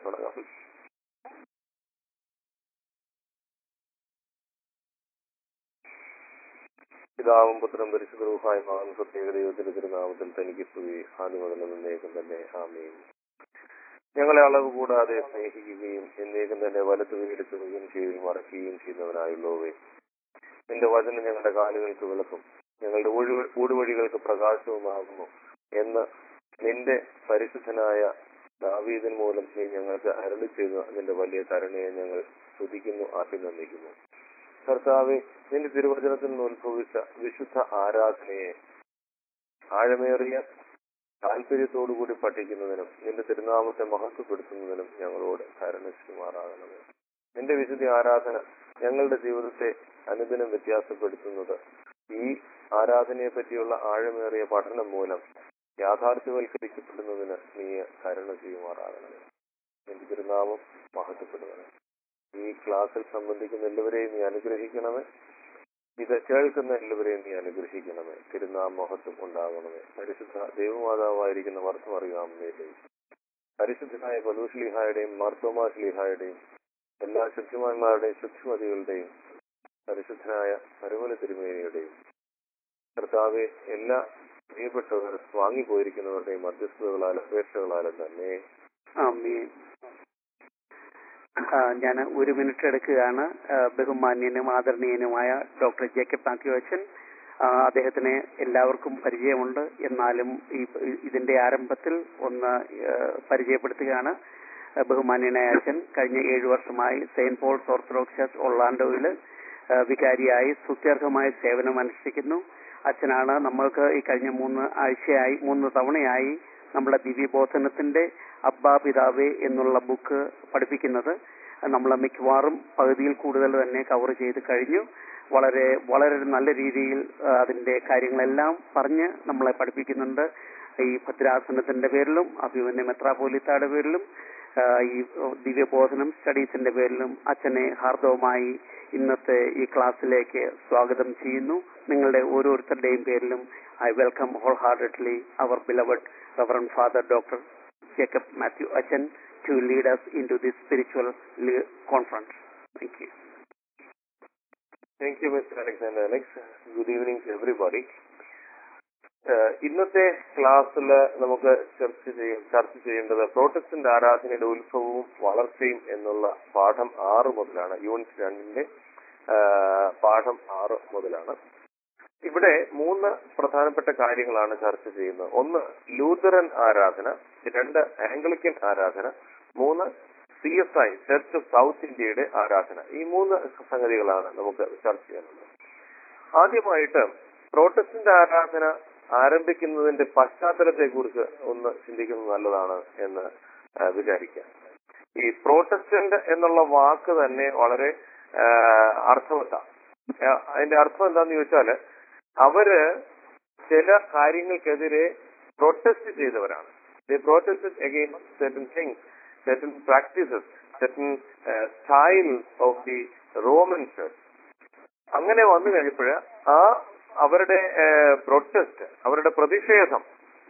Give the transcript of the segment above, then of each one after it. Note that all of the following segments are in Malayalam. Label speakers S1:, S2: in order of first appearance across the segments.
S1: തുടങ്ങാം പിതാവും പുത്രനും പരിശുദ്ധവുമായ മഹാൻ പ്രത്യേക ദൈവത്തിന്റെ തിരുനാമത്തിൽ തനിക്ക് സ്തുതി ആദ്യം മുതൽ എന്നേക്കും തന്നെ ആമീൻ ഞങ്ങളെ അളവ് കൂടാതെ സ്നേഹിക്കുകയും എന്നേക്കും തന്നെ വലത്തു വീടുത്തുകയും ചെയ്ത് മറക്കുകയും ചെയ്യുന്നവനായുള്ളവേ നിന്റെ വചനം ഞങ്ങളുടെ കാലുകൾക്ക് വിളക്കും ഞങ്ങളുടെ ഊഴു- ഊടുവഴികൾക്ക് പ്രകാശവുമാകുന്നു എന്ന് നിന്റെ പരിശുദ്ധനായ ദാവീദൻ മൂലം നീ ഞങ്ങൾക്ക് അരളി ചെയ്ത നിന്റെ വലിയ കരുണയെ ഞങ്ങൾ സ്തുതിക്കുന്നു അഭിനന്ദിക്കുന്നു കർത്താവെ നിന്റെ തിരുവചനത്തിൽ നിന്ന് ഉത്ഭവിച്ച വിശുദ്ധ ആരാധനയെ ആഴമേറിയ താല്പര്യത്തോടുകൂടി പഠിക്കുന്നതിനും നിന്റെ തിരുനാമത്തെ മഹത്വപ്പെടുത്തുന്നതിനും ഞങ്ങളോട് കരുണിച്ചുമാറാകണമേ നിന്റെ വിശുദ്ധ ആരാധന ഞങ്ങളുടെ ജീവിതത്തെ അനുദിനം വ്യത്യാസപ്പെടുത്തുന്നത് ഈ ആരാധനയെ പറ്റിയുള്ള ആഴമേറിയ പഠനം മൂലം യാഥാർത്ഥ്യവൽക്കരിക്കപ്പെടുന്നതിന് നീ കരുണ ചെയ്യുമാറാകണമേ നിന്റെ തിരുനാമം മഹത്വപ്പെടുന്നത് ഈ ക്ലാസ്സിൽ സംബന്ധിക്കുന്ന എല്ലാവരെയും നീ അനുഗ്രഹിക്കണമേ ഇത് കേൾക്കുന്ന എല്ലാവരെയും നീ അനുഗ്രഹിക്കണമേ തിരുനാം മഹത്വം ഉണ്ടാകണമേ പരിശുദ്ധ ദൈവമാതാവായിരിക്കുന്ന വർഷം അറിയാമേയും പരിശുദ്ധനായ പലൂഷ്ലിഹായുടെയും മാർത്തോമാ ശ്ലീഹായുടെയും എല്ലാ ശുദ്ധിമാന്മാരുടെയും ശുദ്ധിമതികളുടെയും പരിശുദ്ധനായ പരമല തിരുമേനിയുടെയും കർത്താവെ എല്ലാ പ്രിയപ്പെട്ടവർ വാങ്ങിപ്പോയിരിക്കുന്നവരുടെയും മധ്യസ്ഥതകളാലും അപേക്ഷകളാലും തന്നെ
S2: ആമീൻ ഞാൻ ഒരു മിനിറ്റ് എടുക്കുകയാണ് ആ, ബഹുമാന്യനും ആദരണീയനുമായ ഡോക്ടർ ജേക്കബ് മാത്യു അച്ഛൻ ആ, അദ്ദേഹത്തിന് എല്ലാവർക്കും പരിചയമുണ്ട് എന്നാലും ഈ ഇതിന്റെ ആരംഭത്തിൽ ഒന്ന് ആ, പരിചയപ്പെടുത്തുകയാണ് ആ, ബഹുമാന്യനായ അച്ഛൻ കഴിഞ്ഞ ഏഴു വർഷമായി സെയിന്റ് പോൾസ് ഓർത്തഡോക്സ് ചർച്ച് ഒള്ളാൻഡോയിൽ വികാരിയായി സ്തുത്യർഹമായ സേവനം അനുഷ്ഠിക്കുന്നു അച്ഛനാണ് നമ്മൾക്ക് ഈ കഴിഞ്ഞ മൂന്ന് ആഴ്ചയായി മൂന്ന് തവണയായി നമ്മുടെ ദിവ്യബോധനത്തിന്റെ അബ്ബാ പിതാവേ എന്നുള്ള ബുക്ക് പഠിപ്പിക്കുന്നത് നമ്മൾ മിക്കവാറും പകുതിയിൽ കൂടുതൽ തന്നെ കവർ ചെയ്ത് കഴിഞ്ഞു വളരെ വളരെ നല്ല രീതിയിൽ ആ, അതിന്റെ കാര്യങ്ങളെല്ലാം പറഞ്ഞ് നമ്മളെ പഠിപ്പിക്കുന്നുണ്ട് ഈ ഭദ്രാസനത്തിന്റെ പേരിലും അഭിമന്യ മെത്രാപോലിത്തയുടെ പേരിലും ആ, ഈ ദിവ്യബോധനം സ്റ്റഡീസിന്റെ പേരിലും അച്ഛനെ ഹാർദവമായി ഇന്നത്തെ ഈ ക്ലാസ്സിലേക്ക് സ്വാഗതം ചെയ്യുന്നു നിങ്ങളുടെ ഓരോരുത്തരുടെയും പേരിലും I welcome wholeheartedly our beloved reverend father doctor Jacob Mathew അച്ഛൻ to lead us into this spiritual le- conference. Thank you.
S1: Thank you mister Alexander Alex good evening to everybody ഇന്നത്തെ ക്ലാസ്സിൽ നമുക്ക് ചർച്ച ചെയ്യും ചർച്ച ചെയ്യേണ്ടത് പ്രോട്ടസ്റ്റന്റ് ആരാധനയുടെ ഉത്ഭവവും വളർച്ചയും എന്നുള്ള പാഠം ആറ് മുതലാണ് യൂണിറ്റ് രണ്ടിന്റെ ആ, പാഠം ആറ് മുതലാണ് ഇവിടെ മൂന്ന് പ്രധാനപ്പെട്ട കാര്യങ്ങളാണ് ചർച്ച ചെയ്യുന്നത് ഒന്ന് ലൂതറൻ ആരാധന രണ്ട് ആംഗ്ലിക്കൻ ആരാധന മൂന്ന് C S I church of South ഇന്ത്യയുടെ ആരാധന ഈ മൂന്ന് സംഗതികളാണ് നമുക്ക് ചർച്ച ചെയ്യുന്നത് ആദ്യമായിട്ട് പ്രോട്ടസ്റ്റന്റ് ആരാധന ആരംഭിക്കുന്നതിന്റെ പശ്ചാത്തലത്തെ കുറിച്ച് ഒന്ന് ചിന്തിക്കുന്നത് നല്ലതാണ് എന്ന് ആ, വിചാരിക്കാം ഈ പ്രോട്ടസ്റ്റന്റ് എന്നുള്ള വാക്ക് തന്നെ വളരെ ആ, അർത്ഥവത്താണ് ആ, അതിന്റെ അർത്ഥം എന്താന്ന് ചോദിച്ചാല് അവര് ചില കാര്യങ്ങൾക്കെതിരെ പ്രൊട്ടസ്റ്റ് ചെയ്തവരാണ് protest again certain things certain practices certain style of the Roman church അങ്ങനെ വന്നു കഴിഞ്ഞപ്പോൾ ആ അവരുടെ പ്രൊട്ടസ്റ്റ് അവരുടെ പ്രതിഷേധം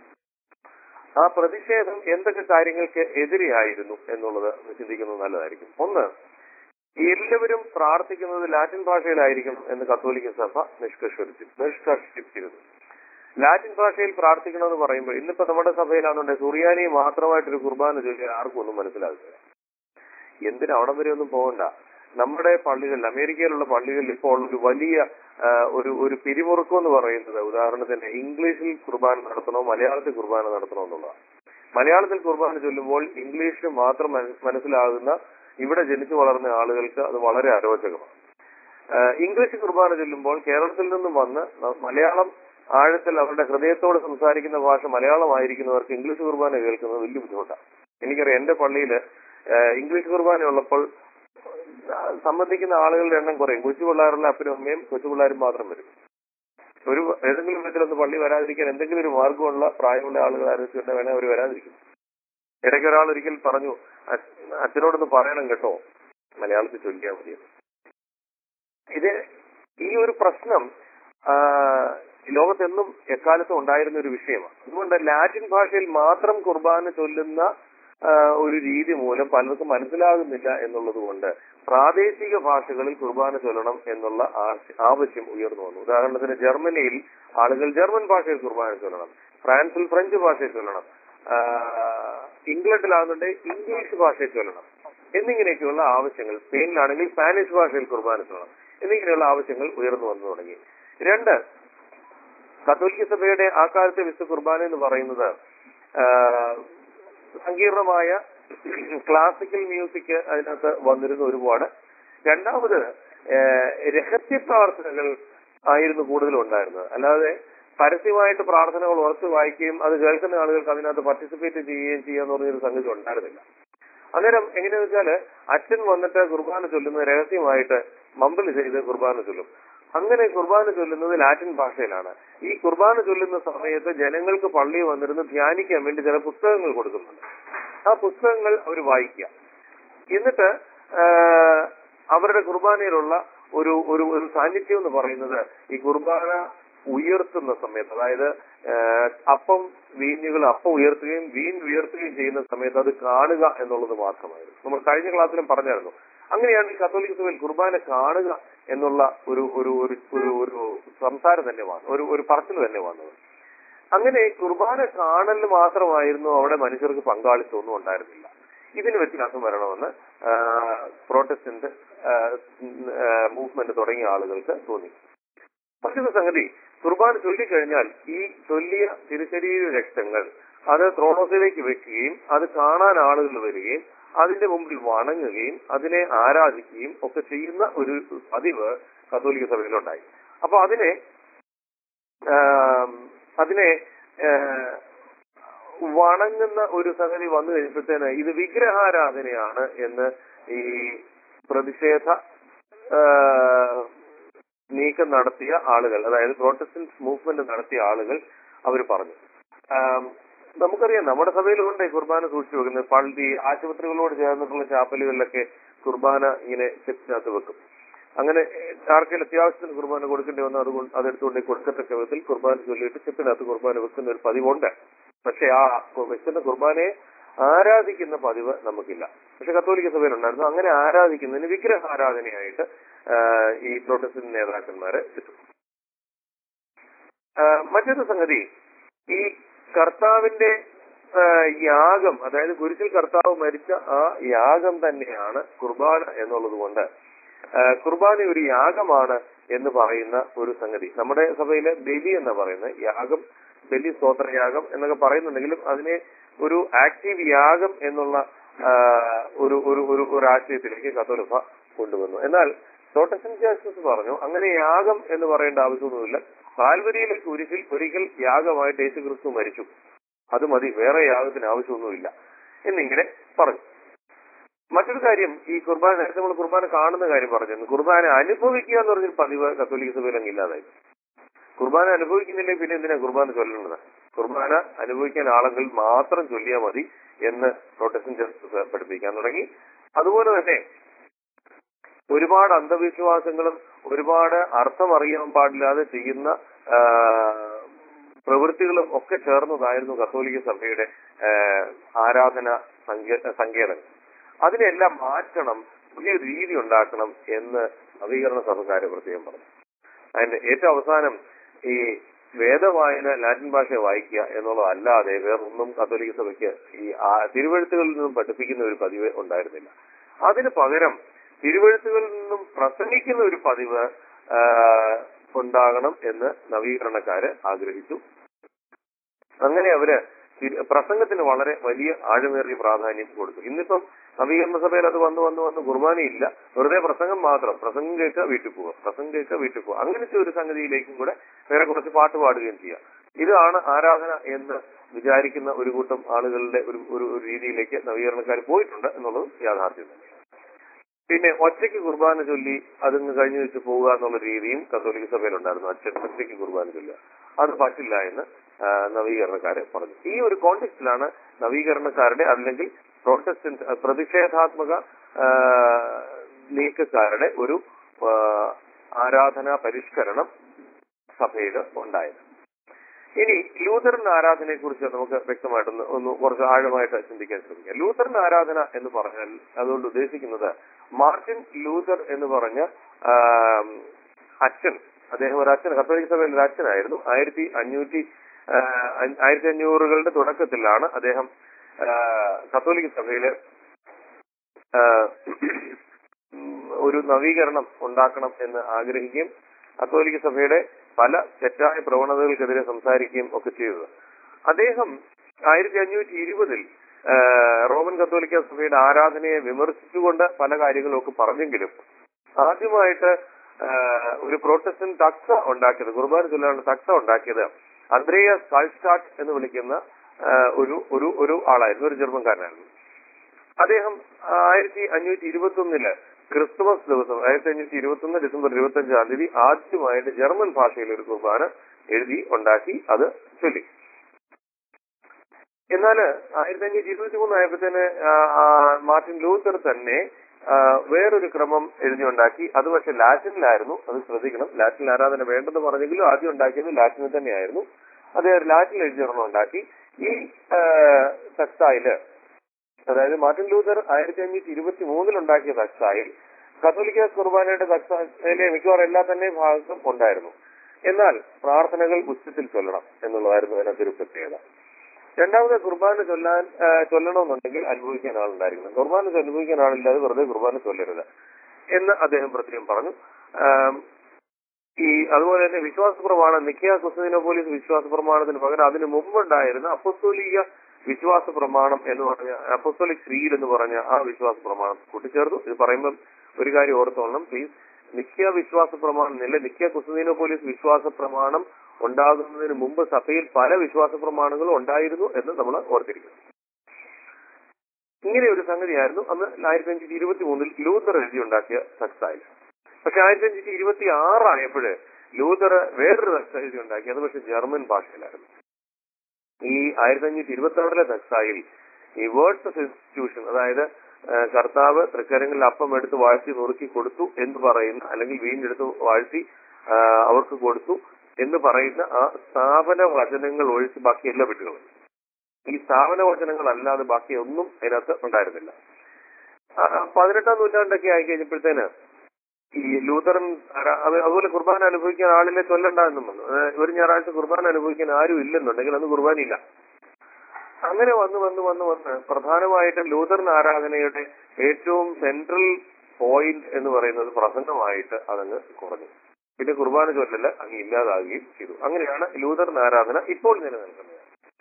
S1: ആ പ്രതിഷേധം എന്തൊക്കെ കാര്യങ്ങൾക്ക് എതിരെയായിരുന്നു എന്നുള്ളത് ചിന്തിക്കുന്നത് നല്ലതായിരിക്കും ഒന്ന് എല്ലാവരും പ്രാർത്ഥിക്കുന്നത് ലാറ്റിൻ ഭാഷയിലായിരിക്കും എന്ന് കത്തോലിക്ക സഭ നിഷ്കർഷിച്ചു നിഷ്കർഷിച്ചിരുന്നു ലാറ്റിൻ ഭാഷയിൽ പ്രാർത്ഥിക്കണമെന്ന് പറയുമ്പോൾ ഇന്നിപ്പോ നമ്മുടെ സഭയിലാണെന്നുണ്ടെങ്കിൽ സുറിയാനി മാത്രമായിട്ടൊരു കുർബാന ചൊല്ലി ആർക്കും ഒന്നും മനസ്സിലാകില്ല എന്തിനാ അവിടം വരെ ഒന്നും പോകണ്ട നമ്മുടെ പള്ളികളിൽ അമേരിക്കയിലുള്ള പള്ളികളിൽ ഇപ്പോൾ ഒരു വലിയ ആ, ഒരു ഒരു പിരിമുറുക്കം എന്ന് പറയുന്നത് ഉദാഹരണത്തിന് ഇംഗ്ലീഷിൽ കുർബാന നടത്തണോ മലയാളത്തിൽ കുർബാന നടത്തണോ എന്നുള്ളതാണ് മലയാളത്തിൽ കുർബാന ചൊല്ലുമ്പോൾ ഇംഗ്ലീഷ് മാത്രം മന- മനസ്സിലാകുന്ന ഇവിടെ ജനിച്ചു വളർന്ന ആളുകൾക്ക് അത് വളരെ അരോചകമാണ് ആ, ഇംഗ്ലീഷ് കുർബാന ചൊല്ലുമ്പോൾ കേരളത്തിൽ നിന്നും വന്ന് ന- മലയാളം ആഴത്തിൽ അവരുടെ ഹൃദയത്തോട് സംസാരിക്കുന്ന ഭാഷ മലയാളമായിരിക്കുന്നവർക്ക് ഇംഗ്ലീഷ് കുർബാന കേൾക്കുന്നത് വലിയ ബുദ്ധിമുട്ടാണ് എനിക്കറിയാം എന്റെ പള്ളിയിൽ ഇംഗ്ലീഷ് കുർബാന ഉള്ളപ്പോൾ ആ, സംബന്ധിക്കുന്ന ആളുകളുടെ എണ്ണം കുറയും കൊച്ചു പിള്ളേരുടെ അപ്പനും അമ്മയും കൊച്ചു പിള്ളേരും മാത്രം വരും ഒരു ഏതെങ്കിലും വിധത്തിലൊന്ന് പള്ളി വരാതിരിക്കാൻ എന്തെങ്കിലും ഒരു മാർഗമുള്ള പ്രായമുള്ള ആളുകൾ ആരോഗ്യം വേണേ അവർ വരാതിരിക്കും ഇടയ്ക്ക് ഒരാൾ ഒരിക്കൽ പറഞ്ഞു "അച്ഛ- അച്ഛനോടൊന്ന് പറയണം കേട്ടോ മലയാളത്തിൽ ചൊല്ലിയാൽ മതി ഇത് ഈ ഒരു പ്രശ്നം ആ, ലോകത്തെന്നും എക്കാലത്തും ഉണ്ടായിരുന്ന ഒരു വിഷയമാണ് അതുകൊണ്ട് ലാറ്റിൻ ഭാഷയിൽ മാത്രം കുർബാന ചൊല്ലുന്ന ആ, ഒരു രീതി മൂലം പലർക്കും മനസ്സിലാകുന്നില്ല എന്നുള്ളത് കൊണ്ട് പ്രാദേശിക ഭാഷകളിൽ കുർബാന ചൊല്ലണം എന്നുള്ള ആശ- ആവശ്യം ഉയർന്നു വന്നു ഉദാഹരണത്തിന് ജർമ്മനിയിൽ ആളുകൾ ജർമ്മൻ ഭാഷയിൽ കുർബാന ചൊല്ലണം ഫ്രാൻസിൽ ഫ്രഞ്ച് ഭാഷയിൽ ചൊല്ലണം ആ, ഇംഗ്ലണ്ടിലാകുന്നുണ്ടെങ്കിൽ ഇംഗ്ലീഷ് ഭാഷയിൽ ചൊല്ലണം എന്നിങ്ങനെയൊക്കെയുള്ള ആവശ്യങ്ങൾ സ്പെയിനിലാണെങ്കിൽ സ്പാനിഷ് ഭാഷയിൽ കുർബാന ചൊല്ലണം എന്നിങ്ങനെയുള്ള ആവശ്യങ്ങൾ ഉയർന്നു വന്നു തുടങ്ങി രണ്ട് കത്തോലിക്ക സഭയുടെ ആ കാലത്തെ വിശുദ്ധ കുർബാന എന്ന് പറയുന്നത് ആ, സങ്കീർണമായ ക്ലാസിക്കൽ മ്യൂസിക് അതിനകത്ത് വന്നിരുന്ന ഒരുപാട് രണ്ടാമത് ആ, രഹസ്യ പ്രാർത്ഥനകൾ ആയിരുന്നു കൂടുതലും ഉണ്ടായിരുന്നത് അല്ലാതെ പരസ്യമായിട്ട് പ്രാർത്ഥനകൾ ഉറച്ചു വായിക്കുകയും അത് കേൾക്കുന്ന ആളുകൾക്ക് അതിനകത്ത് പാർട്ടിസിപ്പേറ്റ് ചെയ്യുകയും ചെയ്യാന്ന് പറഞ്ഞൊരു സംഗതി ഉണ്ടായിരുന്നില്ല അന്നേരം എങ്ങനെയാന്ന് വെച്ചാല് അച്ഛൻ വന്നിട്ട് കുർബാന ചൊല്ലുന്നത് രഹസ്യമായിട്ട് മമ്പിൾ ചെയ്ത് കുർബാന ചൊല്ലും അങ്ങനെ കുർബാന ചൊല്ലുന്നത് ലാറ്റിൻ ഭാഷയിലാണ് ഈ കുർബാന ചൊല്ലുന്ന സമയത്ത് ജനങ്ങൾക്ക് പള്ളിയിൽ വന്നിരുന്ന് ധ്യാനിക്കാൻ വേണ്ടി ചില പുസ്തകങ്ങൾ കൊടുക്കുന്നുണ്ട് ആ പുസ്തകങ്ങൾ അവർ വായിക്കുക എന്നിട്ട് ആ, അവരുടെ കുർബാനയിലുള്ള ഒരു ഒരു ഒരു സാന്നിധ്യം എന്ന് പറയുന്നത് ഈ കുർബാന ഉയർത്തുന്ന സമയത്ത് അതായത് ആ, അപ്പം വീഞ്ഞുകൾ അപ്പം ഉയർത്തുകയും വീൻ ഉയർത്തുകയും ചെയ്യുന്ന സമയത്ത് അത് കാണുക എന്നുള്ളത് മാത്രമായിരുന്നു നമ്മൾ കഴിഞ്ഞ ക്ലാസ്സിലും പറഞ്ഞായിരുന്നു അങ്ങനെയാണ് ഈ കത്തോലിക്ക സഭയിൽ കുർബാന കാണുക എന്നുള്ള ഒരു ഒരു ഒരു ഒരു ഒരു സംസാരം തന്നെ വന്നു ഒരു ഒരു പറച്ചിൽ തന്നെ വന്നത് അങ്ങനെ കുർബാന കാണൽ മാത്രമായിരുന്നു അവിടെ മനുഷ്യർക്ക് പങ്കാളിത്തമൊന്നും ഉണ്ടായിരുന്നില്ല ഇതിന് വ്യത്യാസം വരണമെന്ന് ആ, പ്രോട്ടസ്റ്റന്റ് മൂവ്മെന്റ് തുടങ്ങിയ ആളുകൾക്ക് തോന്നി മറ്റൊരു സംഗതി കുർബാന ചൊല്ലിക്കഴിഞ്ഞാൽ ഈ ചൊല്ലിയ തിരുശരീര രക്തങ്ങൾ അത് ത്രോണോസിലേക്ക് വെക്കുകയും അത് കാണാൻ ആളുകൾ വരികയും അതിന്റെ മുമ്പിൽ വണങ്ങുകയും അതിനെ ആരാധിക്കുകയും ഒക്കെ ചെയ്യുന്ന ഒരു പതിവ് കത്തോലിക്ക സഭയിലുണ്ടായി അപ്പൊ അതിനെ ആം, അതിനെ ആ, വണങ്ങുന്ന ഒരു സംഗതി വന്നു കഴിഞ്ഞപ്പോഴത്തേന് ഇത് വിഗ്രഹാരാധനയാണ് എന്ന് ഈ പ്രതിഷേധ ആ, നീക്കം നടത്തിയ ആളുകൾ അതായത് പ്രോട്ടസ്റ്റന്റ് മൂവ്മെന്റ് നടത്തിയ ആളുകൾ അവർ പറഞ്ഞു ആം, നമുക്കറിയാം നമ്മുടെ സഭയിലുണ്ട് ഈ കുർബാന സൂക്ഷിച്ചു വെക്കുന്നത് പള്ളി ആശുപത്രികളോട് ചേർന്നിട്ടുള്ള ചാപ്പലുകളിലൊക്കെ കുർബാന ഇങ്ങനെ ചെപ്പിനകത്ത് വെക്കും അങ്ങനെ ആർക്കെങ്കിലും അത്യാവശ്യത്തിന് കുർബാന കൊടുക്കേണ്ടി വന്നാൽ അതുകൊണ്ട് അതെടുത്തുകൊണ്ട് കൊടുക്കത്തക്ക വിധത്തിൽ കുർബാന ചൊല്ലിയിട്ട് ചെപ്പിനകത്ത് കുർബാന വെക്കുന്ന ഒരു പതിവുണ്ട് പക്ഷെ ആ വെക്കുന്ന കുർബാനയെ ആരാധിക്കുന്ന പതിവ് നമുക്കില്ല പക്ഷെ കത്തോലിക്ക സഭയിലുണ്ടായിരുന്നു അങ്ങനെ ആരാധിക്കുന്നതിന് വിഗ്രഹ ആരാധനയായിട്ട് ആ, ഈ പ്രൊട്ടസ്റ്റന്റ് നേതാക്കന്മാരെ കിട്ടും ആ, മറ്റൊരു സംഗതി ഈ കർത്താവിന്റെ ആ, യാഗം അതായത് കുരിശിൽ കർത്താവ് മരിച്ച ആ യാഗം തന്നെയാണ് കുർബാന എന്നുള്ളത് കൊണ്ട് ആ, കുർബാന ഒരു യാഗമാണ് എന്ന് പറയുന്ന ഒരു സംഗതി നമ്മുടെ സഭയിലെ ബലി എന്ന് പറയുന്നത് യാഗം ബലി സ്തോത്രയാഗം എന്നൊക്കെ പറയുന്നുണ്ടെങ്കിലും അതിനെ ഒരു ആക്റ്റീവ് യാഗം എന്നുള്ള ആ, ഒരു ഒരു ഒരു ഒരു ആശയത്തിലേക്ക് കത്തോലിഫ കൊണ്ടുവന്നു എന്നാൽ പ്രോട്ടസ്റ്റന്റ് ജാസ്റ്റസ് പറഞ്ഞു അങ്ങനെ യാഗം എന്ന് പറയേണ്ട ആവശ്യമൊന്നുമില്ല കാൽവരിയിലെ കുരിശിൽ ഒരിക്കൽ യാഗമായിട്ട് യേശു ക്രിസ്തു മരിച്ചു അത് മതി വേറെ യാഗത്തിന് ആവശ്യമൊന്നുമില്ല എന്നിങ്ങനെ പറഞ്ഞു മറ്റൊരു കാര്യം ഈ കുർബാന നേരത്തെ നമ്മൾ കുർബാന കാണുന്ന കാര്യം പറഞ്ഞിരുന്നു കുർബാന അനുഭവിക്കുക എന്ന് പറഞ്ഞൊരു പതിവ് കത്തോലിക്ക സഭയിൽ അങ്ങ് ഇല്ലാതായി കുർബാന അനുഭവിക്കുന്നില്ലേ പിന്നെ എന്തിനാ കുർബാന ചൊല്ലുന്നത് കുർബാന അനുഭവിക്കാൻ ആളുകൾ മാത്രം ചൊല്ലിയാൽ മതി എന്ന് പ്രൊട്ടസ്റ്റന്റ് ജസ്റ്റിസ് പഠിപ്പിക്കാൻ തുടങ്ങി അതുപോലെ തന്നെ ഒരുപാട് അന്ധവിശ്വാസങ്ങളും ഒരുപാട് അർത്ഥം അറിയാൻ പാടില്ലാതെ ചെയ്യുന്ന ആ, പ്രവൃത്തികളും ഒക്കെ ചേർന്നതായിരുന്നു കത്തോലിക്ക സഭയുടെ ആ, ആരാധന സങ്കേ- സങ്കേതം അതിനെല്ലാം മാറ്റണം പുതിയ രീതി ഉണ്ടാക്കണം എന്ന് നവീകരണ സഭക്കാര് പ്രത്യേകം പറഞ്ഞു അതിന്റെ ഏറ്റവും അവസാനം ഈ വേദവായന ലാറ്റിൻ ഭാഷ വായിക്കുക എന്നുള്ളതല്ലാതെ വേറൊന്നും കത്തോലിക്ക സഭയ്ക്ക് ഈ ആ- തിരുവഴുത്തുകളിൽ നിന്നും പഠിപ്പിക്കുന്ന ഒരു പതിവ് ഉണ്ടായിരുന്നില്ല അതിന് പകരം തിരുവഴുത്തുകളിൽ നിന്നും പ്രസംഗിക്കുന്ന ഒരു പതിവ് ആ, ഉണ്ടാകണം എന്ന് നവീകരണക്കാര് ആഗ്രഹിച്ചു അങ്ങനെ അവര് തി- പ്രസംഗത്തിന് വളരെ വലിയ ആഴമേറിയ പ്രാധാന്യം കൊടുത്തു ഇന്നിപ്പം നവീകരണ സഭയിൽ അത് വന്ന് വന്ന് വന്ന് കുർബാനയില്ല വെറുതെ പ്രസംഗം മാത്രം പ്രസംഗം കേൾക്കുക വീട്ടിൽ പോവുക പ്രസംഗം കേൾക്കുക വീട്ടിൽ പോവുക അങ്ങനത്തെ ഒരു സംഗതിയിലേക്കും കൂടെ വേറെ കുറച്ച് പാട്ട് പാടുകയും ചെയ്യാം ഇതാണ് ആരാധന എന്ന് വിചാരിക്കുന്ന ഒരു കൂട്ടം ആളുകളുടെ ഒരു ഒരു ഒരു രീതിയിലേക്ക് നവീകരണക്കാർ പോയിട്ടുണ്ട് എന്നുള്ളത് യാഥാർത്ഥ്യം തന്നെ പിന്നെ ഒറ്റയ്ക്ക് കുർബാന ചൊല്ലി അതിങ്ങ് കഴിഞ്ഞു വെച്ച് പോവുക എന്നുള്ള രീതിയും കത്തോലിക്ക സഭയിലുണ്ടായിരുന്നു ഒറ്റ ഒറ്റയ്ക്ക് കുർബാന ചൊല്ലുക അത് പറ്റില്ല എന്ന് ആ, നവീകരണക്കാരെ പറഞ്ഞു ഈ ഒരു കോണ്ടെക്സ്റ്റിലാണ് നവീകരണക്കാരുടെ അല്ലെങ്കിൽ പ്രൊട്ടസ്റ്റന്റ് പ്രതിഷേധാത്മക ആ, നീക്കക്കാരുടെ ഒരു ആ, ആരാധനാ പരിഷ്കരണം സഭയിൽ ഉണ്ടായത് ഇനി ലൂതറൻ ആരാധനയെ കുറിച്ച് നമുക്ക് വ്യക്തമായിട്ടൊന്ന് ഒന്ന് കുറച്ച് ആഴമായിട്ട് ചിന്തിക്കാൻ ശ്രമിക്കാം ലൂതറൻ ആരാധന എന്ന് പറഞ്ഞാൽ അതുകൊണ്ട് ഉദ്ദേശിക്കുന്നത് മാർട്ടിൻ ലൂതർ എന്ന് പറഞ്ഞ ആം, അച്ഛൻ അദ്ദേഹം ഒരു അച്ഛൻ കത്തോലിക്ക സഭയിൽ ഒരു അച്ഛനായിരുന്നു ആയിരത്തി അഞ്ഞൂറ്റി ആയിരത്തി അഞ്ഞൂറുകളുടെ തുടക്കത്തിലാണ് അദ്ദേഹം ആ, കത്തോലിക്ക സഭയില് ആ, ഉം, ഒരു നവീകരണം ഉണ്ടാക്കണം എന്ന് ആഗ്രഹിക്കുകയും കത്തോലിക്ക സഭയുടെ പല തെറ്റായ പ്രവണതകൾക്കെതിരെ സംസാരിക്കുകയും ഒക്കെ ചെയ്തത് അദ്ദേഹം ആയിരത്തി അഞ്ഞൂറ്റി ഇരുപതിൽ റോമൻ കത്തോലിക്ക സഭയുടെ ആരാധനയെ വിമർശിച്ചുകൊണ്ട് പല കാര്യങ്ങളൊക്കെ പറഞ്ഞെങ്കിലും ആദ്യമായിട്ട് ആ, ഒരു പ്രോട്ടസ്റ്റന്റ് തക്സ ഉണ്ടാക്കിയത് കുർബാന ചൊല്ലാണ് തക്സ ഉണ്ടാക്കിയത് അന്ത്രേയ സാൾസ്റ്റാട്ട് എന്ന് വിളിക്കുന്ന ആ, ഒരു ഒരു ഒരു ആളായിരുന്നു ഒരു ജർമ്മൻകാരനായിരുന്നു അദ്ദേഹം ആയിരത്തി അഞ്ഞൂറ്റി ഇരുപത്തി ഒന്നില് ക്രിസ്തുമസ് ദിവസം ആയിരത്തി അഞ്ഞൂറ്റി ഇരുപത്തി ഒന്ന് ഡിസംബർ ഇരുപത്തി അഞ്ചാം തീയതി ആദ്യമായിട്ട് ജർമ്മൻ ഭാഷയിൽ ഒരു കുർബാന എഴുതി ഉണ്ടാക്കി അത് ചൊല്ലി എന്നാൽ ആയിരത്തി അഞ്ഞൂറ്റി ഇരുപത്തി മൂന്ന് ആയപ്പോഴത്തേന് മാർട്ടിൻ ലൂത്തർ തന്നെ ആ, വേറൊരു ക്രമം എഴുതി ഉണ്ടാക്കി അത് പക്ഷെ ലാറ്റിനിലായിരുന്നു അത് ശ്രദ്ധിക്കണം ലാറ്റിൻ ആരാധന വേണ്ടെന്ന് പറഞ്ഞെങ്കിലും ആദ്യം ഉണ്ടാക്കിയത് ലാറ്റിനിൽ തന്നെയായിരുന്നു അദ്ദേഹം ലാറ്റിനിൽ എഴുതി ഒരെണ്ണം ഉണ്ടാക്കി ഈ തക്സായില് അതായത് മാർട്ടിൻ ലൂതർ ആയിരത്തി അഞ്ഞൂറ്റി ഇരുപത്തി മൂന്നിൽ ഉണ്ടാക്കിയ തക്സായിൽ കത്തോലിക്ക കുർബാനയുടെ തക്സായിലെ മിക്കവാറും എല്ലാ തന്നെ ഭാഗത്തും ഉണ്ടായിരുന്നു എന്നാൽ പ്രാർത്ഥനകൾ ഉച്ചത്തിൽ ചൊല്ലണം എന്നുള്ളതായിരുന്നു അതിനകത്തൊരു പ്രത്യേകത രണ്ടാമത് കുർബാന ചൊല്ലാൻ ആ, ചൊല്ലണമെന്നുണ്ടെങ്കിൽ അനുഭവിക്കാൻ ആളുണ്ടായിരിക്കണം കുർബാന അനുഭവിക്കാൻ ആളില്ലാതെ വെറുതെ കുർബാന ചൊല്ലരുത് എന്ന് അദ്ദേഹം പ്രത്യേകം പറഞ്ഞു ആം, ഈ അതുപോലെ തന്നെ വിശ്വാസ പ്രമാണം നിക്കിയ കുസ്തിനോപോലീസ് വിശ്വാസ പ്രമാണത്തിന് പകരം അതിന് മുമ്പുണ്ടായിരുന്ന അപ്പസ്തോലിക വിശ്വാസ പ്രമാണം എന്ന് പറഞ്ഞ അപ്പസ്തോലിക് ക്രീഡ് എന്ന് പറഞ്ഞ ആ വിശ്വാസ പ്രമാണം കൂട്ടിച്ചേർത്തു ഇത് പറയുമ്പോൾ ഒരു കാര്യം ഓർത്തോളണം പ്ലീസ് നിക്കിയ വിശ്വാസ പ്രമാണം നില നിക്കിയ കുസ്തിനോപോലീസ് വിശ്വാസ പ്രമാണം ഉണ്ടാകുന്നതിന് മുമ്പ് സഭയിൽ പല വിശ്വാസ പ്രമാണങ്ങളും ഉണ്ടായിരുന്നു എന്ന് നമ്മൾ ഓർത്തിരിക്കണം ഇങ്ങനെ ഒരു സംഗതിയായിരുന്നു അന്ന് ആയിരത്തി അഞ്ഞൂറ്റി ഇരുപത്തി മൂന്നിൽ ലൂതർ എഴുതി ഉണ്ടാക്കിയ സക്സായിൽ പക്ഷെ ആയിരത്തി അഞ്ഞൂറ്റി ഇരുപത്തി ആറായപ്പോഴ് ലൂതർ വേറൊരു തക്സ എഴുതി ഉണ്ടാക്കി അത് പക്ഷെ ജർമ്മൻ ഭാഷയിലായിരുന്നു ഈ ആയിരത്തി അഞ്ഞൂറ്റി ഇരുപത്തി ആറിലെ തക്സായിൽ ഈ വേർഡ്സ് ഓഫ് ഇൻസ്റ്റിറ്റ്യൂഷൻ അതായത് ആ, കർത്താവ് തൃക്കരങ്ങളിൽ അപ്പം എടുത്ത് വാഴ്ത്തി നുറുക്കി കൊടുത്തു എന്ന് പറയുന്ന അല്ലെങ്കിൽ വീണ്ടെടുത്ത് വാഴ്ത്തി ആ, അവർക്ക് കൊടുത്തു എന്ന് പറയുന്ന ആ സ്ഥാപന വചനങ്ങൾ ഒഴിച്ച് ബാക്കി എല്ലാ വിട്ടുകളും ഈ സ്ഥാപന വചനങ്ങൾ അല്ലാതെ ബാക്കി ഒന്നും അതിനകത്ത് ഉണ്ടായിരുന്നില്ല ആ, പതിനെട്ടാം നൂറ്റാണ്ടൊക്കെ ആയി കഴിഞ്ഞപ്പോഴത്തേന് ഈ ലൂതറൻ ആരാ- അത് അതുപോലെ കുർബാന അനുഭവിക്കാൻ ആളിനെ ചൊല്ലണ്ട എന്നും വന്നു അതായത് ഒരു ഞായറാഴ്ച കുർബാന അനുഭവിക്കാൻ ആരും ഇല്ലെന്നുണ്ടെങ്കിൽ അന്ന് കുർബാനയില്ല അങ്ങനെ വന്ന് വന്ന് വന്ന് വന്ന് പ്രധാനമായിട്ടും ലൂതറൻ ആരാധനയുടെ ഏറ്റവും സെൻട്രൽ പോയിന്റ് എന്ന് പറയുന്നത് പ്രസംഗമായിട്ട് അതങ്ങ് കുറഞ്ഞു പിന്നെ കുർബാന ചൊല്ലല് അങ്ങ് ഇല്ലാതാകുകയും ചെയ്തു അങ്ങനെയാണ് ലൂതറൻ ആരാധന ഇപ്പോൾ നിലനിൽക്കുന്നത്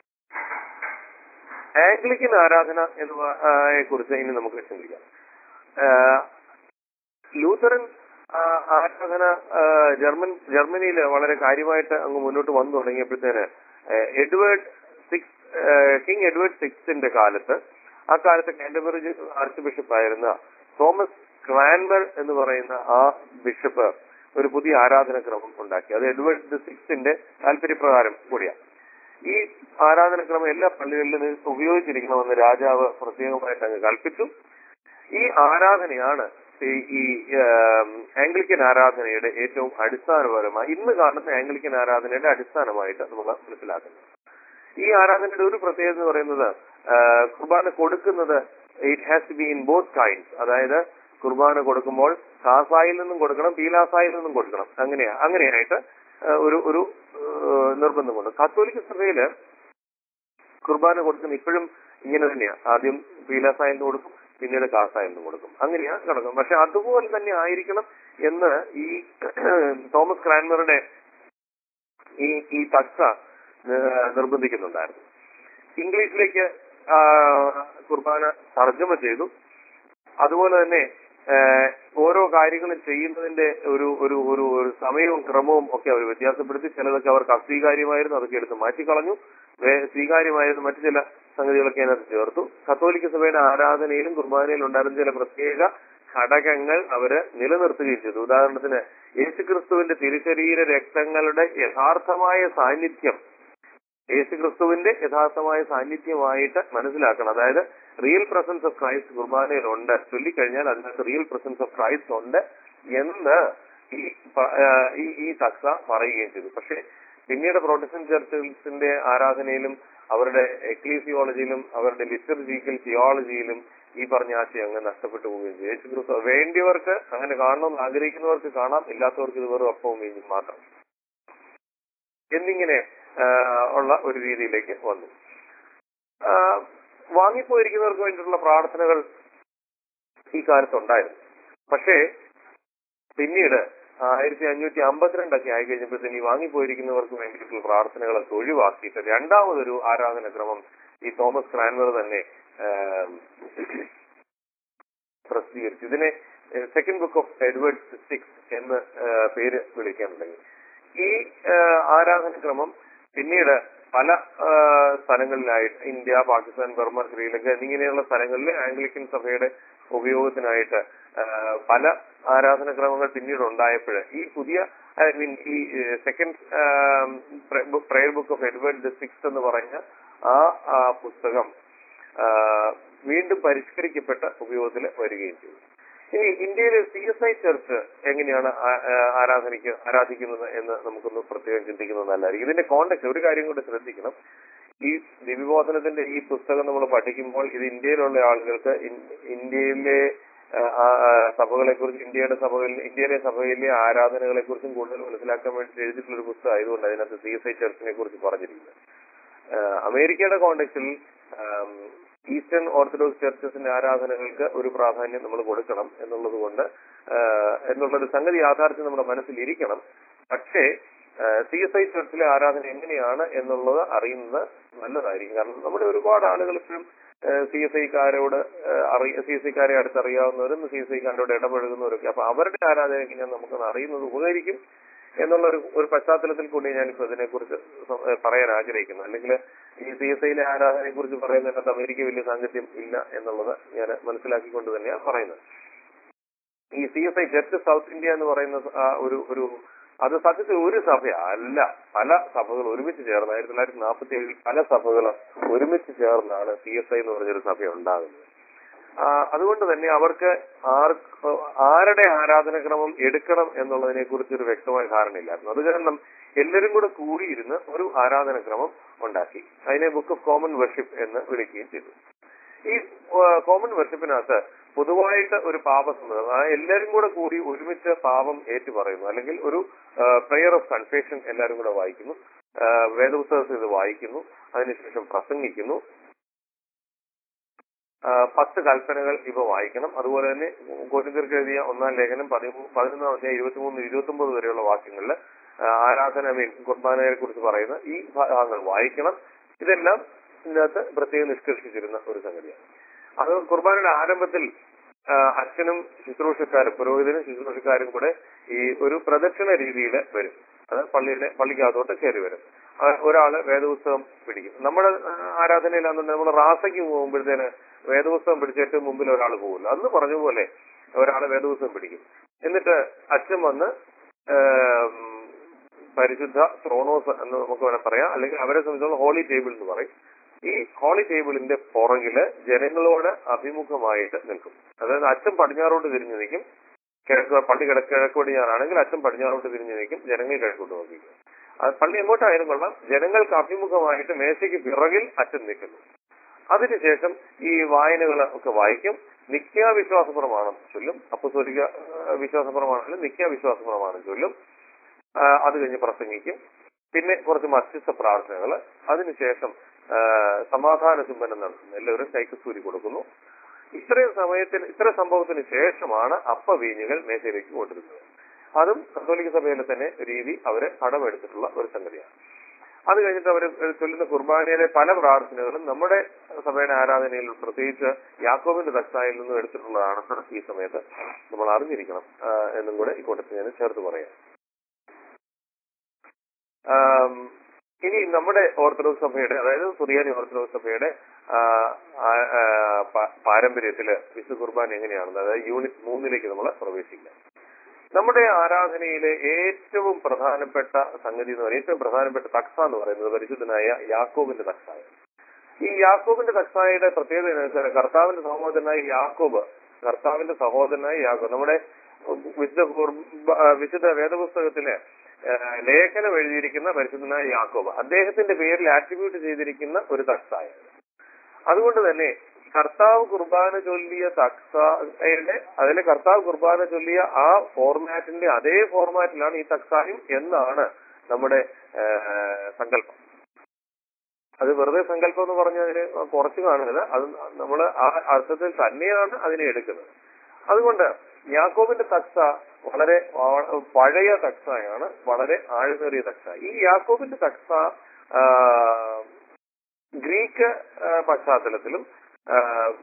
S1: ആംഗ്ലിക്കൻ ആരാധന എന്നതിനെ കുറിച്ച് ഇനി നമുക്ക് ചിന്തിക്കാം ആഹ് ലൂത്തറൻ ആ, ആരാധന ആ, ജർമ്മൻ ജർമ്മനിയിൽ വളരെ കാര്യമായിട്ട് അങ്ങ് മുന്നോട്ട് വന്നു തുടങ്ങിയപ്പോഴത്തേന് ഏഹ്, എഡ്വേർഡ് സിക്സ് ഏഹ്, കിങ് എഡ്വേർഡ് സിക്സിന്റെ കാലത്ത് ആ കാലത്ത് കാൻഡബറി ആർച്ച് ബിഷപ്പ് ആയിരുന്ന തോമസ് ക്രാൻബർ എന്ന് പറയുന്ന ആ ബിഷപ്പ് ഒരു പുതിയ ആരാധനക്രമം ഉണ്ടാക്കി അത് എഡ്വേർഡ് ദി സിക്സിന്റെ താല്പര്യപ്രകാരം കൂടിയാണ് ഈ ആരാധനക്രമം എല്ലാ പള്ളികളിലും ഉപയോഗിച്ചിരിക്കണമെന്ന് രാജാവ് പ്രത്യേകമായിട്ട് അങ്ങ് കൽപ്പിച്ചു ഈ ആരാധനയാണ് ഈ ഈ ആം, ആംഗ്ലിക്കൻ ആരാധനയുടെ ഏറ്റവും അടിസ്ഥാനപരമായി ഇന്ന് കാണുന്ന ആംഗ്ലിക്കൻ ആരാധനയുടെ അടിസ്ഥാനമായിട്ട് നമ്മൾ മനസ്സിലാക്കുന്നത് ഈ ആരാധനയുടെ ഒരു പ്രത്യേകത എന്ന് പറയുന്നത് ആ, കുർബാന കൊടുക്കുന്നത് it has to be in both kinds അതായത് കുർബാന കൊടുക്കുമ്പോൾ കാസായിൽ നിന്നും കൊടുക്കണം പീലാസായിൽ നിന്നും കൊടുക്കണം അങ്ങനെയാ അങ്ങനെയായിട്ട് ആ, ഒരു ഒരു ആ, നിർബന്ധമുണ്ട് കത്തോലിക്ക സഭയില് കുർബാന കൊടുക്കുന്ന ഇപ്പോഴും ഇങ്ങനെ തന്നെയാ ആദ്യം പീലാസായിൽ നിന്ന് കൊടുക്കും പിന്നീട് കാസായിൽ നിന്ന് കൊടുക്കും അങ്ങനെയാ കിടക്കും പക്ഷെ അതുപോലെ തന്നെ ആയിരിക്കണം എന്ന് ഈ തോമസ് ക്രാൻമറുടെ ഈ ഈ തക്സ ഏഹ്, നിർബന്ധിക്കുന്നുണ്ടായിരുന്നു ഇംഗ്ലീഷിലേക്ക് ആ, കുർബാന തർജ്ജമ ചെയ്തു അതുപോലെ തന്നെ ഏഹ്, ഓരോ കാര്യങ്ങളും ചെയ്യുന്നതിന്റെ ഒരു ഒരു ഒരു ഒരു സമയവും ക്രമവും ഒക്കെ അവർ വ്യത്യാസപ്പെടുത്തി ചിലതൊക്കെ അവർക്ക് അസ്വീകാര്യമായിരുന്നു അതൊക്കെ എടുത്ത് മാറ്റിക്കളഞ്ഞു വേ- സ്വീകാര്യമായിരുന്ന മറ്റു ചില സംഗതികളൊക്കെ അതിനകത്ത് ചേർത്തു കത്തോലിക്ക സഭയുടെ ആരാധനയിലും കുർബാനയിലും ഉണ്ടായിരുന്ന ചില പ്രത്യേക ഘടകങ്ങൾ അവര് നിലനിർത്തുകയും ചെയ്തു ഉദാഹരണത്തിന് യേശുക്രിസ്തുവിന്റെ തിരുശരീര രക്തങ്ങളുടെ യഥാർത്ഥമായ സാന്നിധ്യം യേശുക്രിസ്തുവിന്റെ യഥാർത്ഥമായ സാന്നിധ്യമായിട്ട് മനസ്സിലാക്കണം അതായത് റിയൽ പ്രസൻസ് ഓഫ് ക്രൈസ്റ്റ് കുർബാനയിലുണ്ട് ചൊല്ലിക്കഴിഞ്ഞാൽ അതിനകത്ത് റിയൽ പ്രസൻസ് ഓഫ് ക്രൈസ്റ്റ് ഉണ്ട് എന്ന് ഈ പ- ആ, ഈ ഈ തക്സ പറയുകയും ചെയ്തു പക്ഷെ പിന്നീട് പ്രൊട്ടസ്റ്റന്റ് ചർച്ചുകളുടെ ആരാധനയിലും അവരുടെ എക്ലീസിയോളജിയിലും അവരുടെ ലിറ്റർജിക്കൽ തിയോളജിയിലും ഈ പറഞ്ഞ ആശയം അങ്ങ് നഷ്ടപ്പെട്ടു പോവുകയും ചെയ്യും യേശു ക്രിസ്തു വേണ്ടിയവർക്ക് അങ്ങനെ കാണണമെന്ന് ആഗ്രഹിക്കുന്നവർക്ക് കാണാം ഇല്ലാത്തവർക്ക് ഇത് വെറും അപ്പവും വീഞ്ഞും മാത്രം എന്നിങ്ങനെ ആ, ഉള്ള ഒരു രീതിയിലേക്ക് വന്നു ആ, വാങ്ങിപ്പോയിരിക്കുന്നവർക്ക് വേണ്ടിയിട്ടുള്ള പ്രാർത്ഥനകൾ ഈ കാലത്തുണ്ടായിരുന്നു പക്ഷേ പിന്നീട് ആയിരത്തി അഞ്ഞൂറ്റി അമ്പത്തിരണ്ടൊക്കെ ആയി കഴിഞ്ഞപ്പോഴത്തേന് ഈ വാങ്ങിപ്പോയിരിക്കുന്നവർക്ക് വേണ്ടിയിട്ടുള്ള പ്രാർത്ഥനകളൊക്കെ ഒഴിവാക്കിയിട്ട് രണ്ടാമതൊരു ആരാധനക്രമം ഈ തോമസ് ക്രാൻവർ തന്നെ ആം, പ്രസിദ്ധീകരിച്ചു ഇതിനെ second book of Edward six എന്ന് ആ, പേര് വിളിക്കാനുണ്ടെങ്കിൽ ഈ ആ, ആരാധനക്രമം പിന്നീട് പല ആ, സ്ഥലങ്ങളിലായിട്ട് ഇന്ത്യ പാകിസ്ഥാൻ ബർമ ശ്രീലങ്ക എന്നിങ്ങനെയുള്ള സ്ഥലങ്ങളിൽ ആംഗ്ലിക്കൻ സഭയുടെ ഉപയോഗത്തിനായിട്ട് ആ, പല ആരാധനക്രമങ്ങൾ പിന്നീട് ഉണ്ടായപ്പോൾ ഈ പുതിയ ഐ മീൻ ഈ second prayer book of Edward the six എന്ന് പറഞ്ഞ ആ ആ പുസ്തകം ആ, വീണ്ടും പരിഷ്കരിക്കപ്പെട്ട ഉപയോഗത്തിൽ വരികയും ചെയ്തു ഇനി ഇന്ത്യയിലെ സി എസ് ഐ ചർച്ച് എങ്ങനെയാണ് ആ- ആ- ആരാധനയ്ക്ക് ആരാധിക്കുന്നത് എന്ന് നമുക്കൊന്ന് പ്രത്യേകം ചിന്തിക്കുന്നത് നല്ലതായിരിക്കും ഇതിന്റെ കോണ്ടക്ട് ഒരു കാര്യം കൂടെ ശ്രദ്ധിക്കണം ഈ ദിവ്യബോധനത്തിന്റെ ഈ പുസ്തകം നമ്മൾ പഠിക്കുമ്പോൾ ഇത് ഇന്ത്യയിലുള്ള ആളുകൾക്ക് ഇൻ- ഇന്ത്യയിലെ ആ, ആ, ആ, സഭകളെ കുറിച്ച് ഇന്ത്യയുടെ സഭകളിൽ ഇന്ത്യയിലെ സഭയിലെ ആരാധനകളെ കുറിച്ചും കൂടുതൽ മനസ്സിലാക്കാൻ വേണ്ടി എഴുതിയിട്ടുള്ള ഒരു പുസ്തകം ആയതുകൊണ്ട് അതിനകത്ത് സി എസ് ഐ ചർച്ചിനെ കുറിച്ച് പറഞ്ഞിരിക്കുന്നത് ആ, അമേരിക്കയുടെ കോണ്ടക്സിൽ ഈസ്റ്റേൺ ഓർത്തഡോക്സ് ചർച്ചസിന്റെ ആരാധനകൾക്ക് ഒരു പ്രാധാന്യം നമ്മൾ കൊടുക്കണം എന്നുള്ളത് കൊണ്ട് എന്നുള്ളൊരു സംഗതി യാഥാർത്ഥ്യം നമ്മുടെ മനസ്സിൽ ഇരിക്കണം പക്ഷേ സി എസ് ഐ ചർച്ചിലെ ആരാധന എങ്ങനെയാണ് എന്നുള്ളത് അറിയുന്നത് നല്ലതായിരിക്കും കാരണം നമ്മുടെ ഒരുപാട് ആളുകൾ ഇപ്പോഴും സി എസ് ഐക്കാരോട് അറിയ സി എസ് ഐക്കാരെ അടുത്തറിയാവുന്നവരും സി എസ് ഐക്കാരോട് ഇടപഴകുന്നവരൊക്കെ അപ്പൊ അവരുടെ ആരാധന എങ്ങനെയാന്ന് നമുക്കൊന്ന് അറിയുന്നത് ഉപകരിക്കും എന്നുള്ള ഒരു ഒരു പശ്ചാത്തലത്തിൽ കൂടി ഞാനിപ്പോ ഇതിനെക്കുറിച്ച് സം- ഏഹ് പറയാൻ ആഗ്രഹിക്കുന്നു അല്ലെങ്കിൽ ഈ സി എസ് ഐയിലെ ആരാധനയെ കുറിച്ച് പറയുന്നതിനകത്ത് അമേരിക്ക വലിയ സാങ്കത്യം ഇല്ല എന്നുള്ളത് ഞാൻ മനസ്സിലാക്കിക്കൊണ്ട് തന്നെയാണ് പറയുന്നത് ഈ C S I church South India എന്ന് പറയുന്ന ആ ഒരു ഒരു അത് സത്യത്തിൽ ഒരു സഭ അല്ല പല സഭകൾ ഒരുമിച്ച് ചേർന്ന് ആയിരത്തി തൊള്ളായിരത്തി നാൽപ്പത്തി ഏഴിൽ പല സഭകൾ ഒരുമിച്ച് ചേർന്നാണ് സി എസ് ഐ എന്ന് പറഞ്ഞൊരു സഭ ഉണ്ടാകുന്നത് ആ, അതുകൊണ്ട് തന്നെ അവർക്ക് ആർക്ക് ആരുടെ ആരാധനക്രമം എടുക്കണം എന്നുള്ളതിനെ കുറിച്ച് ഒരു വ്യക്തമായ ധാരണയില്ലായിരുന്നു അത് കാരണം എല്ലാവരും കൂടെ കൂടിയിരുന്ന് ഒരു ആരാധനക്രമം ഉണ്ടാക്കി അതിനെ ബുക്ക് ഓഫ് കോമൺ വർഷിപ്പ് എന്ന് വിളിക്കുകയും ചെയ്തു ഈ കോമൺ വർഷിപ്പിനകത്ത് പൊതുവായിട്ട് ഒരു പാപസമ്മതം ആ എല്ലാവരും കൂടെ കൂടി ഒരുമിച്ച് പാപം ഏറ്റു പറയുന്നു അല്ലെങ്കിൽ ഒരു പ്രെയർ ഓഫ് കൺഫേഷൻ എല്ലാവരും കൂടെ വായിക്കുന്നു ആ, വേദപുസ്തകത്തിൽ ഇത് വായിക്കുന്നു അതിനുശേഷം പ്രസംഗിക്കുന്നു ആ, പത്ത് കൽപ്പനകൾ ഇവ വായിക്കണം അതുപോലെ തന്നെ കോരിന്തർക്ക് എഴുതിയ ഒന്നാം ലേഖനം പതിമൂ- പതിനൊന്നാം അധ്യായം ഇരുപത്തിമൂന്ന് ഇരുപത്തി ഒമ്പത് വരെയുള്ള വാക്യങ്ങളിൽ ആ, ആരാധന മീൻ കുർബാനയെ കുറിച്ച് പറയുന്ന ഈ ഭാഗങ്ങൾ വായിക്കണം ഇതെല്ലാം ഇതിനകത്ത് പ്രത്യേകം നിഷ്കർഷിച്ചിരുന്ന ഒരു സംഗതിയാണ് അത് കുർബാനയുടെ ആരംഭത്തിൽ ആ, അച്ഛനും ശുശ്രൂഷക്കാരും പുരോഹിതനും ശുശ്രൂഷക്കാരും കൂടെ ഈ ഒരു പ്രദക്ഷിണ രീതിയിൽ വരും അത് പള്ളിയുടെ പള്ളിക്കകത്തോട്ട് കയറി വരും ആ, ഒരാള് വേദപുസ്തകം പിടിക്കും നമ്മുടെ ആ, ആരാധനയിലാണെന്നുണ്ടെങ്കിൽ നമ്മൾ റാസയ്ക്ക് പോകുമ്പോഴത്തേന് വേദപുസ്തകം പിടിച്ചിട്ട് മുമ്പിൽ ഒരാൾ പോകില്ല അന്ന് പറഞ്ഞ പോലെ ഒരാൾ വേദപുസ്തകം പിടിക്കും എന്നിട്ട് അച്ഛൻ വന്ന് ഏം, പരിശുദ്ധ ത്രോണോസ് എന്ന് നമുക്ക് വേണേൽ പറയാം അല്ലെങ്കിൽ അവരെ സംബന്ധിച്ചോളം ഹോളി ടേബിൾ എന്ന് പറയും ഈ ഹോളി ടേബിളിന്റെ പുറകില് ജനങ്ങളോട് അഭിമുഖമായിട്ട് നിൽക്കും അതായത് അച്ഛൻ പടിഞ്ഞാറോട്ട് തിരിഞ്ഞു നിൽക്കും കിഴക്ക് പള്ളി കിഴക്ക് കിഴക്ക് പടിഞ്ഞാറാണെങ്കിൽ അച്ഛൻ പടിഞ്ഞാറോട്ട് തിരിഞ്ഞു നിൽക്കും ജനങ്ങൾ കിഴക്കോട്ട് നോക്കിക്കും അത് പള്ളി എങ്ങോട്ടായാലും കൊള്ളാം ജനങ്ങൾക്ക് അഭിമുഖമായിട്ട് മേശയ്ക്ക് പിറകിൽ അച്ഛൻ നിൽക്കുന്നു അതിനുശേഷം ഈ വായനകൾ ഒക്കെ വായിക്കും നിത്യാവിശ്വാസ പ്രമാണം ചൊല്ലും അപ്പസ്വരിക വിശ്വാസ പ്രമാണം നിത്യാവിശ്വാസ പ്രമാണം ചൊല്ലും ആ, അത് കഴിഞ്ഞ് പ്രസംഗിക്കും പിന്നെ കുറച്ച് മധ്യസ്ഥ പ്രാർത്ഥനകൾ അതിനുശേഷം ആ, സമാധാന ചുംബനം നടത്തുന്നു എല്ലാവരും കൈക്കസൂരി കൊടുക്കുന്നു ഇത്രയും സമയത്തിന് ഇത്ര സംഭവത്തിന് ശേഷമാണ് അപ്പ വീഞ്ഞുകൾ മേശയിലേക്ക് കൊണ്ടിരുന്നത് അതും കത്തോലിക്ക സഭയിലെ തന്നെ രീതി അവര് കടമെടുത്തിട്ടുള്ള ഒരു സംഗതിയാണ് അത് കഴിഞ്ഞിട്ട് അവർ ചൊല്ലുന്ന കുർബാനയിലെ പല പ്രാർത്ഥനകളും നമ്മുടെ സഭയുടെ ആരാധനയിൽ പ്രത്യേകിച്ച് യാക്കോബിന്റെ ദക്ഷായിൽ നിന്നും എടുത്തിട്ടുള്ളതാണെന്ന് ഈ സമയത്ത് നമ്മൾ അറിഞ്ഞിരിക്കണം ആ, എന്നും കൂടെ ഈ കൂട്ടത്തിൽ ഞാൻ ചേർത്ത് പറയാം ആം, ഇനി നമ്മുടെ ഓർത്തഡോക്സ് സഭയുടെ അതായത് സുറിയാനി ഓർത്തഡോക്സ് സഭയുടെ ആ, ആ, ആ, പ- പാരമ്പര്യത്തില് വിശുദ്ധ കുർബാന എങ്ങനെയാണെന്ന് അതായത് യൂണിറ്റ് മൂന്നിലേക്ക് നമ്മൾ പ്രവേശിക്കാം നമ്മുടെ ആരാധനയിലെ ഏറ്റവും പ്രധാനപ്പെട്ട സംഗതി എന്ന് പറയുന്നത് ഏറ്റവും പ്രധാനപ്പെട്ട തക്സ എന്ന് പറയുന്നത് പരിശുദ്ധനായ യാക്കോബിന്റെ തക്സായ ഈ യാക്കോബിന്റെ തക്സായയുടെ പ്രത്യേകത എന്ന് വെച്ചാൽ കർത്താവിന്റെ സഹോദരനായ യാക്കോബ് കർത്താവിന്റെ സഹോദരനായ യാക്കോബ് നമ്മുടെ വിശുദ്ധ കുർബ- ആ, വിശുദ്ധ വേദപുസ്തകത്തിലെ ആ, ലേഖനം എഴുതിയിരിക്കുന്ന പരിശുദ്ധനായ യാക്കോബ് അദ്ദേഹത്തിന്റെ പേരിൽ ആട്രിബ്യൂട്ട് ചെയ്തിരിക്കുന്ന ഒരു തക്സായാണ് അതുകൊണ്ട് തന്നെ കർത്താവ് കുർബാന ചൊല്ലിയ തക്സയുടെ അതിലെ കർത്താവ് കുർബാന ചൊല്ലിയ ആ ഫോർമാറ്റിന്റെ അതേ ഫോർമാറ്റിലാണ് ഈ തക്സായും എന്നാണ് നമ്മുടെ ആ, സങ്കല്പം അത് വെറുതെ സങ്കല്പം എന്ന് പറഞ്ഞതിന് കുറച്ച് കാണരുത് അത് നമ്മൾ ആ അർത്ഥത്തിൽ തന്നെയാണ് അതിനെ എടുക്കുന്നത് അതുകൊണ്ട് യാക്കോബിന്റെ തക്സ വളരെ ആ- പഴയ തക്സയാണ് വളരെ ആഴമേറിയ തക്സ ഈ യാക്കോബിന്റെ തക്സ ആ, ഗ്രീക്ക് ആ, പശ്ചാത്തലത്തിലും ആ,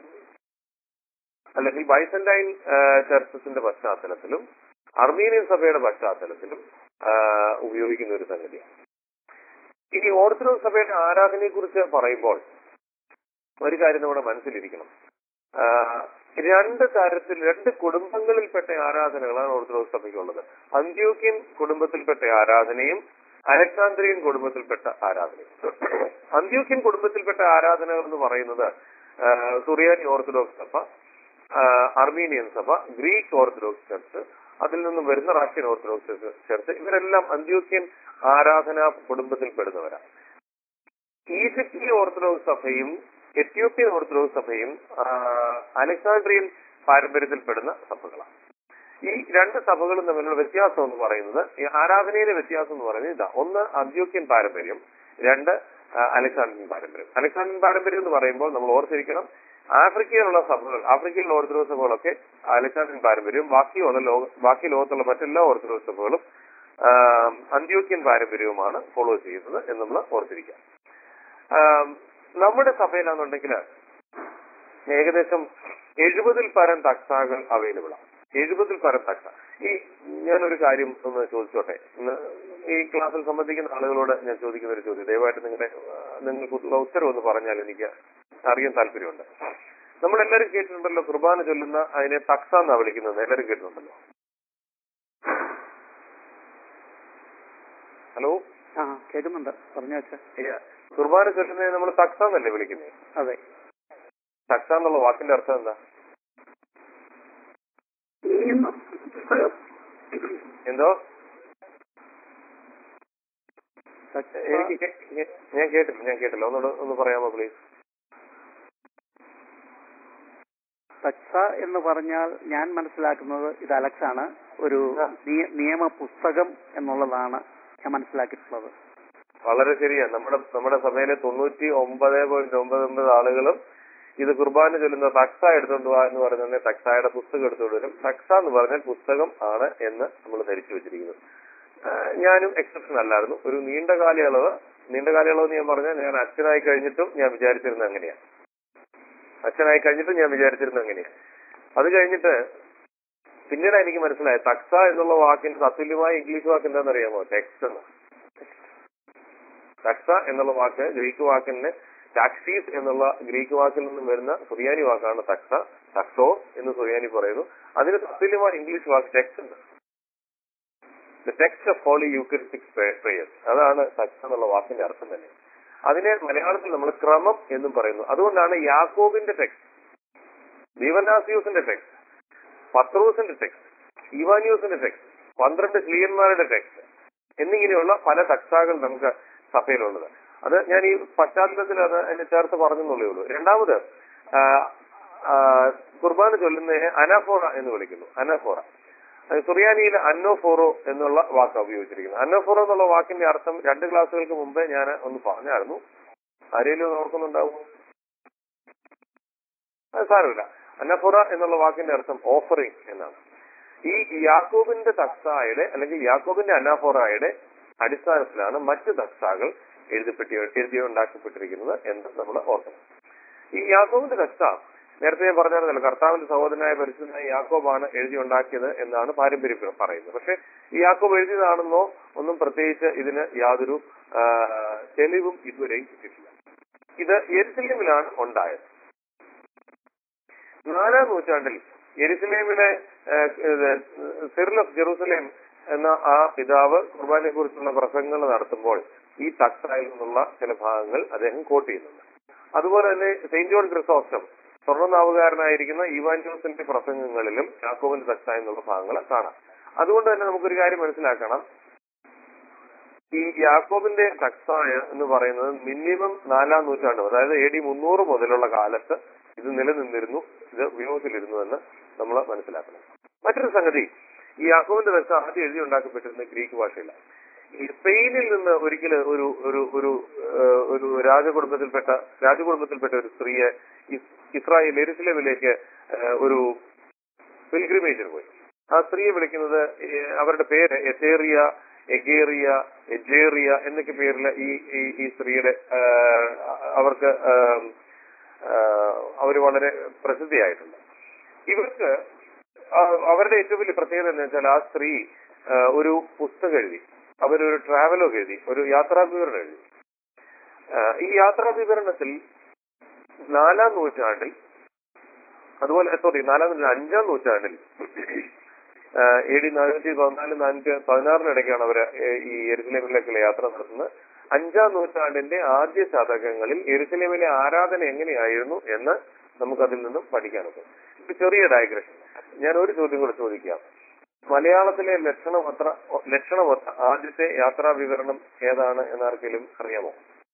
S1: അല്ലെങ്കിൽ ബൈസന്റൈൻ ചർച്ചസിന്റെ പശ്ചാത്തലത്തിലും അർമീനിയൻ സഭയുടെ പശ്ചാത്തലത്തിലും ആ, ഉപയോഗിക്കുന്ന ഒരു സംഗതിയാണ് ഇനി ഓർത്തഡോക്സ് സഭയുടെ ആരാധനയെ കുറിച്ച് പറയുമ്പോൾ ഒരു കാര്യം നമ്മുടെ മനസ്സിലിരിക്കണം ആ, രണ്ട് തരത്തിൽ രണ്ട് കുടുംബങ്ങളിൽപ്പെട്ട ആരാധനകളാണ് ഓർത്തഡോക്സ് സഭയ്ക്കുള്ളത് അന്ത്യോക്യൻ കുടുംബത്തിൽപ്പെട്ട ആരാധനയും അലക്സാന്ദ്രിയൻ കുടുംബത്തിൽപ്പെട്ട ആരാധനയും അന്ത്യോക്യൻ കുടുംബത്തിൽപ്പെട്ട ആരാധനകൾ എന്ന് പറയുന്നത് ആ, സുറിയാനി ഓർത്തഡോക്സ് സഭ ആ, അർമീനിയൻ സഭ ഗ്രീക്ക് ഓർത്തഡോക്സ് ചർച്ച് അതിൽ നിന്നും വരുന്ന റഷ്യൻ ഓർത്തഡോക്സ് ചർച്ച് ഇവരെല്ലാം അന്ത്യോക്യൻ ആരാധനാ കുടുംബത്തിൽപ്പെടുന്നവരാണ് ഈജിപ്തിലെ ഓർത്തഡോക്സ് സഭയും എത്യോപ്യൻ ഓർത്തഡോക്സ് സഭയും ആ, അലക്സാണ്ട്രിയൻ പാരമ്പര്യത്തിൽപ്പെടുന്ന സഭകളാണ് ഈ രണ്ട് സഭകളും തമ്മിലുള്ള വ്യത്യാസം എന്ന് പറയുന്നത് ഈ ആരാധനയിലെ വ്യത്യാസം എന്ന് പറയുന്നത് ഇതാ ഒന്ന് അന്ത്യോക്യൻ പാരമ്പര്യം രണ്ട് ആ, അലക്സാണ്ട്രിയൻ പാരമ്പര്യം അലക്സാണ്ട്രിയൻ പാരമ്പര്യം എന്ന് പറയുമ്പോൾ നമ്മൾ ഓർത്തിരിക്കണം ആഫ്രിക്കയിലുള്ള സഭകൾ ആഫ്രിക്കയിലെ ഓർത്തഡോക്സ് സഭകളൊക്കെ അലക്സാണ്ട്രിയൻ പാരമ്പര്യവും ബാക്കിയുള്ള ലോക ബാക്കി ലോകത്തുള്ള മറ്റെല്ലാ ഓർത്തഡോക്സ് സഭകളും ആ, അന്ത്യോക്യൻ പാരമ്പര്യവുമാണ് ഫോളോ ചെയ്യുന്നത് എന്ന് നമ്മൾ ഓർത്തിരിക്കാം ആം, നമ്മുടെ സഭയിലാണെന്നുണ്ടെങ്കിൽ ഏകദേശം എഴുപതിൽ പരം തക്സാകൾ അവൈലബിൾ ആണ് എഴുപതിൽ പരം തക്സ ഈ ഞാനൊരു കാര്യം ഒന്ന് ചോദിച്ചോട്ടെ ഇന്ന് ഈ ക്ലാസ്സിൽ സംബന്ധിക്കുന്ന ആളുകളോട് ഞാൻ ചോദിക്കുന്ന ഒരു ചോദ്യം ദയവായിട്ട് നിങ്ങളുടെ ആ, നിങ്ങൾക്കുള്ള ഉത്തരം ഒന്ന് പറഞ്ഞാൽ എനിക്ക് അറിയാൻ താല്പര്യമുണ്ട് നമ്മളെല്ലാവരും കേട്ടിട്ടുണ്ടല്ലോ കുർബാന ചൊല്ലുന്ന അതിനെ തക്സ എന്നാ വിളിക്കുന്നത് എല്ലാവരും കേട്ടിട്ടുണ്ടല്ലോ ഹലോ
S2: ആ കേൾക്കുന്നുണ്ട് പറഞ്ഞു വെച്ച
S1: ഈ കുർബാന ചൊല്ലുന്നതിനെ നമ്മൾ തക്സ എന്നല്ലേ വിളിക്കുന്നത്
S2: അതെ
S1: തക്സ എന്നുള്ള വാക്കിന്റെ അർത്ഥം എന്താ എന്തോ എനിക്ക് കേ- കേ- ഞാൻ കേട്ടില്ല ഞാൻ കേട്ടില്ല ഒന്നുകൂടെ ഒന്ന് പറയാമോ പ്ലീസ്
S2: തക്സ എന്ന് പറഞ്ഞാൽ ഞാൻ മനസ്സിലാക്കുന്നത് ഇത് അലക്സാണ് ഒരു നിയ- നിയമ പുസ്തകം എന്നുള്ളതാണ് ഞാൻ മനസ്സിലാക്കിയിട്ടുള്ളത്
S1: വളരെ ശരിയാണ് നമ്മുടെ നമ്മുടെ സഭയിലെ തൊണ്ണൂറ്റി ഒമ്പത് പോയിന്റ് ഒമ്പത് ഒമ്പത് ആളുകളും ഇത് കുർബാന ചൊല്ലുന്ന തക്സ എടുത്തോണ്ട് പോവാ എന്ന് പറഞ്ഞാൽ തക്സായുടെ പുസ്തകം എടുത്തുകൊണ്ട് വരും തക്സ എന്ന് പറഞ്ഞാൽ പുസ്തകം ആണ് എന്ന് നമ്മൾ ധരിച്ചു വെച്ചിരിക്കുന്നത് ആ, ഞാനും എക്സെപ്ഷൻ അല്ലായിരുന്നു ഒരു നീണ്ട കാലയളവ് നീണ്ട കാലയളവ് എന്ന് ഞാൻ പറഞ്ഞാൽ ഞാൻ അച്ഛനായി കഴിഞ്ഞിട്ടും ഞാൻ വിചാരിച്ചിരുന്നത് അങ്ങനെയാണ് അച്ഛനായി കഴിഞ്ഞിട്ടും ഞാൻ വിചാരിച്ചിരുന്നത് അങ്ങനെയാണ് അത് കഴിഞ്ഞിട്ട് പിന്നീട് എനിക്ക് മനസ്സിലായത് തക്സ എന്നുള്ള വാക്കിന് തത്തുല്യമായ ഇംഗ്ലീഷ് വാക്ക് എന്താണെന്ന് അറിയാമോ ടെക്സ്റ്റ് എന്ന് തക്സ എന്നുള്ള വാക്ക് ഗ്രീക്ക് വാക്കിന് ടാക്സീസ് എന്നുള്ള ഗ്രീക്ക് വാക്കിൽ നിന്നും വരുന്ന സുറിയാനി വാക്കാണ് തക്സ തക്സോ എന്ന് സുറിയാനി പറയുന്നു അതിന് തത്തുല്യമായ ഇംഗ്ലീഷ് വാക്ക് ടെക്സ്റ്റ് ഉണ്ട് the text of holy eucharistic prayers അതാണ് തക്സ എന്നുള്ള വാക്കിന്റെ അർത്ഥം തന്നെ അതിനെ മലയാളത്തിൽ നമ്മൾ ക്രമം എന്നും പറയുന്നു അതുകൊണ്ടാണ് യാക്കോബിന്റെ ടെക്സ്റ്റ് ദീവനാസിയൂസിന്റെ ടെക്സ്റ്റ് പത്രോസിന്റെ ടെക്സ്റ്റ് ഇവാനിയൂസിന്റെ ടെക്സ്റ്റ് പന്ത്രണ്ട് ക്ലിയന്മാരുടെ ടെക്സ്റ്റ് എന്നിങ്ങനെയുള്ള പല തക്സാകൾ നമുക്ക് സഭയിലുള്ളത് അത് ഞാൻ ഈ പശ്ചാത്തലത്തിൽ അത് എന്നെ ചേർത്ത് പറഞ്ഞെന്നുള്ളേ ഉള്ളൂ രണ്ടാമത് ആ, ആ, കുർബാന ചൊല്ലുന്നതിനെ അനാഫോറ എന്ന് വിളിക്കുന്നു അനാഫോറ അത് സുറിയാനിയിൽ അന്നോഫോറോ എന്നുള്ള വാക്ക് ഉപയോഗിച്ചിരിക്കുന്നത് അന്നോഫോറോ എന്നുള്ള വാക്കിന്റെ അർത്ഥം രണ്ട് ക്ലാസ്സുകൾക്ക് മുമ്പേ ഞാൻ ഒന്ന് പറഞ്ഞായിരുന്നു ആരെങ്കിലും ഒന്ന് ഓർക്കുന്നുണ്ടാവും അത് സാരമില്ല അന്നഫോറ എന്നുള്ള വാക്കിന്റെ അർത്ഥം ഓഫറിംഗ് എന്നാണ് ഈ യാക്കോബിന്റെ തക്സായുടെ അല്ലെങ്കിൽ യാക്കോബിന്റെ അനാഫോറായുടെ അടിസ്ഥാനത്തിലാണ് മറ്റ് തക്സാകൾ എഴുതപ്പെട്ടി എഴുതി ഉണ്ടാക്കപ്പെട്ടിരിക്കുന്നത് എന്ന് നമ്മൾ ഓർക്കണം ഈ യാക്കോബിന്റെ തക്സ നേരത്തെ ഞാൻ പറഞ്ഞായിരുന്നല്ലോ കർത്താവിന്റെ സഹോദരനായ പരിശുദ്ധനായ യാക്കോബാണ് എഴുതി ഉണ്ടാക്കിയത് എന്നാണ് പാരമ്പര്യം പറയുന്നത് പക്ഷെ ഈ യാക്കോബ് എഴുതിയതാണെന്നോ ഒന്നും പ്രത്യേകിച്ച് ഇതിന് യാതൊരു ആ, തെളിവും ഇതുവരെയും കിട്ടിയിട്ടില്ല ഇത് എരുസലേമിലാണ് ഉണ്ടായത് നാലാം നൂറ്റാണ്ടിൽ എരുസലേമിലെ സിറിൽ ഓഫ് ജെറൂസലേം എന്ന ആ പിതാവ് കുർബാനയെ കുറിച്ചുള്ള പ്രസംഗങ്ങൾ നടത്തുമ്പോൾ ഈ തക്സായിൽ നിന്നുള്ള ചില ഭാഗങ്ങൾ അദ്ദേഹം കോട്ട് ചെയ്യുന്നുണ്ട് അതുപോലെ തന്നെ സെയിന്റ് ജോൺ ക്രിസോസ്റ്റം സ്വർണ്ണനാവുകാരനായിരിക്കുന്ന ഇവാൻ ജോസിന്റെ പ്രസംഗങ്ങളിലും യാക്കോബിന്റെ തക്സ എന്നുള്ള ഭാഗങ്ങൾ കാണാം അതുകൊണ്ട് തന്നെ നമുക്കൊരു കാര്യം മനസ്സിലാക്കണം ഈ യാക്കോബിന്റെ തക്സായ എന്ന് പറയുന്നത് മിനിമം നാലാം നൂറ്റാണ്ട് അതായത് എ ഡി മുന്നൂറ് മുതലുള്ള കാലത്ത് ഇത് നിലനിന്നിരുന്നു ഇത് ഉപയോഗത്തിലിരുന്നു എന്ന് നമ്മൾ മനസ്സിലാക്കണം മറ്റൊരു സംഗതി ഈ യാക്കോബിന്റെ തക്സ ആദ്യം എഴുതി ഉണ്ടാക്കപ്പെട്ടിരുന്നത് ഗ്രീക്ക് ഭാഷയിലാണ് ഈ സ്പെയിനിൽ നിന്ന് ഒരിക്കലും ഒരു ഒരു ഒരു ഏഹ്, ഒരു രാജകുടുംബത്തിൽപ്പെട്ട രാജകുടുംബത്തിൽപ്പെട്ട ഒരു സ്ത്രീയെ ഇസ്- ഇസ്രായേൽ എരുസലേമിലേക്ക് ഏഹ്, ഒരു പിൽഗ്രിമേജിന് പോയി ആ സ്ത്രീയെ വിളിക്കുന്നത് ഏഹ്, അവരുടെ പേര് എത്തേറിയ എഗേറിയ എജേറിയ എന്നൊക്കെ പേരിൽ ഈ ഈ- ഈ സ്ത്രീയുടെ ഏഹ്, അവർക്ക് അവർ വളരെ പ്രസിദ്ധിയായിട്ടുണ്ട് ഇവർക്ക് ആ- അവരുടെ ഏറ്റവും വലിയ പ്രത്യേകത എന്ന് വെച്ചാൽ ആ സ്ത്രീ ആ, ഒരു പുസ്തകം എഴുതി അവരൊരു ട്രാവലോഗ് എഴുതി ഒരു യാത്രാ വിവരണം എഴുതി ആ, ഈ യാത്രാ വിവരണത്തിൽ നാലാം നൂറ്റാണ്ടിൽ അതുപോലെ സോറി നാലാം നൂറ്റാണ്ട് അഞ്ചാം നൂറ്റാണ്ടിൽ എ ഡി നാനൂറ്റി പതിനാല് നാനൂറ്റി പതിനാറിനിടയ്ക്കാണ് അവർ ഈ എരുസലേമിലേക്കുള്ള യാത്ര നടത്തുന്നത് അഞ്ചാം നൂറ്റാണ്ടിന്റെ ആദ്യ ശതകങ്ങളിൽ എരുസലേമിലെ ആരാധന എങ്ങനെയായിരുന്നു എന്ന് നമുക്കതിൽ നിന്നും പഠിക്കാനൊക്കെ ഒരു ചെറിയ ഡയഗ്രഷൻ ഞാൻ ഒരു ചോദ്യം കൂടെ ചോദിക്കാം മലയാളത്തിലെ ലക്ഷണമത്ര ലക്ഷണമൊത്ത ആദ്യത്തെ യാത്രാ വിവരണം ഏതാണ് എന്നാർക്കെങ്കിലും അറിയാമോ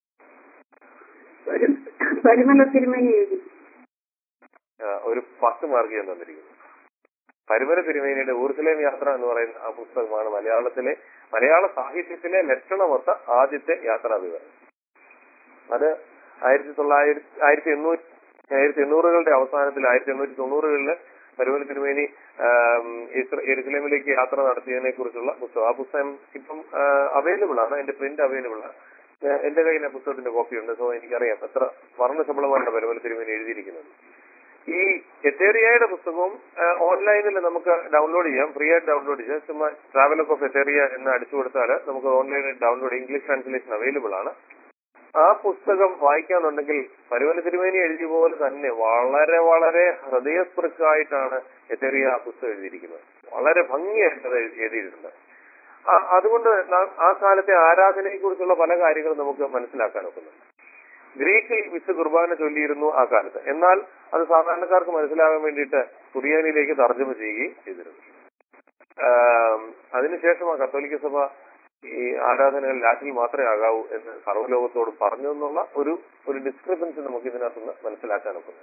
S3: ഒരു പരിമല തിരുമേനി എഴുതി
S1: ആ, ഒരു പത്ത് മാർക്ക് ഞാൻ തന്നിരിക്കുന്നു പരിമല തിരുമേനിയുടെ ഊർസലേം യാത്ര എന്ന് പറയുന്ന ആ പുസ്തകമാണ് മലയാളത്തിലെ മലയാള സാഹിത്യത്തിലെ ലക്ഷണമൊത്ത ആദ്യത്തെ യാത്രാ വിവരണം അത് ആയിരത്തി തൊള്ളായിരത്തി ആയിരത്തി എണ്ണൂറ്റി ആയിരത്തി എണ്ണൂറുകളുടെ അവസാനത്തിൽ ആയിരത്തി എണ്ണൂറ്റി തൊണ്ണൂറുകളില് പരിമല തിരുമേനി ആം, ഇസ്ര- യെരുസലേമിലേക്ക് യാത്ര നടത്തിയതിനെ കുറിച്ചുള്ള പുസ്തകം ആ പുസ്തകം ഇപ്പം അവൈലബിൾ ആണ് എന്റെ പ്രിന്റ് അവൈലബിൾ ആണ് ഏഹ് എന്റെ കയ്യിൽ ആ പുസ്തകത്തിന്റെ കോപ്പി ഉണ്ട് സോ എനിക്കറിയാം എത്ര വർണ്ണശബളമാണ് പരിമല തിരുമേനി എഴുതിയിരിക്കുന്നത് ഈ എത്തേറിയയുടെ പുസ്തകവും ഓൺലൈനിൽ നമുക്ക് ഡൗൺലോഡ് ചെയ്യാം ഫ്രീ ആയിട്ട് ഡൗൺലോഡ് ചെയ്യാം ചുമ്മാ ട്രാവലർ ഓഫ് എത്തേറിയ എന്ന് അടിച്ചു കൊടുത്താൽ നമുക്ക് ഓൺലൈനിൽ ഡൗൺലോഡ് ഇംഗ്ലീഷ് ട്രാൻസ്ലേഷൻ അവൈലബിൾ ആണ് ആ പുസ്തകം വായിക്കാന്നുണ്ടെങ്കിൽ പരുവല തിരുമേനി എഴുതിയ പോലെ തന്നെ വളരെ വളരെ ഹൃദയസ്പൃക്കായിട്ടാണ് എത്തേറിയ ആ പുസ്തകം എഴുതിയിരിക്കുന്നത് വളരെ ഭംഗിയായിട്ട് അത് എഴുതി- എഴുതിയിട്ടുണ്ട് ആ- അതുകൊണ്ട് നാം ആ കാലത്തെ ആരാധനയെ കുറിച്ചുള്ള പല കാര്യങ്ങളും നമുക്ക് മനസ്സിലാക്കാൻ ഒക്കുന്നുണ്ട് ഗ്രീക്കിൽ വിശുദ്ധ കുർബാന ചൊല്ലിയിരുന്നു ആ കാലത്ത് എന്നാൽ അത് സാധാരണക്കാർക്ക് മനസ്സിലാകാൻ വേണ്ടിയിട്ട് കുറിയാനിലേക്ക് തർജ്ജമ ചെയ്യുകയും ചെയ്തിരുന്നു ആം, അതിനുശേഷം ആ കത്തോലിക്ക സഭ ഈ ആരാധനകൾ ലാറ്റിൽ മാത്രമേ ആകാവൂ എന്ന് സർവ്വലോകത്തോട് പറഞ്ഞു എന്നുള്ള ഒരു ഒരു ഡിസ്ക്രിപ്പൻസി നമുക്ക് ഇതിനകത്തുനിന്ന് മനസ്സിലാക്കാനൊക്കെ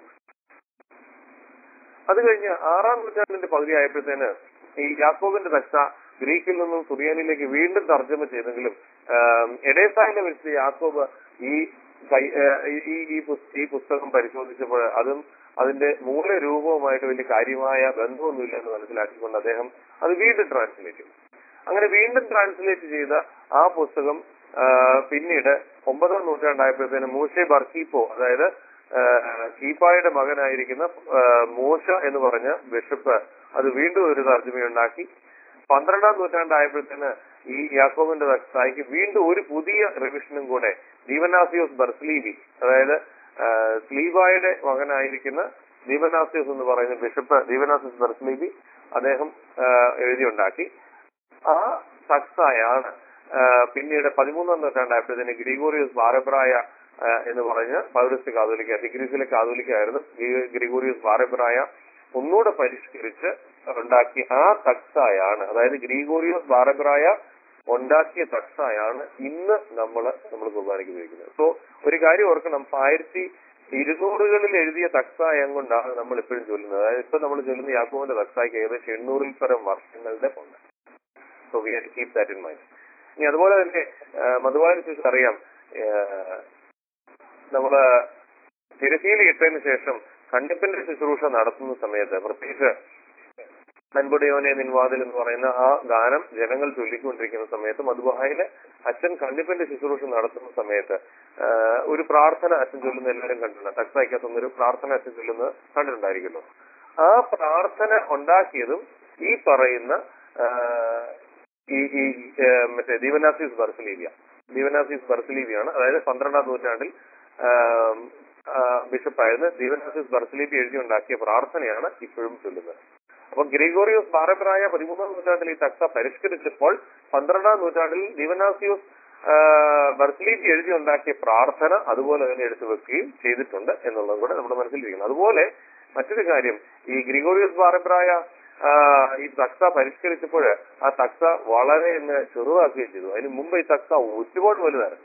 S1: അത് കഴിഞ്ഞ് ആറാം നൂറ്റാണ്ടിന്റെ പകുതി ആയപ്പോഴത്തേന് ഈ യാക്കോബിന്റെ തക്സ ഗ്രീക്കിൽ നിന്നും സുറിയാനിലേക്ക് വീണ്ടും തർജ്ജമ ചെയ്തെങ്കിലും ആം, എഡേസായിലെ വെച്ച് യാക്കോബ് ഈ കൈ- ഏഹ് ഈ- ഈ ഈ പുസ്- ഈ പുസ്തകം പരിശോധിച്ചപ്പോൾ അതും അതിന്റെ മൂലരൂപവുമായിട്ട് വലിയ കാര്യമായ ബന്ധമൊന്നുമില്ല എന്ന് മനസ്സിലാക്കിക്കൊണ്ട് അദ്ദേഹം അത് വീണ്ടും ട്രാൻസ്ലേറ്റ് ചെയ്തു അങ്ങനെ വീണ്ടും ട്രാൻസ്ലേറ്റ് ചെയ്ത ആ പുസ്തകം ആ, പിന്നീട് ഒമ്പതാം നൂറ്റാണ്ടായപ്പോഴത്തേന് മൂഷെ ബർക്കീപ്പോ അതായത് ആ, കീപ്പായുടെ മകനായിരിക്കുന്ന ആ, മൂഷ എന്ന് പറഞ്ഞ ബിഷപ്പ് അത് വീണ്ടും ഒരു തർജ്ജമയുണ്ടാക്കി പന്ത്രണ്ടാം നൂറ്റാണ്ടായപ്പോഴത്തേന് ഈ യാക്കോബിന്റെ തക്സായിക്ക് വീണ്ടും ഒരു പുതിയ റിവിഷനും കൂടെ ദീവനാസിയോസ് ബർസ്ലീബി അതായത് ആ, സ്ലീബായുടെ മകനായിരിക്കുന്ന ദീവനാസിയോസ് എന്ന് പറയുന്ന ബിഷപ്പ് ദീവനാസിയോസ് ബർസ്ലീബി അദ്ദേഹം ആ, എഴുതിയുണ്ടാക്കി ആ തക്സായാണ് ആ, പിന്നീട് പതിമൂന്നാം നൂറ്റാണ്ടായപ്പോഴത്തേന് ഗ്രിഗോറിയസ് ബാരബ്രായ ആ, എന്ന് പറഞ്ഞ് പൗരസ്ത്യ കാതോലിക്ക ഡിഗ്രീസിലെ കാതോലിക്കായിരുന്നു ഗ്രി- ഗ്രിഗോറിയസ് ബാരബ്രായ ഒന്നുകൂടെ പരിഷ്കരിച്ച് ഉണ്ടാക്കിയ ആ തക്സായാണ് അതായത് ഗ്രിഗോറിയസ് ബാരബ്രായ ഉണ്ടാക്കിയ തക്സായാണ് ഇന്ന് നമ്മൾ നമ്മൾ കുർബാനയ്ക്ക് ഉപയോഗിക്കുന്നത് സോ ഒരു കാര്യം ഓർക്കണം ആയിരത്തി ഇരുന്നൂറുകളിൽ എഴുതിയ തക്സായം കൊണ്ടാണ് നമ്മൾ എപ്പോഴും ചൊല്ലുന്നത് അതായത് ഇപ്പൊ നമ്മൾ ചൊല്ലുന്ന യാക്കോവിന്റെ തക്സായ്ക്ക് ഏകദേശം എണ്ണൂറിൽ പരം വർഷങ്ങളുടെ ഉണ്ട് so we have keep that in mind ഇനി അതുപോലെ തന്നെ മധുവാന ശേഷം അറിയാം ഏഹ്, നമ്മള് തിരശ്ശീല ഇട്ടതിന് ശേഷം കണ്ടിപ്പിന്റെ ശുശ്രൂഷ നടത്തുന്ന സമയത്ത് പ്രത്യേകിച്ച് അൻപുടയോനെ നിൻവാതിൽ എന്ന് പറയുന്ന ആ ഗാനം ജനങ്ങൾ ചൊല്ലിക്കൊണ്ടിരിക്കുന്ന സമയത്ത് മധുബായിലെ അച്ഛൻ കണ്ടിപ്പിന്റെ ശുശ്രൂഷ നടത്തുന്ന സമയത്ത് ആഹ്, ഒരു പ്രാർത്ഥന അച്ഛൻ ചൊല്ലുന്ന എല്ലാവരും കണ്ടിട്ടുണ്ട് തക്സായിക്കകത്തുനിന്ന് ഒരു പ്രാർത്ഥന അച്ഛൻ ചൊല്ലുന്നത് കണ്ടിട്ടുണ്ടായിരിക്കുന്നു ആ പ്രാർത്ഥന ഉണ്ടാക്കിയതും ഈ പറയുന്ന ആഹ്, ഈ ഈ ഏഹ്, മറ്റേ ദീവനാസീസ് ബർസലീവിയ ദീവനാസീസ് ബർസലീവിയാണ് അതായത് പന്ത്രണ്ടാം നൂറ്റാണ്ടിൽ ആം, ആ, ബിഷപ്പായിരുന്ന ദീവനാസീസ് ബർസലീബി എഴുതി ഉണ്ടാക്കിയ പ്രാർത്ഥനയാണ് ഇപ്പോഴും ചൊല്ലുന്നത് അപ്പൊ ഗ്രിഗോറിയോസ് ബാരബ്രായ പതിമൂന്നാം നൂറ്റാണ്ടിൽ ഈ തക്സ പരിഷ്കരിച്ചപ്പോൾ പന്ത്രണ്ടാം നൂറ്റാണ്ടിൽ ദീവനാസിയോസ് ബർസലീബി എഴുതി ഉണ്ടാക്കിയ പ്രാർത്ഥന അതുപോലെ തന്നെ എടുത്തു വെക്കുകയും ചെയ്തിട്ടുണ്ട് എന്നുള്ളതും കൂടെ നമ്മുടെ മനസ്സിലിരിക്കണം അതുപോലെ മറ്റൊരു കാര്യം ഈ ഗ്രിഗോറിയോസ് ബാരബ്രായ ആ, ഈ തക്സ പരിഷ്കരിച്ചപ്പോൾ ആ തക്സ വളരെ അങ്ങ് ചെറുതാക്കുകയും ചെയ്തു അതിന് മുമ്പ് ഈ തക്സ ഒരുപാട് വലുതായിരുന്നു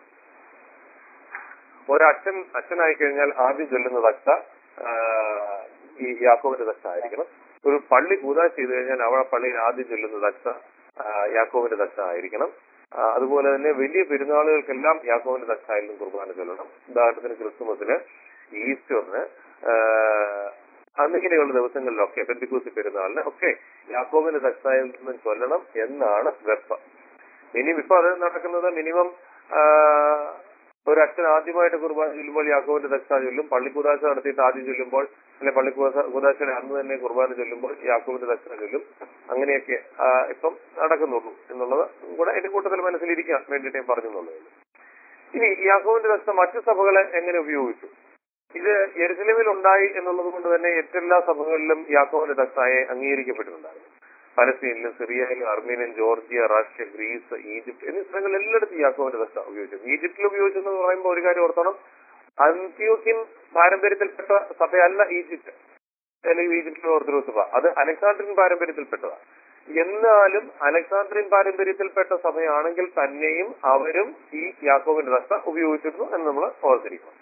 S1: ഒരച്ഛൻ അച്ഛനായി കഴിഞ്ഞാൽ ആദ്യം ചൊല്ലുന്ന തക്സ ആ, ഈ യാക്കോബിന്റെ തക്സ ആയിരിക്കണം ഒരു പള്ളി കൂതാ ചെയ്തു കഴിഞ്ഞാൽ അവിടെ പള്ളിയിൽ ആദ്യം ചൊല്ലുന്ന തക്സ ആ, യാക്കോബിന്റെ തക്സ ആയിരിക്കണം ആ, അതുപോലെ തന്നെ വലിയ പെരുന്നാളുകൾക്കെല്ലാം യാക്കോബിന്റെ തക്സായാലും കുർബാന ചൊല്ലണം ഉദാഹരണത്തിന് ക്രിസ്തുമസിന് ഈസ്റ്ററിന് ആ, അങ്ങനെയുള്ള ദിവസങ്ങളിലൊക്കെ പെന്തിക്കൂസി പെരുന്നാളിന് ഒക്കെ യാക്കോബിന്റെ തക്സായിൽ നിന്നും ചൊല്ലണം എന്നാണ് വെപ്പ് ഇനി ഇപ്പൊ അത് നടക്കുന്നത് മിനിമം ഒരു അച്ഛൻ ആദ്യമായിട്ട് കുർബാന ചൊല്ലുമ്പോൾ യാക്കോബിന്റെ തക്സ ചൊല്ലും പള്ളിക്കുദാശ നടത്തിയിട്ട് ആദ്യം ചൊല്ലുമ്പോൾ അല്ലെ പള്ളിക്കുദാശയുടെ അന്ന് തന്നെ കുർബാന ചൊല്ലുമ്പോൾ യാക്കോബിന്റെ തക്സ ചൊല്ലും അങ്ങനെയൊക്കെ ആ, ഇപ്പം നടക്കുന്നുള്ളൂ എന്നുള്ളത് കൂടെ എന്റെ കൂട്ടത്തിൽ മനസ്സിലിരിക്കാൻ വേണ്ടിയിട്ട് ഞാൻ പറഞ്ഞെന്നുള്ളത് ഇനി യാക്കോബിന്റെ തക്സ മറ്റു സഭകളെ എങ്ങനെ ഉപയോഗിച്ചു ഇത് യെരുസലേമിൽ ഉണ്ടായി എന്നുള്ളത് കൊണ്ട് തന്നെ മറ്റെല്ലാ സഭകളിലും യാക്കോബിന്റെ തക്സായെ അംഗീകരിക്കപ്പെട്ടിട്ടുണ്ടായിരുന്നു പലസ്തീനിലും സിറിയയിലും Armenian Georgia Russia Greece Egypt എന്നീ സ്ഥലങ്ങളിൽ എല്ലായിടത്തും യാക്കോബിന്റെ തക്സ ഉപയോഗിച്ചു ഈജിപ്തിൽ ഉപയോഗിച്ചെന്ന് പറയുമ്പോൾ ഒരു കാര്യം ഓർത്തണം അന്ത്യോക്യൻ പാരമ്പര്യത്തിൽപ്പെട്ട സഭയല്ല ഈജിപ്ത് അല്ലെങ്കിൽ ഈജിപ്തിലെ ഓർത്തഡോക്സ് സഭ അത് അലക്സാണ്ട്രിയൻ പാരമ്പര്യത്തിൽപ്പെട്ടതാണ് എന്നാലും അലക്സാണ്ട്രിയൻ പാരമ്പര്യത്തിൽപ്പെട്ട സഭയാണെങ്കിൽ തന്നെയും അവരും ഈ യാക്കോബിന്റെ തക്സ ഉപയോഗിച്ചിരുന്നു എന്ന് നമ്മൾ ഓർത്തിരിക്കണം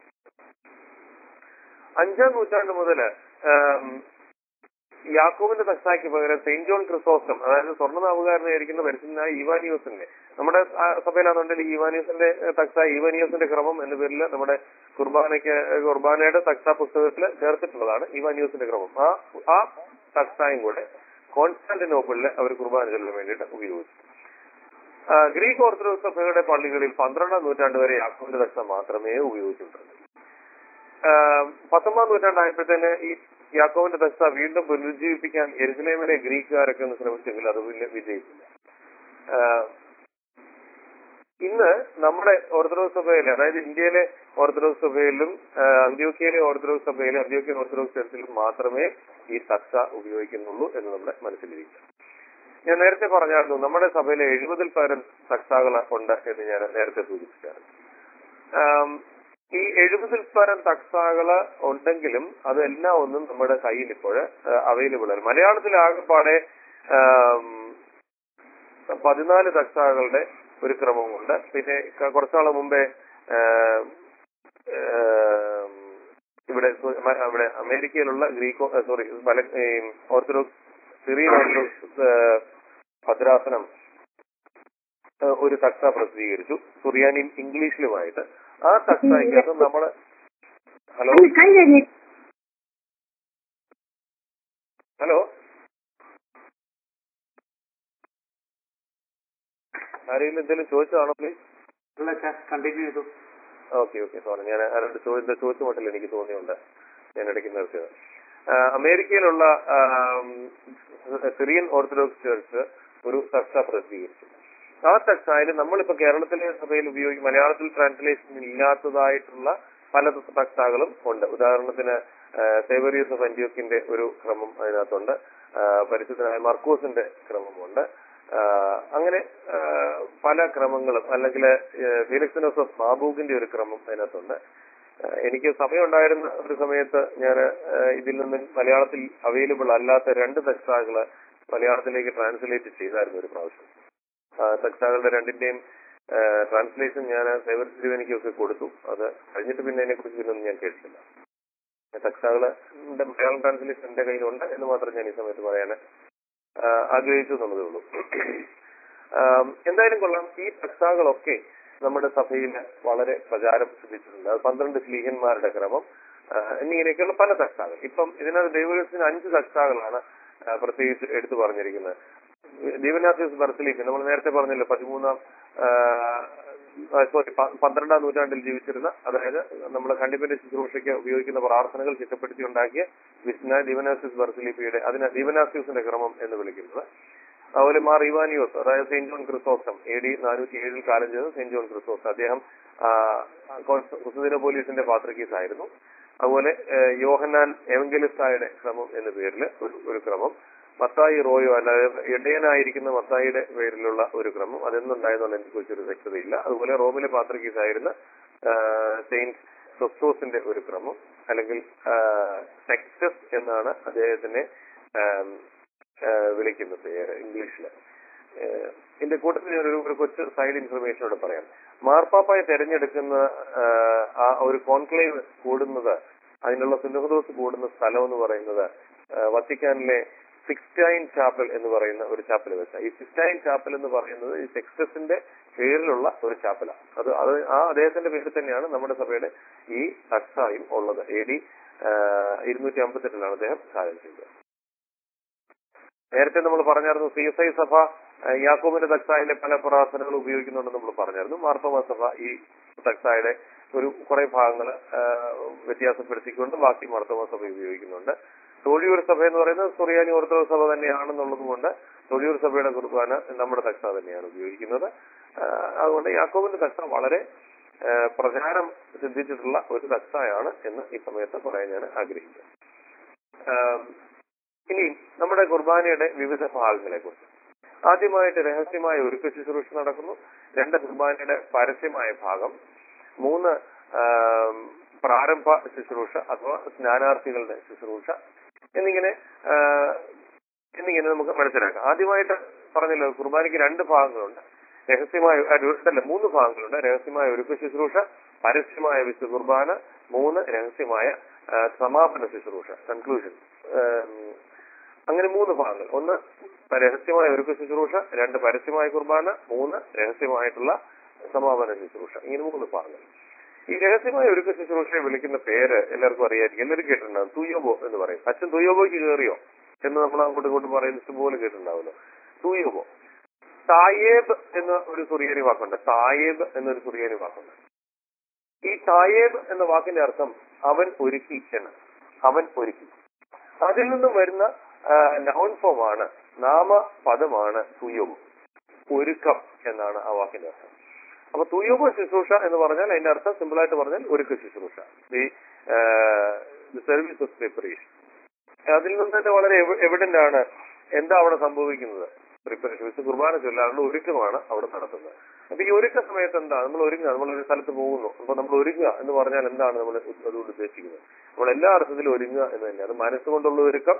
S1: അഞ്ചാം നൂറ്റാണ്ട് മുതൽ യാക്കോബിന്റെ തക്സായ്ക്ക് പകരം സെയിന്റ് ജോൺ ക്രിസോസ്റ്റം അതായത് സ്വർണ്ണനാമകാരനായിരിക്കുന്ന പരിശുദ്ധനായ ഈവാനിയോസിന്റെ നമ്മുടെ ആ സഭയിലാണെന്നുണ്ടെങ്കിൽ ഈവാനിയോസിന്റെ തക്സ ഈവാനിയോസിന്റെ ക്രമം എന്ന പേരിൽ നമ്മുടെ കുർബാനയ്ക്ക് കുർബാനയുടെ തക്സ പുസ്തകത്തിൽ ചേർത്തിട്ടുള്ളതാണ് ഈവാനിയോസിന്റെ ക്രമം ആ ആ തക്സായും കൂടെ കോൺസ്റ്റാന്റിനോപ്പിളിൽ അവർ കുർബാന ചൊല്ലാൻ വേണ്ടിയിട്ട് ഉപയോഗിച്ചു ആ, ഗ്രീക്ക് ഓർത്തഡോക്സ് സഭയുടെ പള്ളികളിൽ പന്ത്രണ്ടാം നൂറ്റാണ്ട് വരെ യാക്കോബിന്റെ തക്സ മാത്രമേ ഉപയോഗിച്ചിട്ടുള്ളൂ ആഹ് പത്തൊമ്പതാം നൂറ്റാണ്ടായപ്പോഴത്തേന് ഈ യാക്കോവിന്റെ തക്സ വീണ്ടും പുനരുജ്ജീവിപ്പിക്കാൻ എരുസലേമിലെ ഗ്രീക്കുകാരൊക്കെ ഒന്ന് ശ്രമിച്ചെങ്കിൽ അത് വലിയ വിജയിച്ചില്ല ആഹ് ഇന്ന് നമ്മുടെ ഓർത്തഡോക്സ് സഭയിൽ അതായത് ഇന്ത്യയിലെ ഓർത്തഡോക്സ് സഭയിലും ആഹ് അന്ത്യോക്യയിലെ ഓർത്തഡോക്സ് സഭയിലും അന്ത്യോക്യൻ ഓർത്തഡോക്സ് ചർച്ചിലും മാത്രമേ ഈ തക്സ ഉപയോഗിക്കുന്നുള്ളൂ എന്ന് നമ്മുടെ മനസ്സിലിരിക്കും ഞാൻ നേരത്തെ പറഞ്ഞായിരുന്നു നമ്മുടെ സഭയിലെ എഴുപതിൽ പരം തക്സാകൾ ഉണ്ട് എന്ന് ഞാൻ നേരത്തെ സൂചിപ്പിച്ചായിരുന്നു ആം, ഈ എഴുപതിൽ പരം തക്സാകള് ഉണ്ടെങ്കിലും അതെല്ലാം ഒന്നും നമ്മുടെ കയ്യിൽ ഇപ്പോൾ അവൈലബിൾ ആണ് മലയാളത്തിൽ ആകെപ്പാടെ ആം, പതിനാല് തക്സാകളുടെ ഒരു ക്രമമുണ്ട് പിന്നെ ക- കുറച്ചാള് മുമ്പേ ആം, ആം, ഇവിടെ സു- മ- ഇവിടെ അമേരിക്കയിലുള്ള ഗ്രീക്കോ സോറി പല ഈ ഓർത്തഡോക്സ് സിറിയൻ ഓർത്തഡോക്സ് ആ, ഭദ്രാസനം ആ, ഒരു തക്സ പ്രസിദ്ധീകരിച്ചു സുറിയാനിയും ഇംഗ്ലീഷിലുമായിട്ട് ആ തക്സായിക്കകത്ത് നമ്മള് ഹലോ
S3: കൈ കഴിഞ്ഞ്
S1: ഹലോ ആരെങ്കിലും എന്തെങ്കിലും ചോദിച്ചതാണോ പ്ലീസ്
S2: അല്ല കണ്ടിന്യൂ ചെയ്തു
S1: ഓക്കെ ഓക്കെ സോറി ഞാൻ ആരോട് ചോദ്യത്തെ ചോദിച്ച മട്ടിൽ എനിക്ക് തോന്നിയുണ്ട് ഞാൻ ഇടയ്ക്ക് നിർത്തിയത് ആ, അമേരിക്കയിലുള്ള ആം, സിറിയൻ ഓർത്തഡോക്സ് ചർച്ച് ഒരു തക്സ പ്രസിദ്ധീകരിച്ചു ആ തക്സായിൽ നമ്മളിപ്പോ കേരളത്തിലെ സഭയിൽ ഉപയോഗിക്കും മലയാളത്തിൽ ട്രാൻസ്ലേഷൻ ഇല്ലാത്തതായിട്ടുള്ള പല തക്സാകളും ഉണ്ട് ഉദാഹരണത്തിന് സേവറിയസ് ഓഫ് അന്ത്യോക്കിന്റെ ഒരു ക്രമം അതിനകത്തുണ്ട് ആ, പരിശുദ്ധനായ മർക്കോസിന്റെ ക്രമമുണ്ട് ആ, അങ്ങനെ ആ, പല ക്രമങ്ങളും അല്ലെങ്കിൽ ഫീലിക്സിനോസ് ഓഫ് മാബൂക്കിന്റെ ഒരു ക്രമം അതിനകത്തുണ്ട് ആ, എനിക്ക് സമയമുണ്ടായിരുന്ന ഒരു സമയത്ത് ഞാൻ ഇതിൽ നിന്ന് മലയാളത്തിൽ അവൈലബിൾ അല്ലാത്ത രണ്ട് തക്സാകള് മലയാളത്തിലേക്ക് ട്രാൻസ്ലേറ്റ് ചെയ്തായിരുന്നു ഒരു പ്രാവശ്യം ആ, തക്സാകളുടെ രണ്ടിന്റെയും ട്രാൻസ്ലേഷൻ ഞാൻ സൈബർ തിരുവനിക്കൊക്കെ കൊടുത്തു അത് കഴിഞ്ഞിട്ട് പിന്നെ അതിനെ കുറിച്ച് പിന്നെ ഒന്നും ഞാൻ കേട്ടിട്ടില്ല തക്സാകള് മലയാളം ട്രാൻസ്ലേഷൻ എന്റെ കയ്യിലുണ്ട് എന്ന് മാത്രം ഞാൻ ഈ സമയത്ത് പറയാൻ ആ, ആഗ്രഹിച്ചു എന്നുള്ളതേ ഉള്ളൂ ആം, എന്തായാലും കൊള്ളാം ഈ തക്സാകളൊക്കെ നമ്മുടെ സഭയിൽ വളരെ പ്രചാരം സിദ്ധിച്ചിട്ടുണ്ട് അത് പന്ത്രണ്ട് സ്ലീഹന്മാരുടെ ക്രമം ആ, എന്നിങ്ങനെയൊക്കെയുള്ള പല തക്സാകൾ ഇപ്പം ഇതിനകത്ത് ദൈവത്തിന് അഞ്ച് തക്സാകളാണ് ആ, പ്രത്യേകിച്ച് എടുത്തു പറഞ്ഞിരിക്കുന്നത് ദീവനാഥിസ് ബർസലിക്ക് നമ്മൾ നേരത്തെ പറഞ്ഞല്ലോ പതിമൂന്നാം സോറി പന്ത്രണ്ടാം നൂറ്റാണ്ടിൽ ജീവിച്ചിരുന്ന അതായത് നമ്മുടെ ഖണ്ഡിപ്പിന്റെ ശുശ്രൂഷയ്ക്ക് ഉപയോഗിക്കുന്ന പ്രാർത്ഥനകൾ ചിട്ടപ്പെടുത്തി ഉണ്ടാക്കിയ വിഷ്ണു ദീവനാസിസ് ബർസലിപ്പിയുടെ അതിനെ ദീവനാസിസിന്റെ ക്രമം എന്ന് വിളിക്കുന്നത് അതുപോലെ മാർ ഇവാനിയോസ് അതായത് saint John Chrysostom A D നാനൂറ്റി ഏഴിൽ കാലം ചെയ്ത സെയിന്റ് ജോൺ ക്രിസോസ്റ്റം അദ്ദേഹം പോലീസിന്റെ പാത്രക്കീസ് ആയിരുന്നു അതുപോലെ ഏഹ്, യോഹന്നാൻ എവങ്കലിസ്തായുടെ ക്രമം എന്ന പേരിൽ ഒരു ഒരു ക്രമം മത്തായി റോയോ അല്ലാതെ ഇടയനായിരിക്കുന്ന മത്തായിയുടെ പേരിലുള്ള ഒരു ക്രമം അതെന്നുണ്ടായെന്നുള്ള എനിക്ക് കുറിച്ചൊരു വ്യക്തതയില്ല അതുപോലെ റോമിലെ പാത്രക്കീസ് ആയിരുന്ന സെയിന്റ് സൊസ്റ്റോസിന്റെ ഒരു ക്രമം അല്ലെങ്കിൽ സെക്ടസ് എന്നാണ് അദ്ദേഹത്തിന്റെ ആം, വിളിക്കുന്ന പേര് ഇംഗ്ലീഷിൽ എന്റെ കൂട്ടത്തിൽ ഞാനൊരു ഒരു കൊച്ചു സൈഡ് ഇൻഫർമേഷൻ ഇവിടെ പറയാം മാർപ്പാപ്പായെ തെരഞ്ഞെടുക്കുന്ന ആ, ആ ഒരു കോൺക്ലേവ് കൂടുന്നത് അതിനുള്ള സുന്നഹദോസ് കൂടുന്ന സ്ഥലം എന്ന് പറയുന്നത് ആ, വത്തിക്കാനിലെ സിക്സ്റ്റൈൻ ചാപ്പൽ എന്ന് പറയുന്ന ഒരു ചാപ്പൽ വെച്ച ഈ സിക്സ്റ്റൈൻ ചാപ്പൽ എന്ന് പറയുന്നത് ഈ സെക്സസിന്റെ പേരിലുള്ള ഒരു ചാപ്പലാണ് അത് അത് ആ അദ്ദേഹത്തിന്റെ പേരിൽ തന്നെയാണ് നമ്മുടെ സഭയുടെ ഈ തക്സായും ഉള്ളത് എ ഡി ഇരുന്നൂറ്റി അമ്പത്തെട്ടിലാണ് അദ്ദേഹം കാര്യം ചെയ്തത് നേരത്തെ നമ്മൾ പറഞ്ഞായിരുന്നു സി എസ് ഐ സഭ ആ, യാക്കോബിന്റെ തക്സായിലെ പല പ്രാർത്ഥനകൾ ഉപയോഗിക്കുന്നുണ്ടെന്ന് നമ്മൾ പറഞ്ഞായിരുന്നു മാർത്തോമ സഭ ഈ തക്സായുടെ ഒരു കുറെ ഭാഗങ്ങൾ വ്യത്യാസപ്പെടുത്തിക്കൊണ്ട് ബാക്കി മാർത്തോമ സഭ ഉപയോഗിക്കുന്നുണ്ട് തൊഴിയൂർ സഭ എന്ന് പറയുന്നത് സുറിയാനി ഓർത്തഡോക്സ് സഭ തന്നെയാണെന്നുള്ളത് കൊണ്ട് തൊഴിയൂർ സഭയുടെ കുർബാന നമ്മുടെ തക്സ തന്നെയാണ് ഉപയോഗിക്കുന്നത് ആ, അതുകൊണ്ട് യാക്കോബിന്റെ തക്സ വളരെ ആ, പ്രചാരം സിദ്ധിച്ചിട്ടുള്ള ഒരു തക്സയാണ് എന്ന് ഈ സമയത്ത് പറയാൻ ഞാൻ ആഗ്രഹിക്കുന്നു ആ, ഇനി നമ്മുടെ കുർബാനയുടെ വിവിധ ഭാഗങ്ങളെ കുറിച്ച് ആദ്യമായിട്ട് രഹസ്യമായ ഒരുക്ക ശുശ്രൂഷ നടക്കുന്നു രണ്ട് കുർബാനയുടെ പരസ്യമായ ഭാഗം മൂന്ന് ആം, പ്രാരംഭ ശുശ്രൂഷ അഥവാ സ്നാനാർത്ഥികളുടെ ശുശ്രൂഷ എന്നിങ്ങനെ ആ, എന്നിങ്ങനെ നമുക്ക് മനസ്സിലാക്കാം ആദ്യമായിട്ട് പറഞ്ഞല്ലോ കുർബാനയ്ക്ക് രണ്ട് ഭാഗങ്ങളുണ്ട് രഹസ്യമായ ആ, അല്ല മൂന്ന് ഭാഗങ്ങളുണ്ട് രഹസ്യമായ ഒരുക്ക ശുശ്രൂഷ പരസ്യമായ വിശുദ്ധ കുർബാന മൂന്ന് രഹസ്യമായ ആ, സമാപന ശുശ്രൂഷ കൺക്ലൂഷൻ അങ്ങനെ മൂന്ന് ഭാഗങ്ങൾ ഒന്ന് രഹസ്യമായ ഒരുക്ക ശുശ്രൂഷ രണ്ട് പരസ്യമായ കുർബാന മൂന്ന് രഹസ്യമായിട്ടുള്ള സമാപന ശുശ്രൂഷ ഇങ്ങനെ മൂന്ന് ഭാഗങ്ങൾ ഈ രഹസ്യമായ ഒരുക്ക ശുശ്രൂഷയെ വിളിക്കുന്ന പേര് എല്ലാവർക്കും അറിയായിരിക്കും എല്ലാവരും കേട്ടിട്ടുണ്ടാവും തുയ്യോബോ എന്ന് പറയും അച്ഛൻ തുയ്യോബോയ്ക്ക് കയറിയോ എന്ന് നമ്മൾ അങ്ങോട്ടും ഇങ്ങോട്ടും പറയുന്ന ഇഷ്ടംപോലെ കേട്ടിട്ടുണ്ടാവുമല്ലോ തുയ്യോബോ തായേബ് എന്ന ഒരു സുറിയാനി വാക്കുണ്ട് തായേബ് എന്നൊരു സുറിയാനി വാക്കുണ്ട് ഈ തായേബ് എന്ന വാക്കിന്റെ അർത്ഥം അവൻ ഒരുക്കി എന്ന് അവൻ ഒരുക്കി അതിൽ നിന്നും വരുന്ന നൗൺ ഫോമാണ് നാമപദമാണ് തുയ്യോബ് ഒരുക്കം എന്നാണ് ആ വാക്കിന്റെ അർത്ഥം അപ്പൊ തുയ്യോബ് ശുശ്രൂഷ എന്ന് പറഞ്ഞാൽ അതിന്റെ അർത്ഥം സിമ്പിൾ ആയിട്ട് പറഞ്ഞാൽ ഒരുക്ക ശുശ്രൂഷ ദി സർവീസ് ഓഫ് പ്രിപ്പറേഷൻ അതിൽ നിന്ന് തന്നെ വളരെ എവിഡന്റ് ആണ് എന്താ അവിടെ സംഭവിക്കുന്നത് പ്രിപ്പറേഷൻ വിശുദ്ധ കുർബാന ചൊല്ലാനുള്ള ഒരുക്കമാണ് അവിടെ നടത്തുന്നത് അപ്പൊ ഈ ഒരുക്ക സമയത്ത് എന്താ നമ്മൾ ഒരുങ്ങുക നമ്മൾ ഒരു സ്ഥലത്ത് പോകുന്നു അപ്പൊ നമ്മൾ ഒരുങ്ങുക എന്ന് പറഞ്ഞാൽ എന്താണ് നമ്മൾ അതുകൊണ്ട് ഉദ്ദേശിക്കുന്നത് നമ്മൾ എല്ലാ അർത്ഥത്തിലും ഒരുങ്ങുക എന്ന് തന്നെ അത് മനസ്സുകൊണ്ടുള്ള ഒരുക്കം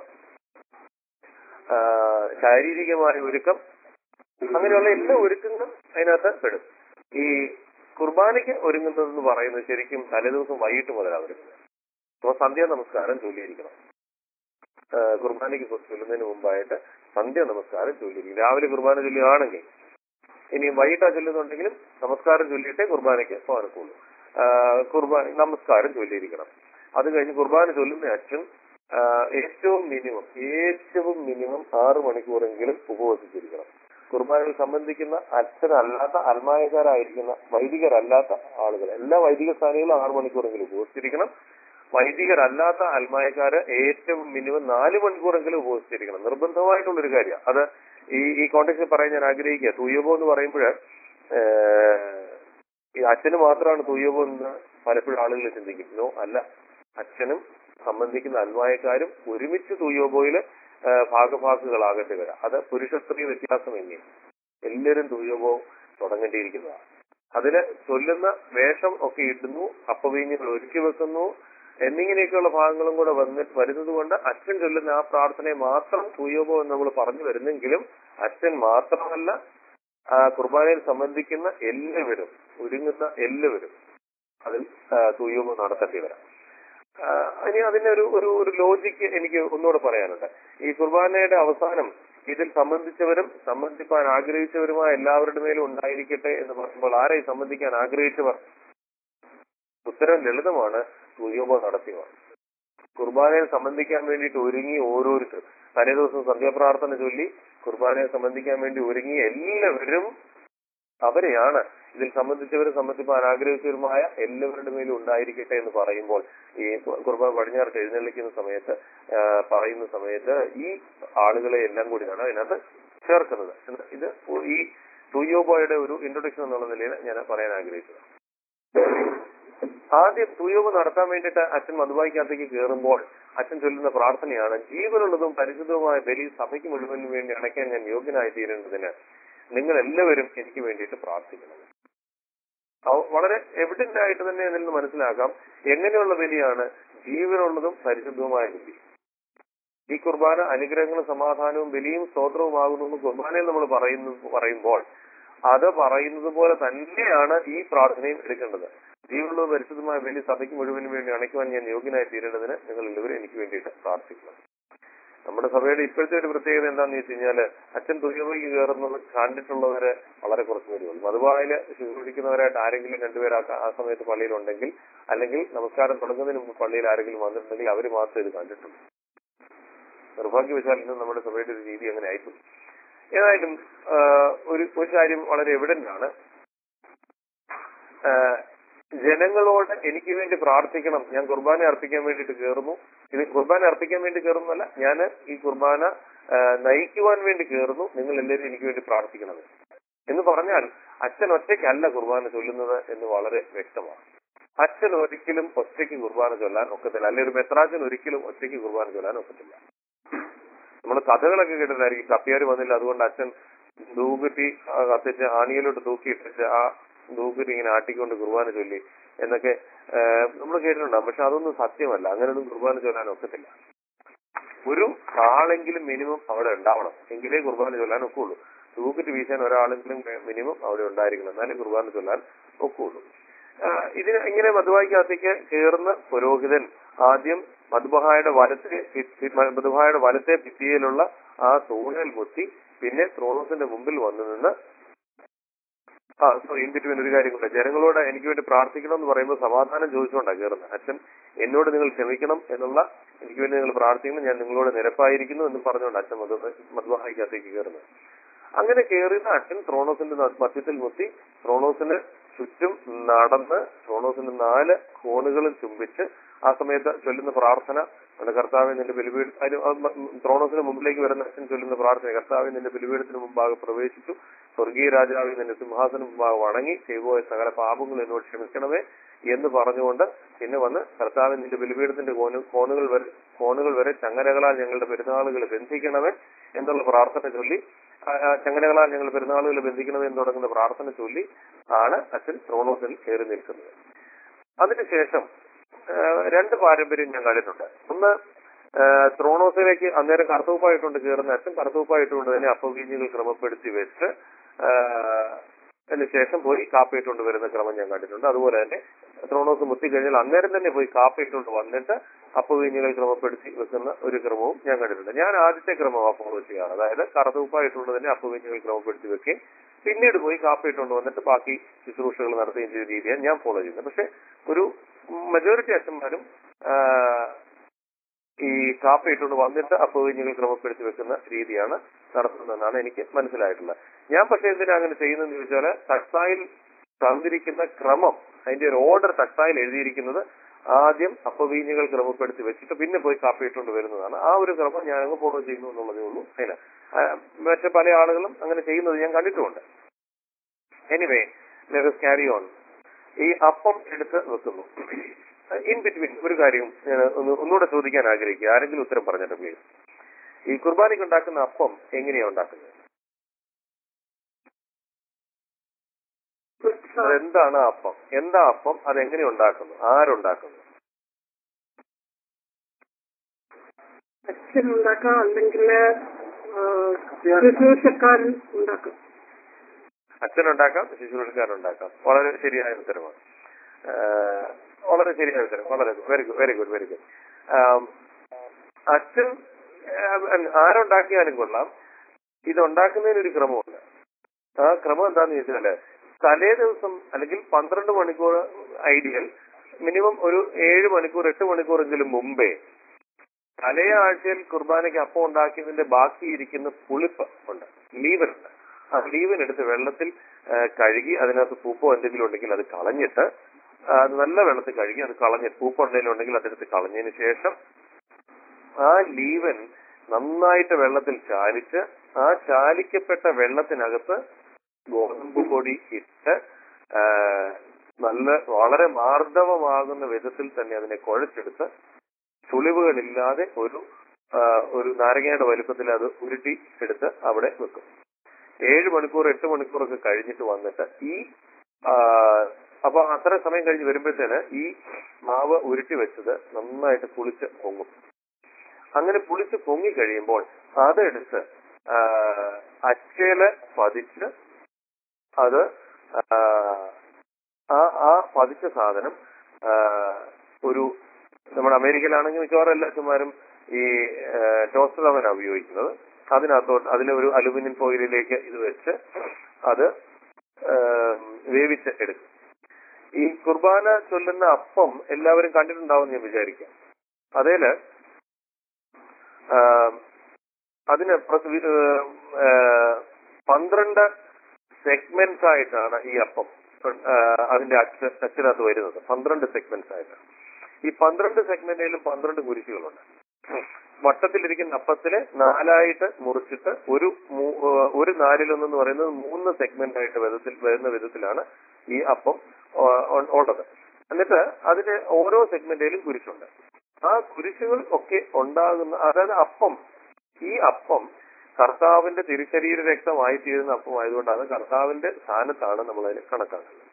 S1: ആ, ശാരീരികമായ ഒരുക്കം അങ്ങനെയുള്ള എല്ലാ ഒരുക്കങ്ങളും അതിനകത്ത് പെടും ഈ കുർബാനയ്ക്ക് ഒരുങ്ങുന്നതെന്ന് പറയുന്നത് ശരിക്കും തലേദിവസം വൈകിട്ട് മുതലാണ് ഒരുങ്ങുന്നത് അപ്പൊ സന്ധ്യാ നമസ്കാരം ചൊല്ലിയിരിക്കണം ആ, കുർബാനയ്ക്ക് ചൊല്ലുന്നതിന് മുമ്പായിട്ട് സന്ധ്യ നമസ്കാരം ചൊല്ലിയിരിക്കും രാവിലെ കുർബാന ചൊല്ലുകയാണെങ്കിൽ ഇനി വൈകിട്ടാ ചൊല്ലുന്നുണ്ടെങ്കിലും നമസ്കാരം ചൊല്ലിയിട്ടേ കുർബാനയ്ക്ക് പോകാനൊക്കുള്ളൂ ആ, കുർബാന നമസ്കാരം ചൊല്ലിയിരിക്കണം അത് കഴിഞ്ഞ് കുർബാന ചൊല്ലുന്ന അച്ഛൻ ആ, ഏറ്റവും മിനിമം ഏറ്റവും മിനിമം ആറ് മണിക്കൂറെങ്കിലും ഉപവസിച്ചിരിക്കണം കുർബാനയിൽ സംബന്ധിക്കുന്ന അച്ഛനല്ലാത്ത അൽമായക്കാരായിരിക്കുന്ന വൈദികരല്ലാത്ത ആളുകൾ എല്ലാ വൈദിക സ്ഥാനികളും ആറ് മണിക്കൂറെങ്കിലും ഉപവസിച്ചിരിക്കണം വൈദികരല്ലാത്ത അൽമായക്കാര് ഏറ്റവും മിനിമം നാല് മണിക്കൂറെങ്കിലും ഉപവസിച്ചിരിക്കണം നിർബന്ധമായിട്ടുള്ള ഒരു കാര്യം അത് ഈ ഈ കോണ്ടെക്സ്റ്റ് പറയാൻ ഞാൻ ആഗ്രഹിക്കുക തൂയബോ എന്ന് പറയുമ്പോൾ ഈ അച്ഛന് മാത്രമാണ് തൂയബോ എന്ന് പലപ്പോഴും ആളുകൾ ചിന്തിക്കും നോ അല്ല അച്ഛനും സംബന്ധിക്കുന്ന അൽമായക്കാരും ഒരുമിച്ച് തൂയോബോയില് ഭാഗഭാക്കുകളാകേണ്ടി വരാം അത് പുരുഷ സ്ത്രീ വ്യത്യാസമെന്നേ എല്ലാവരും തൂയോബോ തുടങ്ങേണ്ടിയിരിക്കുന്നതാണ് അതിന് ചൊല്ലുന്ന വേഷം ഒക്കെ ഇടുന്നു അപ്പവീഞ്ഞുകൾ ഒരുക്കി വെക്കുന്നു എന്നിങ്ങനെയൊക്കെയുള്ള ഭാഗങ്ങളും കൂടെ വന്ന് വരുന്നത് കൊണ്ട് അച്ഛൻ ചൊല്ലുന്ന ആ പ്രാർത്ഥനയെ മാത്രം തൂയോബോ എന്ന് നമ്മൾ പറഞ്ഞു വരുന്നെങ്കിലും അച്ഛൻ മാത്രമല്ല ആ കുർബാനയിൽ സംബന്ധിക്കുന്ന എല്ലാവരും ഒരുങ്ങുന്ന എല്ലാവരും അതിൽ തൂയോബോ നടത്തേണ്ടി വരാം ആ, ഇനി അതിന്റെ ഒരു ഒരു ഒരു ലോജിക്ക് എനിക്ക് ഒന്നുകൂടെ പറയാനുണ്ട് ഈ കുർബാനയുടെ അവസാനം ഇതിൽ സംബന്ധിച്ചവരും സംബന്ധിക്കാൻ ആഗ്രഹിച്ചവരുമായ എല്ലാവരുടെ മേലും ഉണ്ടായിരിക്കട്ടെ എന്ന് പറയുമ്പോൾ ആരായി സംബന്ധിക്കാൻ ആഗ്രഹിച്ചവർ ഉത്തരം ലളിതമാണ് സൂര്യോപ നടത്തിയവർ കുർബാനയിൽ സംബന്ധിക്കാൻ വേണ്ടിയിട്ട് ഒരുങ്ങി ഓരോരുത്തരും തലേ ദിവസം സന്ധ്യാപ്രാർത്ഥന ചൊല്ലി കുർബാനയെ സംബന്ധിക്കാൻ വേണ്ടി ഒരുങ്ങി എല്ലാവരും അവരെയാണ് ഇതിൽ സംബന്ധിച്ചവരും സംബന്ധിപ്പാൻ ആഗ്രഹിച്ചവരുമായ എല്ലാവരുടെ മേലും ഉണ്ടായിരിക്കട്ടെ എന്ന് പറയുമ്പോൾ ഈ കുർബാന പടിഞ്ഞാറ് എഴുന്നള്ളിക്കുന്ന സമയത്ത് ആ, പറയുന്ന സമയത്ത് ഈ ആളുകളെ എല്ലാം കൂടിയാണ് അതിനകത്ത് ചേർക്കുന്നത് എന്ന് ഇത് ഈ തുയോബോയുടെ ഒരു ഇൻട്രൊഡക്ഷൻ എന്നുള്ള നിലയിൽ ഞാൻ പറയാൻ ആഗ്രഹിച്ചത് ആദ്യം തുയോബ് നടത്താൻ വേണ്ടിയിട്ട് അച്ഛൻ മധുബായിക്കകത്തേക്ക് കയറുമ്പോൾ അച്ഛൻ ചൊല്ലുന്ന പ്രാർത്ഥനയാണ് ജീവനുള്ളതും പരിശുദ്ധവുമായ ബലി സഭയ്ക്ക് മുഴുവനും വേണ്ടി അണയ്ക്കാൻ ഞാൻ യോഗ്യനായി തീരേണ്ടതിന് നിങ്ങൾ എല്ലാവരും എനിക്ക് വേണ്ടിയിട്ട് പ്രാർത്ഥിക്കണം അവ- വളരെ എവിഡന്റ് ആയിട്ട് തന്നെ അതിൽ നിന്ന് മനസ്സിലാക്കാം എങ്ങനെയുള്ള ബലിയാണ് ജീവനുള്ളതും പരിശുദ്ധവുമായ ബലി ഈ കുർബാന അനുഗ്രഹങ്ങളും സമാധാനവും ബലിയും സ്തോത്രവുമാകുന്നു എന്ന് കുർബാനയിൽ നമ്മൾ പറയുന്നു പറയുമ്പോൾ അത് പറയുന്നത് പോലെ തന്നെയാണ് ഈ പ്രാർത്ഥനയും എടുക്കേണ്ടത് ജീവനുള്ള പരിശുദ്ധമായ ബലി സഭയ്ക്ക് മുഴുവനും വേണ്ടി അണയ്ക്കുവാൻ ഞാൻ യോഗ്യനായി തീരേണ്ടതിന് നിങ്ങൾ എല്ലാവരും എനിക്ക് വേണ്ടിയിട്ട് പ്രാർത്ഥിക്കണം നമ്മുടെ സഭയുടെ ഇപ്പോഴത്തെ ഒരു പ്രത്യേകത എന്താണെന്ന് വെച്ച് കഴിഞ്ഞാല് അച്ഛൻ തുയവയ്ക്ക് കയറുന്നത് കണ്ടിട്ടുള്ളവര് വളരെ കുറച്ച് പേരുള്ളൂ മധുവായില് ശുശ്രൂഷിക്കുന്നവരായിട്ട് ആരെങ്കിലും രണ്ടുപേർ ആ ആ സമയത്ത് പള്ളിയിലുണ്ടെങ്കിൽ അല്ലെങ്കിൽ നമസ്കാരം തുടങ്ങുന്നതിന് മുമ്പ് പള്ളിയിൽ ആരെങ്കിലും വന്നിട്ടുണ്ടെങ്കിൽ അവർ മാത്രമേ ഇത് കണ്ടിട്ടുള്ളൂ നിർഭാഗ്യവശാൽ ഇന്ന് നമ്മുടെ സഭയുടെ ഒരു രീതി അങ്ങനെ ആയിപ്പോയി ഏതായാലും ആ, ഒരു ഒരു കാര്യം വളരെ എവിഡന്റ് ആണ് ആ, ജനങ്ങളോട് എനിക്ക് വേണ്ടി പ്രാർത്ഥിക്കണം ഞാൻ കുർബാന അർപ്പിക്കാൻ വേണ്ടിയിട്ട് കയറുന്നു ഇത് കുർബാന അർപ്പിക്കാൻ വേണ്ടി കയറുന്നല്ല ഞാൻ ഈ കുർബാന ആ, നയിക്കുവാൻ വേണ്ടി കയറുന്നു നിങ്ങൾ എല്ലാവരും എനിക്ക് വേണ്ടി പ്രാർത്ഥിക്കണം എന്ന് പറഞ്ഞാൽ അച്ഛൻ ഒറ്റയ്ക്കല്ല കുർബാന ചൊല്ലുന്നത് എന്ന് വളരെ വ്യക്തമാണ് അച്ഛൻ ഒരിക്കലും ഒറ്റയ്ക്ക് കുർബാന ചൊല്ലാൻ ഒക്കത്തില്ല അല്ലെങ്കിൽ ഒരു മെത്രാച്ചൻ ഒരിക്കലും ഒറ്റയ്ക്ക് കുർബാന ചൊല്ലാൻ ഒക്കത്തില്ല നമ്മൾ കഥകളൊക്കെ കേട്ടിട്ടായിരിക്കും കപ്പിയാർ വന്നില്ല അതുകൊണ്ട് അച്ഛൻ ധൂകുറ്റി ആ കത്തിച്ച് ആണിയിലോട്ട് തൂക്കിയിട്ടിട്ട് ആ ധൂകുറ്റി ഇങ്ങനെ ആട്ടിക്കൊണ്ട് കുർബാന ചൊല്ലി എന്നൊക്കെ നമ്മൾ കേട്ടിട്ടുണ്ടാവും പക്ഷെ അതൊന്നും സത്യമല്ല അങ്ങനെയൊന്നും കുർബാന ചൊല്ലാൻ ഒക്കത്തില്ല ഒരു ആളെങ്കിലും മിനിമം അവിടെ ഉണ്ടാവണം എങ്കിലേ കുർബാന ചൊല്ലാൻ ഒക്കുള്ളൂ തൂക്കിട്ട് വീശാൻ ഒരാളെങ്കിലും മിനിമം അവിടെ ഉണ്ടായിരിക്കണം എന്നാലേ കുർബാന ചൊല്ലാൻ ഒക്കുള്ളൂ ആ, ഇതിന് ഇങ്ങനെ മധുവായിക്കകത്തേക്ക് കയറുന്ന പുരോഹിതൻ ആദ്യം മധുബഹായുടെ വലത്തെ ഭി- മധുബഹായുടെ വലത്തെ ഭിത്തിയിലുള്ള ആ തൂണൽ മുത്തി പിന്നെ ത്രോണോസിന്റെ മുമ്പിൽ വന്നു നിന്ന് ആ സോറി ഇൻ ബിറ്റ്വീൻ ഒരു കാര്യം കൂടെ ജനങ്ങളോട് എനിക്ക് വേണ്ടി പ്രാർത്ഥിക്കണം എന്ന് പറയുമ്പോൾ സമാധാനം ചോദിച്ചുകൊണ്ടാണ് കയറുന്നത് അച്ഛൻ എന്നോട് നിങ്ങൾ ക്ഷമിക്കണം എന്നുള്ള എനിക്ക് വേണ്ടി നിങ്ങൾ പ്രാർത്ഥിക്കണം ഞാൻ നിങ്ങളോട് നിരപ്പായിരിക്കുന്നു എന്ന് പറഞ്ഞുകൊണ്ട് അച്ഛൻ മധു മധുബഹായിക്കകത്തേക്ക് കയറുന്നത് അങ്ങനെ കയറുന്ന അച്ഛൻ ത്രോണോസിന്റെ ന- മധ്യത്തിൽ മുത്തി ത്രോണോസിന് ചുറ്റും നടന്ന് ത്രോണോസിന്റെ നാല് കോണുകളും ചുംബിച്ച് ആ സമയത്ത് ചൊല്ലുന്ന പ്രാർത്ഥന നമ്മുടെ കർത്താവ് നിന്റെ ബലിപീഠ അതിന് ആ മ- ഉം ത്രോണോസിന് മുമ്പിലേക്ക് വരുന്ന അച്ഛൻ ചൊല്ലുന്ന പ്രാർത്ഥന കർത്താവ് നിന്റെ ബലിപീഠത്തിന് മുമ്പാകെ പ്രവേശിച്ചു സ്വർഗീയ രാജാവ് നിന്റെ സിംഹാസനം മുമ്പാകെ വണങ്ങി ചെയ്തുപോയ സകല പാപങ്ങൾ എന്നോട് ക്ഷമിക്കണമേ എന്ന് പറഞ്ഞുകൊണ്ട് പിന്നെ വന്ന് കർത്താവ് നിന്റെ ബലിപീഠത്തിന്റെ കോണു കോണുകൾ വരെ കോണുകൾ വരെ ചങ്ങലകളാൽ ഞങ്ങളുടെ പെരുന്നാളുകൾ ബന്ധിക്കണമേ എന്നുള്ള പ്രാർത്ഥന ചൊല്ലി ആ, ആ, ചങ്ങലകളാൽ ഞങ്ങൾ പെരുന്നാളുകൾ ബന്ധിക്കണമേ എന്ന് തുടങ്ങുന്ന പ്രാർത്ഥന ചൊല്ലി ആണ് അച്ഛൻ ത്രോണോസിൽ കയറി നിൽക്കുന്നത് അതിനുശേഷം ആ, രണ്ട് പാരമ്പര്യം ഞാൻ കണ്ടിട്ടുണ്ട് ഒന്ന് ആ, ത്രോണോസിലേക്ക് അന്നേരം കറുത്തൂപ്പായിട്ടുണ്ട് കയറുന്ന അച്ഛൻ കറുത്തൂപ്പായിട്ടുണ്ട് തന്നെ അപ്പവീഞ്ഞുകൾ ക്രമപ്പെടുത്തി വെച്ച് ആ, അതിന് ശേഷം പോയി കാപ്പിയിട്ടുകൊണ്ട് വരുന്ന ക്രമം ഞാൻ കണ്ടിട്ടുണ്ട് അതുപോലെ തന്നെ ത്രോണോസ് മുത്തി കഴിഞ്ഞാൽ അന്നേരം തന്നെ പോയി കാപ്പിയിട്ടുകൊണ്ട് വന്നിട്ട് അപ്പവീഞ്ഞുകൾ ക്രമപ്പെടുത്തി വെക്കുന്ന ഒരു ക്രമവും ഞാൻ കണ്ടിട്ടുണ്ട് ഞാൻ ആദ്യത്തെ ക്രമമാണ് ഫോളോ ചെയ്യാറ് അതായത് കറുത്തൂപ്പായിട്ടുണ്ട് തന്നെ അപ്പവീഞ്ഞുകൾ ക്രമപ്പെടുത്തി വെക്കുകയും പിന്നീട് പോയി കാപ്പിയിട്ടുകൊണ്ട് വന്നിട്ട് ബാക്കി ശുശ്രൂഷകൾ നടത്തുകയും ചെയ്ത രീതിയാണ് ഞാൻ ഫോളോ ചെയ്യുന്നത് പക്ഷെ ഒരു മെജോറിറ്റി അച്ഛന്മാരും ആ, ഈ കാപ്പ ഇട്ടുകൊണ്ട് വന്നിട്ട് അപ്പവീഞ്ഞുകൾ ക്രമപ്പെടുത്തി വെക്കുന്ന രീതിയാണ് നടത്തുന്നതെന്നാണ് എനിക്ക് മനസ്സിലായിട്ടുള്ളത് ഞാൻ പക്ഷെ എന്തിനാ അങ്ങനെ ചെയ്യുന്നതെന്ന് ചോദിച്ചാൽ തക്സായിൽ തന്നിരിക്കുന്ന ക്രമം അതിന്റെ ഒരു ഓർഡർ തക്സായിൽ എഴുതിയിരിക്കുന്നത് ആദ്യം അപ്പവീഞ്ഞുകൾ ക്രമപ്പെടുത്തി വെച്ചിട്ട് പിന്നെ പോയി കാപ്പി ഇട്ടുകൊണ്ട് വരുന്നതാണ് ആ ഒരു ക്രമം ഞാൻ അങ്ങ് ഫോളോ ചെയ്യുന്നു എന്നുള്ളതേ ഉള്ളൂ അതിന് മറ്റു പല ആളുകളും അങ്ങനെ ചെയ്യുന്നത് ഞാൻ കണ്ടിട്ടുമുണ്ട് എനിവേ ക്യാരി ഓൺ ഈ അപ്പം എടുത്ത് വെക്കുന്നു ഇൻ ബിറ്റ്വീൻ ഒരു കാര്യം ഞാൻ ഒന്ന് ഒന്നുകൂടെ ചോദിക്കാൻ ആഗ്രഹിക്കുക ആരെങ്കിലും ഉത്തരം പറഞ്ഞിട്ട് പ്ലീസ് ഈ കുർബാനയ്ക്ക് ഉണ്ടാക്കുന്ന അപ്പം എങ്ങനെയാ ഉണ്ടാക്കുന്നത് അതെന്താണ് ആ അപ്പം എന്താ അപ്പം അത് എങ്ങനെ ഉണ്ടാക്കുന്നു ആരുണ്ടാക്കുന്നു
S3: അച്ഛൻ ഉണ്ടാക്കാം അല്ലെങ്കിൽ ശുശ്രൂഷക്കാരൻ ഉണ്ടാക്കും
S1: അച്ഛനുണ്ടാക്കാം ശുശ്രൂഷക്കാരുണ്ടാക്കാം വളരെ ശരിയായ ഉത്തരമാണ് ആഹ് വളരെ ശരിയായ ഉത്തരം വളരെ very good very good very good അച്ഛൻ ആഹ് ആരുണ്ടാക്കിയാലും കൊള്ളാം ഇത് ഉണ്ടാക്കുന്നതിന് ഒരു ക്രമമുണ്ട് ആ ക്രമം എന്താന്ന് ചോദിച്ചാല് തലേ ദിവസം അല്ലെങ്കിൽ പന്ത്രണ്ട് മണിക്കൂർ ഐഡിയൽ മിനിമം ഒരു ഏഴ് മണിക്കൂർ എട്ട് മണിക്കൂറെങ്കിലും മുമ്പേ തലേ ആഴ്ചയിൽ കുർബാനയ്ക്ക് അപ്പം ഉണ്ടാക്കിയതിന്റെ ബാക്കി ഇരിക്കുന്ന പുളിപ്പ് ഉണ്ട് ലീവൻ ഉണ്ട് ആ ലീവൻ എടുത്ത് വെള്ളത്തിൽ ആ, കഴുകി അതിനകത്ത് പൂപ്പോ എന്തെങ്കിലും ഉണ്ടെങ്കിൽ അത് കളഞ്ഞിട്ട് ആ, അത് നല്ല വെള്ളത്തിൽ കഴുകി അത് കളഞ്ഞിട്ട് പൂപ്പോ എന്തെങ്കിലും ഉണ്ടെങ്കിൽ അതെടുത്ത് കളഞ്ഞതിന് ശേഷം ആ ലീവൻ നന്നായിട്ട് വെള്ളത്തിൽ ചാലിച്ച് ആ ചാലിക്കപ്പെട്ട വെള്ളത്തിനകത്ത് ഗോതമ്പ് പൊടി ഇട്ട് ആ, നല്ല വളരെ മാർദ്ദവമാകുന്ന വിധത്തിൽ തന്നെ അതിനെ കുഴച്ചെടുത്ത് ചുളിവുകളില്ലാതെ ഒരു ആ, ഒരു നാരങ്ങയുടെ വലുപ്പത്തിൽ അത് ഉരുട്ടി എടുത്ത് അവിടെ വെക്കും ഏഴ് മണിക്കൂർ എട്ട് മണിക്കൂറൊക്കെ കഴിഞ്ഞിട്ട് വന്നിട്ട് ഈ ആ, അപ്പൊ അത്ര സമയം കഴിഞ്ഞ് വരുമ്പോഴത്തേന് ഈ മാവ് ഉരുട്ടി വെച്ചത് നന്നായിട്ട് കുളിച്ച് പൊങ്ങും അങ്ങനെ പുളിച്ച് പൊങ്ങി കഴിയുമ്പോൾ അതെടുത്ത് ആ, അച്ചയില് പതിച്ച് അത് ആ, ആ ആ പതിച്ച സാധനം ആ, ഒരു നമ്മുടെ അമേരിക്കയിലാണെങ്കിൽ മിക്കവാറും എല്ലാ അച്ഛന്മാരും ഈ ടോസ്റ്റർ അവനാണ് ഉപയോഗിക്കുന്നത് അതിനകത്തോട്ട് അതിലെ ഒരു അലുമിനിയം ഫോയിലിലേക്ക് ഇത് വെച്ച് അത് ആ, വേവിച്ച് എടുക്കും ഈ കുർബാന ചൊല്ലുന്ന അപ്പം എല്ലാവരും കണ്ടിട്ടുണ്ടാവും ഞാൻ വിചാരിക്കാം അതേല് ആ, അതിന് പ്ര- വി- ആ, പന്ത്രണ്ട് സെഗ്മെന്റ്സ് ആയിട്ടാണ് ഈ അപ്പം ആ, അതിന്റെ അച്ഛ അച്ഛനകത്ത് വരുന്നത് പന്ത്രണ്ട് സെഗ്മെന്റ്സ് ആയിട്ട് ഈ പന്ത്രണ്ട് സെഗ്മെന്റിലും പന്ത്രണ്ട് കുരിശുകളുണ്ട് വട്ടത്തിലിരിക്കുന്ന അപ്പത്തിനെ നാലായിട്ട് മുറിച്ചിട്ട് ഒരു മൂ- ആ, ഒരു നാലിലൊന്നെന്ന് പറയുന്നത് മൂന്ന് സെഗ്മെന്റ് ആയിട്ട് വിധത്തിൽ വരുന്ന വിധത്തിലാണ് ഈ അപ്പം ആ, ഉ- ഉള്ളത് എന്നിട്ട് അതിന് ഓരോ സെഗ്മെന്റിലും കുരിശുണ്ട് ആ കുരിശുകൾ ഒക്കെ ഉണ്ടാകുന്ന അതായത് അപ്പം ഈ അപ്പം കർത്താവിന്റെ തിരുശരീര രക്തമായി തീരുന്ന അപ്പം ആയതുകൊണ്ടാണ് കർത്താവിന്റെ സ്ഥാനത്താണ് നമ്മൾ അതിനെ കണക്കാക്കുന്നത്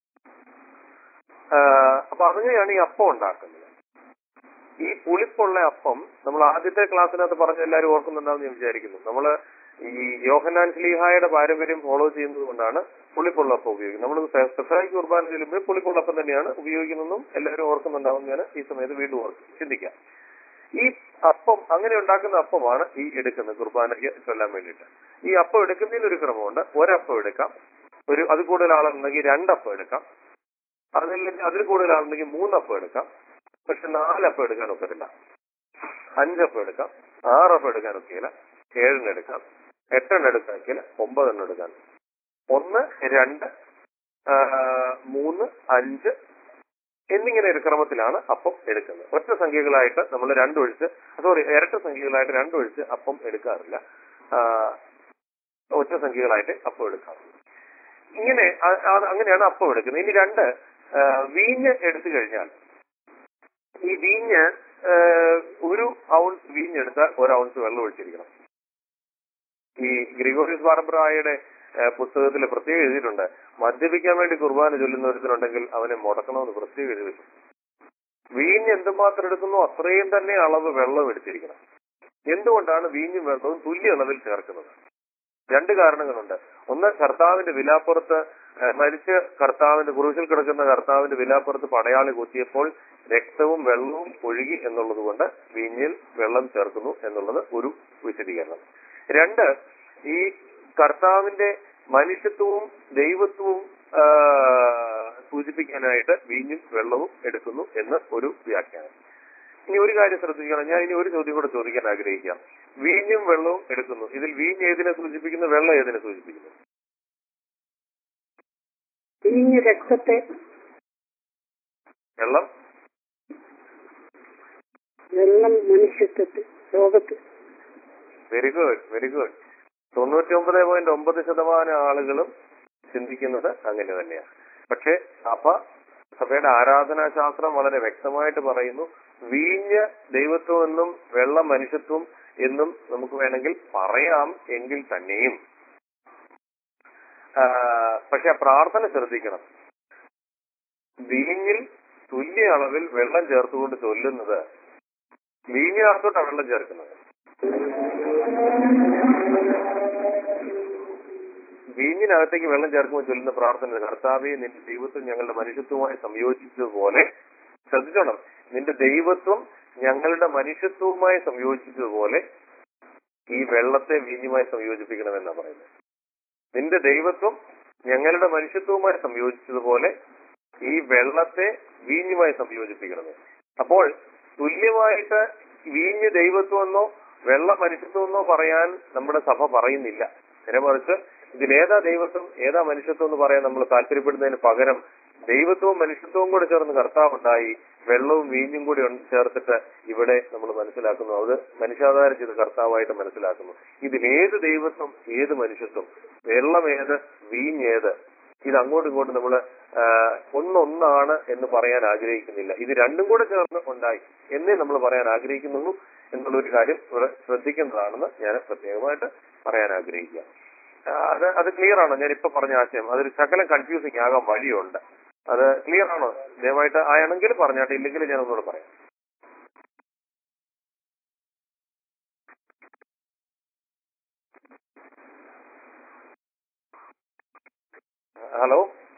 S1: ആ, അപ്പൊ അങ്ങനെയാണ് ഈ അപ്പം ഉണ്ടാക്കുന്നത് ഈ പുളിപ്പുള്ള അപ്പം നമ്മൾ ആദ്യത്തെ ക്ലാസ്സിനകത്ത് പറഞ്ഞ എല്ലാവരും ഓർക്കുന്നുണ്ടാവും ഞാൻ വിചാരിക്കുന്നു നമ്മൾ ഈ യോഹന്നാൻ സ്ലീഹായുടെ പാരമ്പര്യം ഫോളോ ചെയ്യുന്നത് കൊണ്ടാണ് പുളിപ്പുള്ള അപ്പം ഉപയോഗിക്കുന്നത് നമ്മൾ സ്പെഷ്യലായി കുർബാന ചെല്ലുമ്പോൾ പുളിപ്പുള്ള അപ്പം തന്നെയാണ് ഉപയോഗിക്കുന്നതെന്നും എല്ലാവരും ഓർക്കുന്നുണ്ടാവും ഞാൻ ഈ സമയത്ത് വീണ്ടും ഓർക്കും ചിന്തിക്കാം ഈ അപ്പം അങ്ങനെ ഉണ്ടാക്കുന്ന അപ്പമാണ് ഈ എടുക്കുന്നത് കുർബാനയ്ക്ക് ചൊല്ലാൻ വേണ്ടിയിട്ട് ഈ അപ്പം എടുക്കുന്നതിന് ഒരു ക്രമമുണ്ട് ഒരപ്പം എടുക്കാം ഒരു അത് കൂടുതൽ ആളുണ്ടെങ്കിൽ രണ്ടപ്പം എടുക്കാം അതല്ലെങ്കിൽ അതിൽ കൂടുതൽ ആളുണ്ടെങ്കിൽ മൂന്നപ്പം എടുക്കാം പക്ഷെ നാലപ്പം എടുക്കാൻ ഒക്കത്തില്ല അഞ്ചപ്പം എടുക്കാം ആറപ്പം എടുക്കാൻ ഒക്കെയില്ല ഏഴെണ്ണം എടുക്കാം എട്ടെണ്ണം എടുക്കാൻ ഒക്കെയില്ല ഒമ്പതെണ്ണം എടുക്കാൻ ഒന്ന് രണ്ട് ആ, മൂന്ന് അഞ്ച് എന്നിങ്ങനെ ഒരു ക്രമത്തിലാണ് അപ്പം എടുക്കുന്നത് ഒറ്റ സംഖ്യകളായിട്ട് നമ്മൾ രണ്ടൊഴിച്ച് സോറി ഇരട്ട സംഖ്യകളായിട്ട് രണ്ടൊഴിച്ച് അപ്പം എടുക്കാറില്ല ആ, ഒറ്റ സംഖ്യകളായിട്ട് അപ്പം എടുക്കാറുള്ളൂ ഇങ്ങനെ ആ- ആ- അങ്ങനെയാണ് അപ്പം എടുക്കുന്നത് ഇനി രണ്ട് ആ, വീഞ്ഞ് എടുത്തു കഴിഞ്ഞാൽ ഈ വീഞ്ഞ് ആ, ഒരു ഔൺസ് വീഞ്ഞെടുത്താൽ ഒരു ഔൺസ് വെള്ളം ഒഴിച്ചിരിക്കണം ഈ ഗ്രിഗോറിയസ് ബാർബ്രായുടെ പുസ്തകത്തിൽ പ്രത്യേകം എഴുതിയിട്ടുണ്ട് മദ്യപിക്കാൻ വേണ്ടി കുർബാന ചൊല്ലുന്ന ഒരുത്തരുണ്ടെങ്കിൽ അവനെ മുടക്കണമെന്ന് പ്രത്യേകം എഴുതി വെച്ചു വീഞ്ഞ് എന്തുമാത്രം എടുക്കുന്നു അത്രയും തന്നെ അളവ് വെള്ളം എടുത്തിരിക്കണം എന്തുകൊണ്ടാണ് വീഞ്ഞും വെള്ളവും തുല്യ അളവിൽ ചേർക്കുന്നത് രണ്ട് കാരണങ്ങളുണ്ട് ഒന്ന് കർത്താവിന്റെ വിലാപ്പുറത്ത് ഏഹ്, മരിച്ച് കർത്താവിന്റെ കുറിച്ചിൽ കിടക്കുന്ന കർത്താവിന്റെ വിലാപ്പുറത്ത് പടയാളി കുത്തിയപ്പോൾ രക്തവും വെള്ളവും ഒഴുകി എന്നുള്ളത് കൊണ്ട് വീഞ്ഞിൽ വെള്ളം ചേർക്കുന്നു എന്നുള്ളത് ഒരു വിശദീകരണം രണ്ട് ഈ കർത്താവിന്റെ മനുഷ്യത്വവും ദൈവത്വവും ആ, സൂചിപ്പിക്കാനായിട്ട് വീഞ്ഞും വെള്ളവും എടുക്കുന്നു എന്ന് ഒരു വ്യാഖ്യാനം ഇനി ഒരു കാര്യം ശ്രദ്ധിക്കണം ഞാൻ ഇനി ഒരു ചോദ്യം കൂടെ ചോദിക്കാൻ ആഗ്രഹിക്കാം വീഞ്ഞും വെള്ളവും എടുക്കുന്നു ഇതിൽ വീഞ്ഞ് ഏതിനെ സൂചിപ്പിക്കുന്നു വെള്ളം ഏതിനെ സൂചിപ്പിക്കുന്നു
S3: വീഞ്ഞ് രക്തത്തെ
S1: വെള്ളം
S3: വെള്ളം മനുഷ്യത്വത്തെ ലോകത്ത്
S1: വെരി ഗുഡ് വെരി ഗുഡ് തൊണ്ണൂറ്റി ഒമ്പത് പോയിന്റ് ഒമ്പത് ശതമാനം ആളുകളും ചിന്തിക്കുന്നത് അങ്ങനെ തന്നെയാണ് പക്ഷേ സഭ സഭയുടെ ആരാധനാശാസ്ത്രം വളരെ വ്യക്തമായിട്ട് പറയുന്നു വീഞ്ഞ് ദൈവത്വം എന്നും വെള്ളം മനുഷ്യത്വം എന്നും നമുക്ക് വേണമെങ്കിൽ പറയാം എങ്കിൽ തന്നെയും ആ, പക്ഷെ ആ പ്രാർത്ഥന ശ്രദ്ധിക്കണം വീഞ്ഞിൽ തുല്യ അളവിൽ വെള്ളം ചേർത്തുകൊണ്ട് ചൊല്ലുന്നത് വീഞ്ഞിനകത്തോട്ടാണ് വെള്ളം ചേർക്കുന്നത് വീഞ്ഞിനകത്തേക്ക് വെള്ളം ചേർക്കുമ്പോൾ ചൊല്ലുന്ന പ്രാർത്ഥന കർത്താവെ നിന്റെ ദൈവത്വം ഞങ്ങളുടെ മനുഷ്യത്വവുമായി സംയോജിച്ചതുപോലെ ശ്രദ്ധിച്ചോണം നിന്റെ ദൈവത്വം ഞങ്ങളുടെ മനുഷ്യത്വവുമായി സംയോജിച്ചതുപോലെ ഈ വെള്ളത്തെ വീഞ്ഞുമായി സംയോജിപ്പിക്കണമെന്നാണ് പറയുന്നത് നിന്റെ ദൈവത്വം ഞങ്ങളുടെ മനുഷ്യത്വവുമായി സംയോജിച്ചതുപോലെ ഈ വെള്ളത്തെ വീഞ്ഞുമായി സംയോജിപ്പിക്കണമേ അപ്പോൾ തുല്യമായിട്ട് വീഞ്ഞ് ദൈവത്വമെന്നോ വെള്ള മനുഷ്യത്വമെന്നോ പറയാൻ നമ്മുടെ സഭ പറയുന്നില്ല നേരെ മറിച്ച് ഇതിലേതാ ദൈവത്വം ഏതാ മനുഷ്യത്വം എന്ന് പറയാൻ നമ്മൾ താല്പര്യപ്പെടുന്നതിന് പകരം ദൈവത്വവും മനുഷ്യത്വവും കൂടെ ചേർന്ന് കർത്താവ് ഉണ്ടായി വെള്ളവും വീഞ്ഞും കൂടി ഉണ്ട് ചേർത്തിട്ട് ഇവിടെ നമ്മൾ മനസ്സിലാക്കുന്നു അത് മനുഷ്യാധാരം ചെയ്ത് കർത്താവായിട്ട് മനസ്സിലാക്കുന്നു ഇതിലേത് ദൈവത്വം ഏത് മനുഷ്യത്വം വെള്ളം ഏത് വീഞ്ഞേത് ഇത് അങ്ങോട്ടും ഇങ്ങോട്ടും നമ്മൾ ഒന്നൊന്നാണ് എന്ന് പറയാൻ ആഗ്രഹിക്കുന്നില്ല ഇത് രണ്ടും കൂടെ ചേർന്ന് ഉണ്ടായി എന്നേ നമ്മൾ പറയാൻ ആഗ്രഹിക്കുന്നുള്ളൂ എന്നുള്ളൊരു കാര്യം ഇവിടെ ശ്രദ്ധിക്കേണ്ടതാണെന്ന് ഞാൻ പ്രത്യേകമായിട്ട് പറയാൻ ആഗ്രഹിക്കുക ആ, അത് അത് ക്ലിയർ ആണോ ഞാൻ ഇപ്പൊ പറഞ്ഞ ആശയം അതൊരു ശകലം കൺഫ്യൂസിങ് ആകാൻ വഴിയുണ്ട് അത് ക്ലിയർ ആണോ ദയവായിട്ട് ആണെങ്കിൽ പറഞ്ഞാട്ടെ ഇല്ലെങ്കിൽ ഞാൻ ഒന്നുകൂടെ പറയാം ഹലോ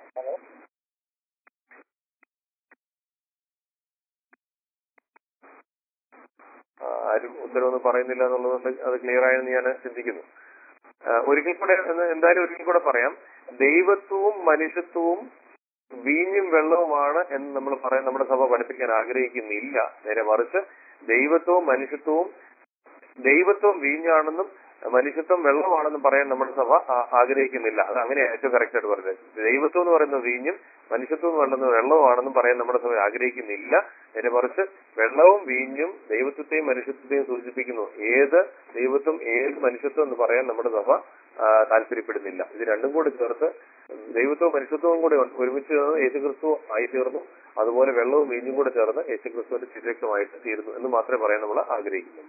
S1: ആ, ആരും ഉത്തരവൊന്നും പറയുന്നില്ല എന്നുള്ളത് അത് ക്ലിയർ ആയെന്ന് ഞാൻ ചിന്തിക്കുന്നു ആ, ഒരിക്കൽ കൂടെ എന്ന് എന്തായാലും ഒരിക്കൽ കൂടെ പറയാം ദൈവത്വവും മനുഷ്യത്വവും വീഞ്ഞും വെള്ളവുമാണ് എന്ന് നമ്മൾ പറയാൻ നമ്മുടെ സഭ പഠിപ്പിക്കാൻ ആഗ്രഹിക്കുന്നില്ല നേരെ മറിച്ച് ദൈവത്വവും മനുഷ്യത്വവും ദൈവത്വം വീഞ്ഞാണെന്നും മനുഷ്യത്വം വെള്ളമാണെന്നും പറയാൻ നമ്മുടെ സഭ ആ- ആഗ്രഹിക്കുന്നില്ല അത് അങ്ങനെ ഏറ്റവും കറക്റ്റ് ആയിട്ട് പറഞ്ഞത് ദൈവത്വം എന്ന് പറയുന്നത് വീഞ്ഞും മനുഷ്യത്വം എന്ന് പറയുന്നത് വെള്ളവുമാണെന്നും പറയാൻ നമ്മുടെ സഭ ആഗ്രഹിക്കുന്നില്ല നേരെ മറിച്ച് വെള്ളവും വീഞ്ഞും ദൈവത്വത്തെയും മനുഷ്യത്വത്തെയും സൂചിപ്പിക്കുന്നു ഏത് ദൈവത്വം ഏത് മനുഷ്യത്വം എന്ന് പറയാൻ നമ്മുടെ സഭ ആ, താല്പര്യപ്പെടുന്നില്ല ഇത് രണ്ടും കൂടി ചേർത്ത് ദൈവത്വവും മനുഷ്യത്വവും കൂടി ഒരുമിച്ച് ചേർന്ന് യേശുക്രിസ്തു ആയി തീർന്നു അതുപോലെ വെള്ളവും വീഞ്ഞും കൂടെ ചേർന്ന് യേശുക്രിസ്തുവിന്റെ തിരക്തമായിട്ട് തീരുന്നു എന്ന് മാത്രമേ പറയാൻ നമ്മൾ ആഗ്രഹിക്കുന്നുള്ളൂ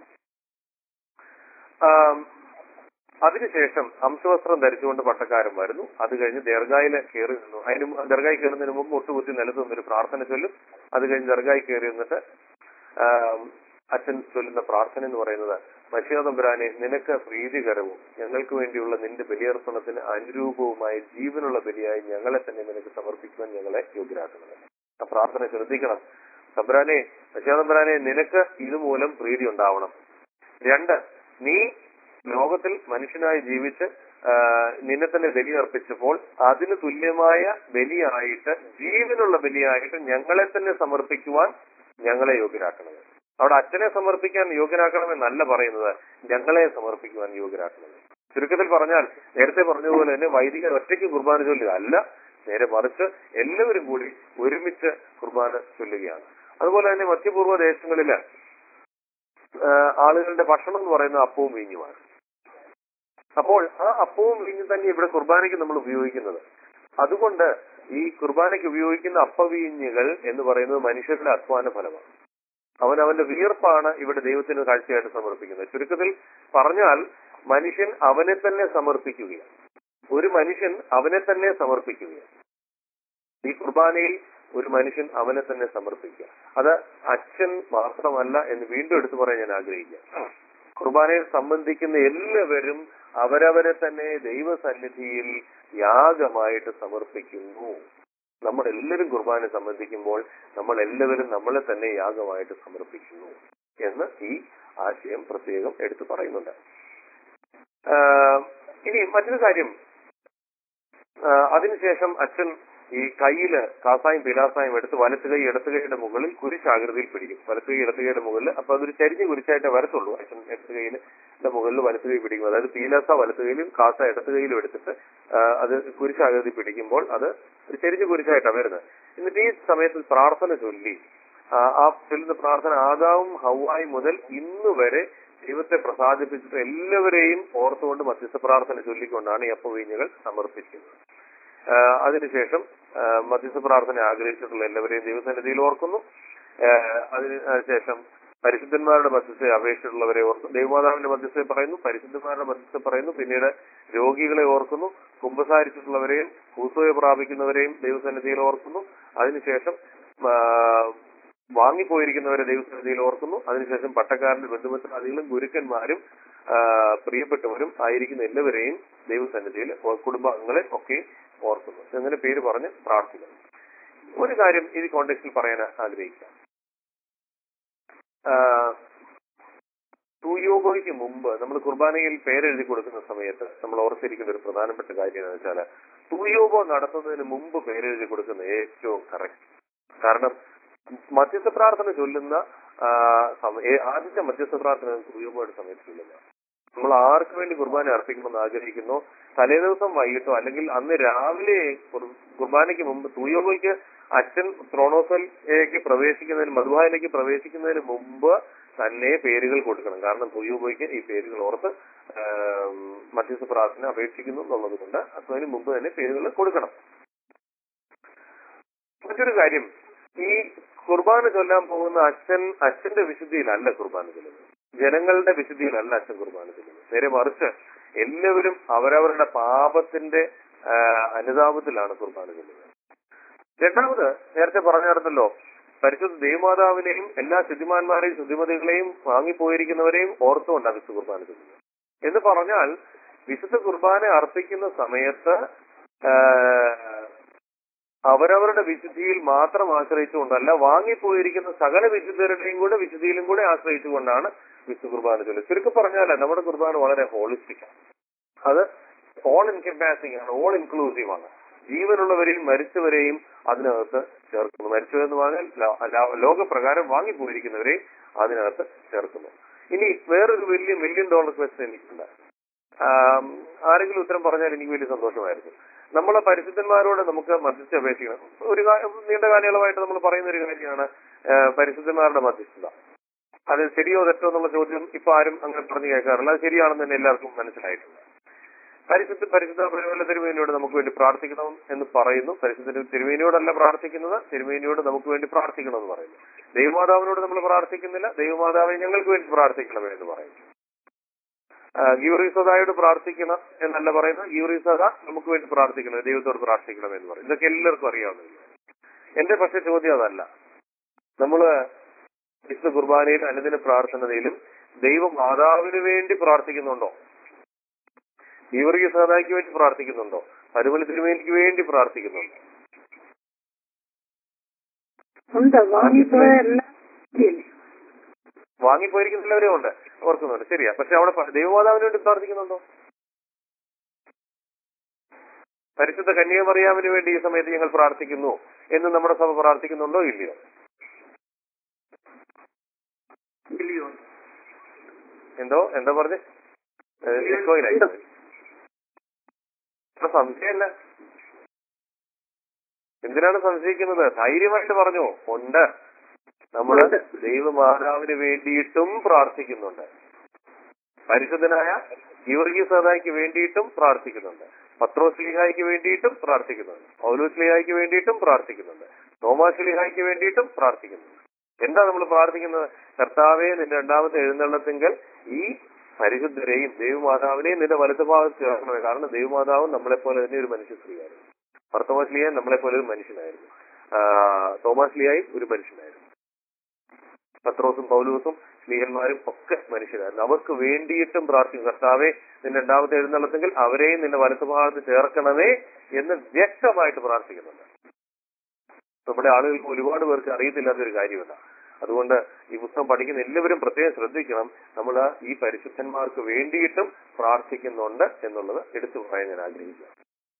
S1: ആം, അതിനുശേഷം അംശവസ്ത്രം ധരിച്ചുകൊണ്ട് പട്ടക്കാരൻ വരുന്നു അത് കഴിഞ്ഞ് ദീർഘായില് കയറി നിന്നു അതിന് മു- ദർഗായി കയറുന്നതിന് മുമ്പ് മുട്ടുകുത്തി നിലത്ത് നിന്നൊരു പ്രാർത്ഥന ചൊല്ലും അത് കഴിഞ്ഞ് ദർഗായി കയറി നിന്നിട്ട് ആം, അച്ഛൻ ചൊല്ലുന്ന പ്രാർത്ഥന എന്ന് പറയുന്നത് മഷിയാതമ്പുരാനെ നിനക്ക് പ്രീതികരവും ഞങ്ങൾക്ക് വേണ്ടിയുള്ള നിന്റെ ബലിയർപ്പണത്തിന് അനുരൂപവുമായ ജീവനുള്ള ബലിയായി ഞങ്ങളെ തന്നെ നിനക്ക് സമർപ്പിക്കുവാൻ ഞങ്ങളെ യോഗ്യരാക്കുന്നത് ആ പ്രാർത്ഥന ശ്രദ്ധിക്കണം തമ്പുരാനെ മഷിയാതമ്പുരാനെ നിനക്ക് ഇതുമൂലം പ്രീതി ഉണ്ടാവണം രണ്ട് നീ ലോകത്തിൽ മനുഷ്യനായി ജീവിച്ച് ആ, നിന്നെ തന്നെ ബലി അർപ്പിച്ചപ്പോൾ അതിന് തുല്യമായ ബലിയായിട്ട് ജീവനുള്ള ബലിയായിട്ട് ഞങ്ങളെ തന്നെ സമർപ്പിക്കുവാൻ ഞങ്ങളെ യോഗ്യരാക്കണത് അവിടെ അച്ഛനെ സമർപ്പിക്കാൻ യോഗ്യരാക്കണമെന്നല്ല പറയുന്നത് ഞങ്ങളെ സമർപ്പിക്കുവാൻ യോഗ്യരാക്കണത് ചുരുക്കത്തിൽ പറഞ്ഞാൽ നേരത്തെ പറഞ്ഞതുപോലെ തന്നെ വൈദികർ ഒറ്റയ്ക്ക് കുർബാന ചൊല്ലുക അല്ല നേരെ മറിച്ച് എല്ലാവരും കൂടി ഒരുമിച്ച് കുർബാന ചൊല്ലുകയാണ് അതുപോലെ തന്നെ മധ്യപൂർവ്വ ദേശങ്ങളില് ആ, ആളുകളുടെ ഭക്ഷണം എന്ന് പറയുന്നത് അപ്പവും വീഞ്ഞുമാണ് അപ്പോൾ ആ അപ്പവും വീഞ്ഞും തന്നെ ഇവിടെ കുർബാനയ്ക്ക് നമ്മൾ ഉപയോഗിക്കുന്നത് അതുകൊണ്ട് ഈ കുർബാനയ്ക്ക് ഉപയോഗിക്കുന്ന അപ്പവീഞ്ഞുകൾ എന്ന് പറയുന്നത് മനുഷ്യരുടെ അധ്വാന ഫലമാണ് അവൻ അവന്റെ വിയർപ്പാണ് ഇവിടെ ദൈവത്തിന് കാഴ്ചയായിട്ട് സമർപ്പിക്കുന്നത് ചുരുക്കത്തിൽ പറഞ്ഞാൽ മനുഷ്യൻ അവനെ തന്നെ സമർപ്പിക്കുകയാണ് ഒരു മനുഷ്യൻ അവനെ തന്നെ സമർപ്പിക്കുകയാണ് ഈ കുർബാനയിൽ ഒരു മനുഷ്യൻ അവനെ തന്നെ സമർപ്പിക്കുക അത് അച്ഛൻ മാത്രമല്ല എന്ന് വീണ്ടും എടുത്തു പറയാൻ ഞാൻ ആഗ്രഹിക്കുക കുർബാനയിൽ സംബന്ധിക്കുന്ന എല്ലാവരും അവരവരെ തന്നെ ദൈവസന്നിധിയിൽ യാഗമായിട്ട് സമർപ്പിക്കുന്നു നമ്മൾ എല്ലാവരും കുർബാന സംബന്ധിക്കുമ്പോൾ നമ്മൾ എല്ലാവരും നമ്മളെ തന്നെ യാഗമായിട്ട് സമർപ്പിക്കുന്നു എന്ന് ഈ ആശയം പ്രത്യേകം എടുത്തു പറയുന്നുണ്ട് ആഹ് ഇനി മറ്റൊരു കാര്യം ആഹ് അതിനുശേഷം അച്ഛൻ ഈ കയ്യില് കാസായും പിലാസായും എടുത്ത് വലത്ത് കൈ ഇടത്ത് കൈയുടെ മുകളിൽ കുരിശാകൃതിയിൽ പിടിക്കും വലത്ത് കൈ ഇടത്ത് കൈയുടെ മുകളിൽ അപ്പൊ അതൊരു ചരിഞ്ഞ കുരിശായിട്ടേ വരത്തുള്ളൂ അച്ഛൻ ഇടത്ത് കൈയില് മുകളിൽ വലത്ത് കൈ പിടിക്കും അതായത് പീലാസ വലത്ത് കൈയിലും കാസ ഇടത്ത് കൈയിലും എടുത്തിട്ട് ആഹ് അത് കുരിശാകൃതി പിടിക്കുമ്പോൾ അത് ഒരു ചെരിഞ്ഞ കുരിശായിട്ടാണ് വരുന്നത് എന്നിട്ട് ഈ സമയത്ത് പ്രാർത്ഥന ചൊല്ലി ആ ആ ചൊല്ലുന്ന പ്രാർത്ഥന ആദാവും ഹൗവായി മുതൽ ഇന്ന് വരെ ദൈവത്തെ പ്രസാദിപ്പിച്ചിട്ട് എല്ലാവരെയും ഓർത്തുകൊണ്ട് മധ്യസ്ഥ പ്രാർത്ഥന ചൊല്ലിക്കൊണ്ടാണ് ഈ അപ്പവീഞ്ഞുകൾ സമർപ്പിക്കുന്നത് ആഹ് അതിനുശേഷം ആഹ് മധ്യസ്ഥ പ്രാർത്ഥന ആഗ്രഹിച്ചിട്ടുള്ള എല്ലാവരെയും ദൈവസന്നിധിയിൽ ഓർക്കുന്നു ആഹ് അതിന് ശേഷം പരിശുദ്ധന്മാരുടെ മധ്യസ്ഥയെ അപേക്ഷിച്ചിട്ടുള്ളവരെ ഓർക്കുന്നു ദൈവമാതാവിന്റെ മധ്യസ്ഥയെ പറയുന്നു പരിശുദ്ധന്മാരുടെ മധ്യസ്ഥ പറയുന്നു പിന്നീട് രോഗികളെ ഓർക്കുന്നു കുമ്പസാരിച്ചിട്ടുള്ളവരെയും കൂസോയെ പ്രാപിക്കുന്നവരെയും ദൈവസന്നിധിയിൽ ഓർക്കുന്നു അതിനുശേഷം ആഹ് വാങ്ങിപ്പോയിരിക്കുന്നവരെ ദൈവസന്നിധിയിൽ ഓർക്കുന്നു അതിനുശേഷം പട്ടക്കാരന്റെ ബന്ധുമിത്രാദികളും ഗുരുക്കന്മാരും ആഹ് പ്രിയപ്പെട്ടവരും ആയിരിക്കുന്ന എല്ലാവരെയും ദൈവസന്നിധിയിൽ ഓ- കുടുംബാംഗങ്ങളെ ഒക്കെ ഓർക്കുന്നു അങ്ങനെ പേര് പറഞ്ഞ് പ്രാർത്ഥിക്കുന്നു ഒരു കാര്യം ഈ കോണ്ടെക്സ്റ്റിൽ പറയാൻ ആഗ്രഹിക്കാം ആഹ് തൂയോഗോയ്ക്ക് മുമ്പ് നമ്മൾ കുർബാനയിൽ പേരെഴുതി കൊടുക്കുന്ന സമയത്ത് നമ്മൾ ഓർത്തിരിക്കുന്ന ഒരു പ്രധാനപ്പെട്ട കാര്യം എന്ന് വെച്ചാൽ തൂയോഗോ നടത്തുന്നതിന് മുമ്പ് പേരെഴുതി കൊടുക്കുന്ന ഏറ്റവും കറക്റ്റ് കാരണം മധ്യസ്ഥ പ്രാർത്ഥന ചൊല്ലുന്ന ആ, സമ- ഏ- ആദ്യത്തെ മധ്യസ്ഥ പ്രാർത്ഥന തൂയോഗോയുടെ സമയത്ത് ചൊല്ലുന്ന നമ്മൾ ആർക്ക് വേണ്ടി കുർബാന അർപ്പിക്കണമെന്ന് ആഗ്രഹിക്കുന്നു തലേ ദിവസം വൈകിട്ടോ അല്ലെങ്കിൽ അന്ന് രാവിലെ കുർ- കുർബാനയ്ക്ക് മുമ്പ് തൂയോഗോയ്ക്ക് അച്ഛൻ ത്രോണോസലിലേക്ക് പ്രവേശിക്കുന്നതിന് മധുബായിലേക്ക് പ്രവേശിക്കുന്നതിന് മുമ്പ് തന്നെ പേരുകൾ കൊടുക്കണം കാരണം തൂയോഗോയ്ക്ക് ഈ പേരുകൾ ഓർത്ത് ആം, മധ്യസ്ഥ പ്രാർത്ഥന അപേക്ഷിക്കുന്നു എന്നുള്ളത് കൊണ്ട് അതിന് മുമ്പ് തന്നെ പേരുകൾ കൊടുക്കണം മറ്റൊരു കാര്യം ഈ കുർബാന ചൊല്ലാൻ പോകുന്ന അച്ഛൻ അച്ഛന്റെ വിശുദ്ധിയിലല്ല കുർബാന ചൊല്ലുന്നത് ജനങ്ങളുടെ വിശുദ്ധിയിലല്ല അച്ഛൻ കുർബാന ചൊല്ലുന്നത് നേരെ മറിച്ച് എല്ലാവരും അവരവരുടെ പാപത്തിന്റെ ആ, അനുതാപത്തിലാണ് കുർബാന ചൊല്ലുന്നത് രണ്ടാമത് നേരത്തെ പറഞ്ഞായിരുന്നല്ലോ പരിശുദ്ധ ദേവമാതാവിനെയും എല്ലാ ശുദ്ധിമാന്മാരെയും ശുദ്ധിമതികളെയും വാങ്ങിപ്പോയിരിക്കുന്നവരെയും ഓർത്തുകൊണ്ടാണ് വിശുദ്ധ കുർബാന ചൊല്ലുന്നത് എന്ന് പറഞ്ഞാൽ വിശുദ്ധ കുർബാന അർപ്പിക്കുന്ന സമയത്ത് ആ, അവരവരുടെ വിശുദ്ധിയിൽ മാത്രം ആശ്രയിച്ചുകൊണ്ടല്ല വാങ്ങിപ്പോയിരിക്കുന്ന സകല വിശുദ്ധരുടെയും കൂടെ വിശുദ്ധിയിലും കൂടെ ആശ്രയിച്ചുകൊണ്ടാണ് വിശുദ്ധ കുർബാന ചൊല്ലുന്നത് ചുരുക്കി പറഞ്ഞാൽ നമ്മുടെ കുർബാന വളരെ ഹോളിസ്റ്റിക് ആണ് അത് ഓൾ ഇൻകംപാസിംഗ് ആണ് ഓൾ ഇൻക്ലൂസീവ് ആണ് ജീവനുള്ളവരെയും മരിച്ചവരെയും അതിനകത്ത് ചേർക്കുന്നു മരിച്ചവരെന്ന് പറഞ്ഞാൽ ലോ- ലോ- ലോകപ്രകാരം വാങ്ങിപ്പോയിരിക്കുന്നവരെയും അതിനകത്ത് ചേർക്കുന്നു ഇനി വേറൊരു വലിയ മില്യൺ ഡോളർ ക്വസ്റ്റൻ എനിക്കുണ്ട് ആം, ആരെങ്കിലും ഉത്തരം പറഞ്ഞാൽ എനിക്ക് വലിയ സന്തോഷമായിരുന്നു നമ്മളെ പരിശുദ്ധന്മാരോട് നമുക്ക് മധ്യസ്ഥ അപേക്ഷിക്കണം ഒരു കാ- നീണ്ട കാലയളവായിട്ട് നമ്മൾ പറയുന്ന ഒരു കാര്യമാണ് ആ, പരിശുദ്ധന്മാരുടെ മധ്യസ്ഥത അത് ശരിയോ തെറ്റോ എന്നുള്ള ചോദ്യം ഇപ്പൊ ആരും അങ്ങനെ പറഞ്ഞു കേൾക്കാറില്ല അത് ശരിയാണെന്ന് തന്നെ എല്ലാവർക്കും മനസ്സിലായിട്ടുണ്ട് പരിശുദ്ധ പരിശുദ്ധ പരിമല തിരുമേനിയോട് നമുക്ക് വേണ്ടി പ്രാർത്ഥിക്കണം എന്ന് പറയുന്നു പരിശുദ്ധ തിരുമേനിയോടല്ല പ്രാർത്ഥിക്കുന്നത് തിരുമേനിയോട് നമുക്ക് വേണ്ടി പ്രാർത്ഥിക്കണം എന്ന് പറയുന്നു ദൈവമാതാവിനോട് നമ്മൾ പ്രാർത്ഥിക്കുന്നില്ല ദൈവമാതാവെ ഞങ്ങൾക്ക് വേണ്ടി പ്രാർത്ഥിക്കണമേ എന്ന് പറയുന്നു ഗീവറീസദായോട് പ്രാർത്ഥിക്കണം എന്നല്ല പറയുന്നത് ഗീവറീസദ നമുക്ക് വേണ്ടി പ്രാർത്ഥിക്കണം ദൈവത്തോട് പ്രാർത്ഥിക്കണം എന്ന് പറയും ഇതൊക്കെ എല്ലാവർക്കും അറിയാവുന്നില്ല എന്റെ പക്ഷെ ചോദ്യം അതല്ല നമ്മള് വിശുദ്ധ കുർബാനയിലും അനുദിന പ്രാർത്ഥനയിലും ദൈവമാതാവിന് വേണ്ടി പ്രാർത്ഥിക്കുന്നുണ്ടോ ഗീവർഗീയ സദായ്ക്ക് വേണ്ടി പ്രാർത്ഥിക്കുന്നുണ്ടോ പരുമല തിരുമേനിക്ക് വേണ്ടി പ്രാർത്ഥിക്കുന്നുണ്ടോ
S3: ഉണ്ട് വാങ്ങിപ്പോയ എല്ലാം ശരിയല്ലേ?
S1: വാങ്ങിപ്പോയിരിക്കുന്നില്ലവരും ഉണ്ട് ഓർക്കുന്നുണ്ട് ശരിയാ പക്ഷെ അവിടെ പ- ദൈവമാതാവിന് വേണ്ടി പ്രാർത്ഥിക്കുന്നുണ്ടോ പരിശുദ്ധ കന്യാമറിയാമിന് വേണ്ടി ഈ സമയത്ത് ഞങ്ങൾ പ്രാർത്ഥിക്കുന്നു എന്ന് നമ്മുടെ സഭ പ്രാർത്ഥിക്കുന്നുണ്ടോ ഇല്ലയോ
S2: ഇല്ലയോ
S1: എന്തോ എന്താ പറഞ്ഞ് എക്കോയിലായി പോയി. ഇപ്പൊ സംശയമല്ല എന്തിനാണ് സംശയിക്കുന്നത് ധൈര്യമായിട്ട് പറഞ്ഞു ഉണ്ട് നമ്മള് ദൈവമാതാവിന് വേണ്ടിയിട്ടും പ്രാർത്ഥിക്കുന്നുണ്ട് പരിശുദ്ധനായ യുവർഗീയ സദായ്ക്ക് വേണ്ടിയിട്ടും പ്രാർത്ഥിക്കുന്നുണ്ട് പത്രോസ്ലിഹായ്ക്ക് വേണ്ടിയിട്ടും പ്രാർത്ഥിക്കുന്നുണ്ട് പൗലോസ്ലിഹായ്ക്ക് വേണ്ടിയിട്ടും പ്രാർത്ഥിക്കുന്നുണ്ട് തോമാസ്ലിഹായ്ക്ക് വേണ്ടിയിട്ടും പ്രാർത്ഥിക്കുന്നുണ്ട് എന്താ നമ്മൾ പ്രാർത്ഥിക്കുന്നത് കർത്താവെ നിന്റെ രണ്ടാമത്തെ എഴുന്നള്ളത്തെങ്കിൽ ഈ പരിശുദ്ധരെയും ദൈവമാതാവിനെയും നിന്റെ വലതുഭാഗത്ത് ചേർക്കണമേ കാരണം ദൈവമാതാവും നമ്മളെ പോലെ തന്നെ ഒരു മനുഷ്യ സ്ത്രീയായിരുന്നു ഭർത്തമാസ് ലിയാൻ നമ്മളെ പോലെ ഒരു മനുഷ്യനായിരുന്നു ആ, തോമാസ് ലിയായും ഒരു മനുഷ്യനായിരുന്നു പത്രോസും പൗലൂസും സ്ലീഹന്മാരും ഒക്കെ മനുഷ്യരായിരുന്നു അവർക്ക് വേണ്ടിയിട്ടും പ്രാർത്ഥിക്കും കർത്താവെ നിന്റെ രണ്ടാമത്തെ എഴുന്നള്ളത്തെങ്കിൽ അവരെയും നിന്റെ വലത്തുഭാഗത്ത് ചേർക്കണമേ എന്ന് വ്യക്തമായിട്ട് പ്രാർത്ഥിക്കുന്നുണ്ട് നമ്മുടെ ആളുകൾക്ക് ഒരുപാട് പേർക്ക് അറിയത്തില്ലാത്ത ഒരു കാര്യമല്ല അതുകൊണ്ട് ഈ പുസ്തകം പഠിക്കുന്ന എല്ലാവരും പ്രത്യേകം ശ്രദ്ധിക്കണം നമ്മൾ ഈ പരിശുദ്ധന്മാർക്ക് വേണ്ടിയിട്ടും പ്രാർത്ഥിക്കുന്നുണ്ട് എന്നുള്ളത് എടുത്തു പറയാൻ ഞാൻ ആഗ്രഹിക്കുക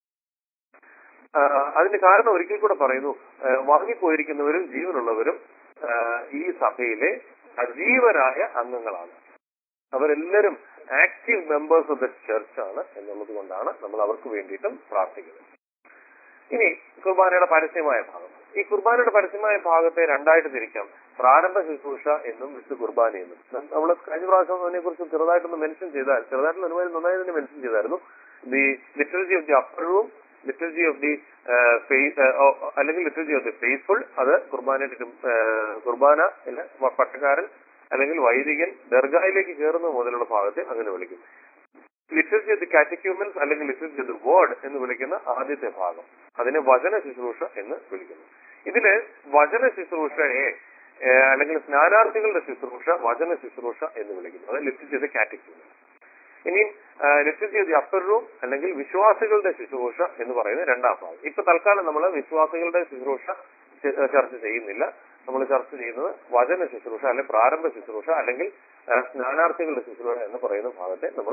S1: ആ, അതിന് കാരണം ഒരിക്കൽ കൂടെ പറയുന്നു ആ, വാങ്ങിപ്പോയിരിക്കുന്നവരും ജീവനുള്ളവരും ആ, ഈ സഭയിലെ സജീവരായ അംഗങ്ങളാണ് അവരെല്ലാവരും active members of the church ആണ് എന്നുള്ളത് കൊണ്ടാണ് നമ്മൾ അവർക്ക് വേണ്ടിയിട്ടും പ്രാർത്ഥിക്കുന്നത് ഇനി കുർബാനയുടെ പരസ്യമായ ഭാഗം ഈ കുർബാനയുടെ പരസ്യമായ ഭാഗത്തെ രണ്ടായിട്ട് തിരിക്കാം പ്രാരംഭ ശുശ്രൂഷ എന്നും വിശുദ്ധ കുർബാന എന്നും നമ്മൾ കഴിഞ്ഞ പ്രാവശ്യം അതിനെ കുറിച്ച് ചെറുതായിട്ടൊന്ന് മെൻഷൻ ചെയ്താൽ ചെറുതായിട്ടുള്ള അനുമാനം നന്നായി തന്നെ മെൻഷൻ ചെയ്തായിരുന്നു the liturgy of the upper room liturgy of the അല്ലെങ്കിൽ ലിറ്ററജി ഓഫ് ദി ഫേസ്ഫുൾ അത് കുർബാനയുടെ ഏഹ്, കുർബാന അല്ല, വ- പട്ടക്കാരൻ അല്ലെങ്കിൽ വൈദികൻ ദർഗായിലേക്ക് കയറുന്ന മുതലുള്ള ഭാഗത്തെ അങ്ങനെ വിളിക്കും ലിറ്ററസി ഓഫ് ദി കാറ്റക്യൂമൻസ് അല്ലെങ്കിൽ ലിറ്ററസി ഓഫ് ദി വേർഡ് എന്ന് വിളിക്കുന്ന ആദ്യത്തെ ഭാഗം അതിനെ വചന ശുശ്രൂഷ എന്ന് വിളിക്കുന്നു ഇതില് വചന ശുശ്രൂഷയെ ഏഹ്, അല്ലെങ്കിൽ സ്നാനാർത്ഥികളുടെ ശുശ്രൂഷ വചന ശുശ്രൂഷ എന്ന് വിളിക്കുന്നു അത് ലിറ്ററസി ഓഫ് ദി കാറ്റക്യൂമൻസ് ഇനിയും literacy of the upper room അല്ലെങ്കിൽ വിശ്വാസികളുടെ ശുശ്രൂഷ എന്ന് പറയുന്ന രണ്ടാം ഭാഗം ഇപ്പൊ തൽക്കാലം നമ്മൾ വിശ്വാസികളുടെ ശുശ്രൂഷ ചെ- ചർച്ച ചെയ്യുന്നില്ല നമ്മൾ ചർച്ച ചെയ്യുന്നത് വചന ശുശ്രൂഷ അല്ലെങ്കിൽ പ്രാരംഭ ശുശ്രൂഷ അല്ലെങ്കിൽ ആ, സ്നാനാർത്ഥികളുടെ ശുശ്രൂഷ എന്ന് പറയുന്ന ഭാഗത്തെ നമ്മൾ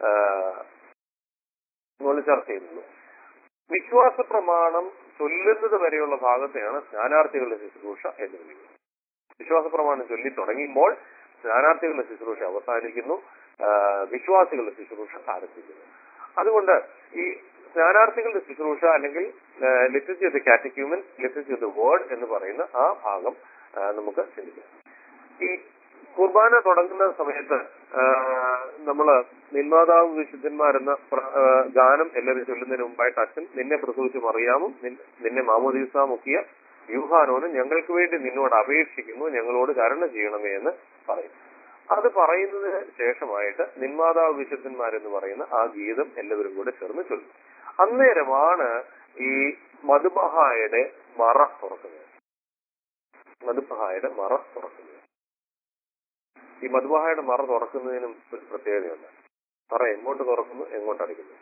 S1: നമ്മൾ ചർച്ച ചെയ്യുന്നുള്ളൂ വിശ്വാസ പ്രമാണം ചൊല്ലുന്നത് വരെയുള്ള ഭാഗത്തെയാണ് സ്നാനാർത്ഥികളുടെ ശുശ്രൂഷ എന്ന് വിളിക്കുന്നത് വിശ്വാസ പ്രമാണം ചൊല്ലി തുടങ്ങുമ്പോൾ സ്നാനാർത്ഥികളുടെ ശുശ്രൂഷ അവസാനിക്കുന്നു ആ, വിശ്വാസികളുടെ ശുശ്രൂഷ ആരംഭിക്കുന്നു അതുകൊണ്ട് ഈ സ്നാനാർത്ഥികളുടെ ശുശ്രൂഷ അല്ലെങ്കിൽ literacy of the catechumen literacy of the word എന്ന് പറയുന്ന ആ ഭാഗം ആ, നമുക്ക് ചിന്തിക്കാം ഈ കുർബാന തുടങ്ങുന്ന സമയത്ത് ആ, നമ്മള് നിന്മാതാവ് വിശുദ്ധന്മാരെന്ന പ്ര- ആ, ഗാനം എല്ലാവരും ചൊല്ലുന്നതിന് മുമ്പായിട്ട് അച്ഛൻ നിന്നെ പ്രസവിച്ച് മറിയാമും നിൻ- നിന്നെ മാമോദീസ മുക്കിയ യൂഹാനോനും ഞങ്ങൾക്ക് വേണ്ടി നിന്നോട് അപേക്ഷിക്കുന്നു ഞങ്ങളോട് കരുണ ചെയ്യണമേ എന്ന് പറയും അത് പറയുന്നതിന് ശേഷമായിട്ട് നിന്മാതാവ് വിശുദ്ധന്മാരെന്ന് പറയുന്ന ആ ഗീതം എല്ലാവരും കൂടെ ചേർന്ന് ചൊല്ലും അന്നേരമാണ് ഈ മധുബഹായുടെ മറ തുറക്കുന്നത് മധുബഹായുടെ മറ തുറക്കുന്നത് ഈ മധുബഹായുടെ മറ തുറക്കുന്നതിനും ഒരു പ്രത്യേകതയുണ്ട് മറ എങ്ങോട്ട് തുറക്കുന്നു എങ്ങോട്ട് അടയ്ക്കുന്നു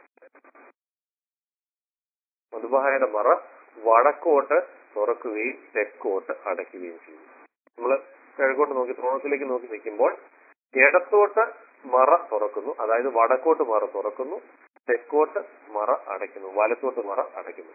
S1: മധുബാഹയുടെ മറ വടക്കോട്ട് തുറക്കുകയും തെക്കോട്ട് അടയ്ക്കുകയും ചെയ്യും നമ്മൾ കിഴക്കോട്ട് നോക്കി ത്രോണത്തിലേക്ക് നോക്കി നിൽക്കുമ്പോൾ ഇടത്തോട്ട് മറ തുറക്കുന്നു അതായത് വടക്കോട്ട് മറ തുറക്കുന്നു തെക്കോട്ട് മറ അടയ്ക്കുന്നു വലത്തോട്ട് മറ അടയ്ക്കുന്നു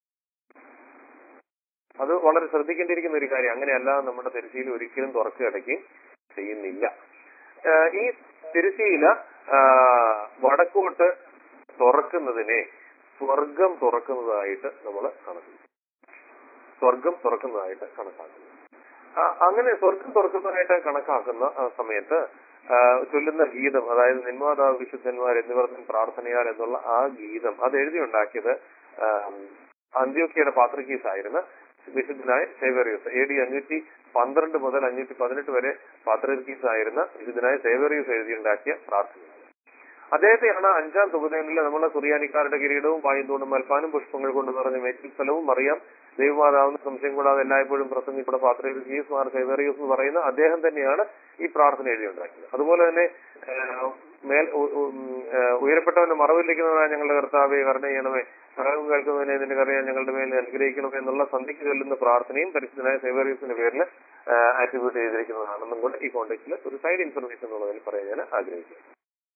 S1: അത് വളരെ ശ്രദ്ധിക്കേണ്ടിയിരിക്കുന്ന ഒരു കാര്യം അങ്ങനെയല്ല നമ്മുടെ തിരുശീല ഒരിക്കലും തുറക്കുക അടയ്ക്കുകയും ചെയ്യുന്നില്ല ആഹ് ഈ തിരുശീല ആഹ് വടക്കോട്ട് തുറക്കുന്നതിനെ സ്വർഗം തുറക്കുന്നതായിട്ട് നമ്മൾ കണക്കാക്കും സ്വർഗം തുറക്കുന്നതായിട്ട് കണക്കാക്കുന്നു ആ, അങ്ങനെ സ്വർഗം തുറക്കുന്നതായിട്ട് കണക്കാക്കുന്ന ആ സമയത്ത് ആ, ചൊല്ലുന്ന ഗീതം അതായത് നിന്മാതാവ് വിശുദ്ധന്മാർ എന്നിവർ തൻ പ്രാർത്ഥനയാൽ എന്നുള്ള ആ ഗീതം അത് എഴുതിയുണ്ടാക്കിയത് ആ, അന്ത്യോക്കിയുടെ പാത്രികീസ് ആയിരുന്ന വിശുദ്ധനായ സേവേറിയൂസ് എ ഡി അഞ്ഞൂറ്റി പന്ത്രണ്ട് മുതൽ അഞ്ഞൂറ്റി പതിനെട്ട് വരെ പാത്രികീസ് ആയിരുന്ന വിശുദ്ധനായ സേവേറിയൂസ് എഴുതിയുണ്ടാക്കിയ പ്രാർത്ഥനയാണ് അദ്ദേഹത്തെയാണ് അഞ്ചാം തുകുതേനിൽ നമ്മളെ സുറിയാനിക്കാരുടെ കിരീടവും വായുന്തൂണും മൽപ്പാനും പുഷ്പങ്ങൾ കൊണ്ട് നിറഞ്ഞ മേച്ചിൽ സ്ഥലവും അറിയാം ദൈവമാതാവുന്ന സംശയം കൂടാതെ എല്ലായ്പ്പോഴും പ്രസംഗിക്കുന്ന പാത്രയൂസ് മാർ സേവേറിയൂസ് എന്ന് പറയുന്ന അദ്ദേഹം തന്നെയാണ് ഈ പ്രാർത്ഥന എഴുതിയുണ്ടാക്കിയത് അതുപോലെ തന്നെ ഏഹ്, മേൽ ഉ- ഉ- ഉം, ഏഹ്, ഉയരപ്പെട്ടവന്റെ മറവിലിരിക്കുന്നതായ ഞങ്ങളുടെ കർത്താവെ കരുണ ചെയ്യണമേ മറവും കേൾക്കുന്നതിനെ നിന്റെ കറിയാൻ ഞങ്ങളുടെ മേൽ അനുഗ്രഹിക്കണമേ എന്നുള്ള സന്ധിക്ക് ചൊല്ലുന്ന പ്രാർത്ഥനയും പരിശുദ്ധനായ സേവേറിയൂസിന്റെ പേരിൽ ആട്രിബ്യൂട്ട് ചെയ്തിരിക്കുന്നതാണെന്നും കൂടെ ഈ കോണ്ടെക്സ്റ്റിൽ ഒരു സൈഡ് ഇൻഫർമേഷൻ എന്നുള്ളതിൽ പറയാൻ ഞാൻ ആഗ്രഹിക്കുന്നു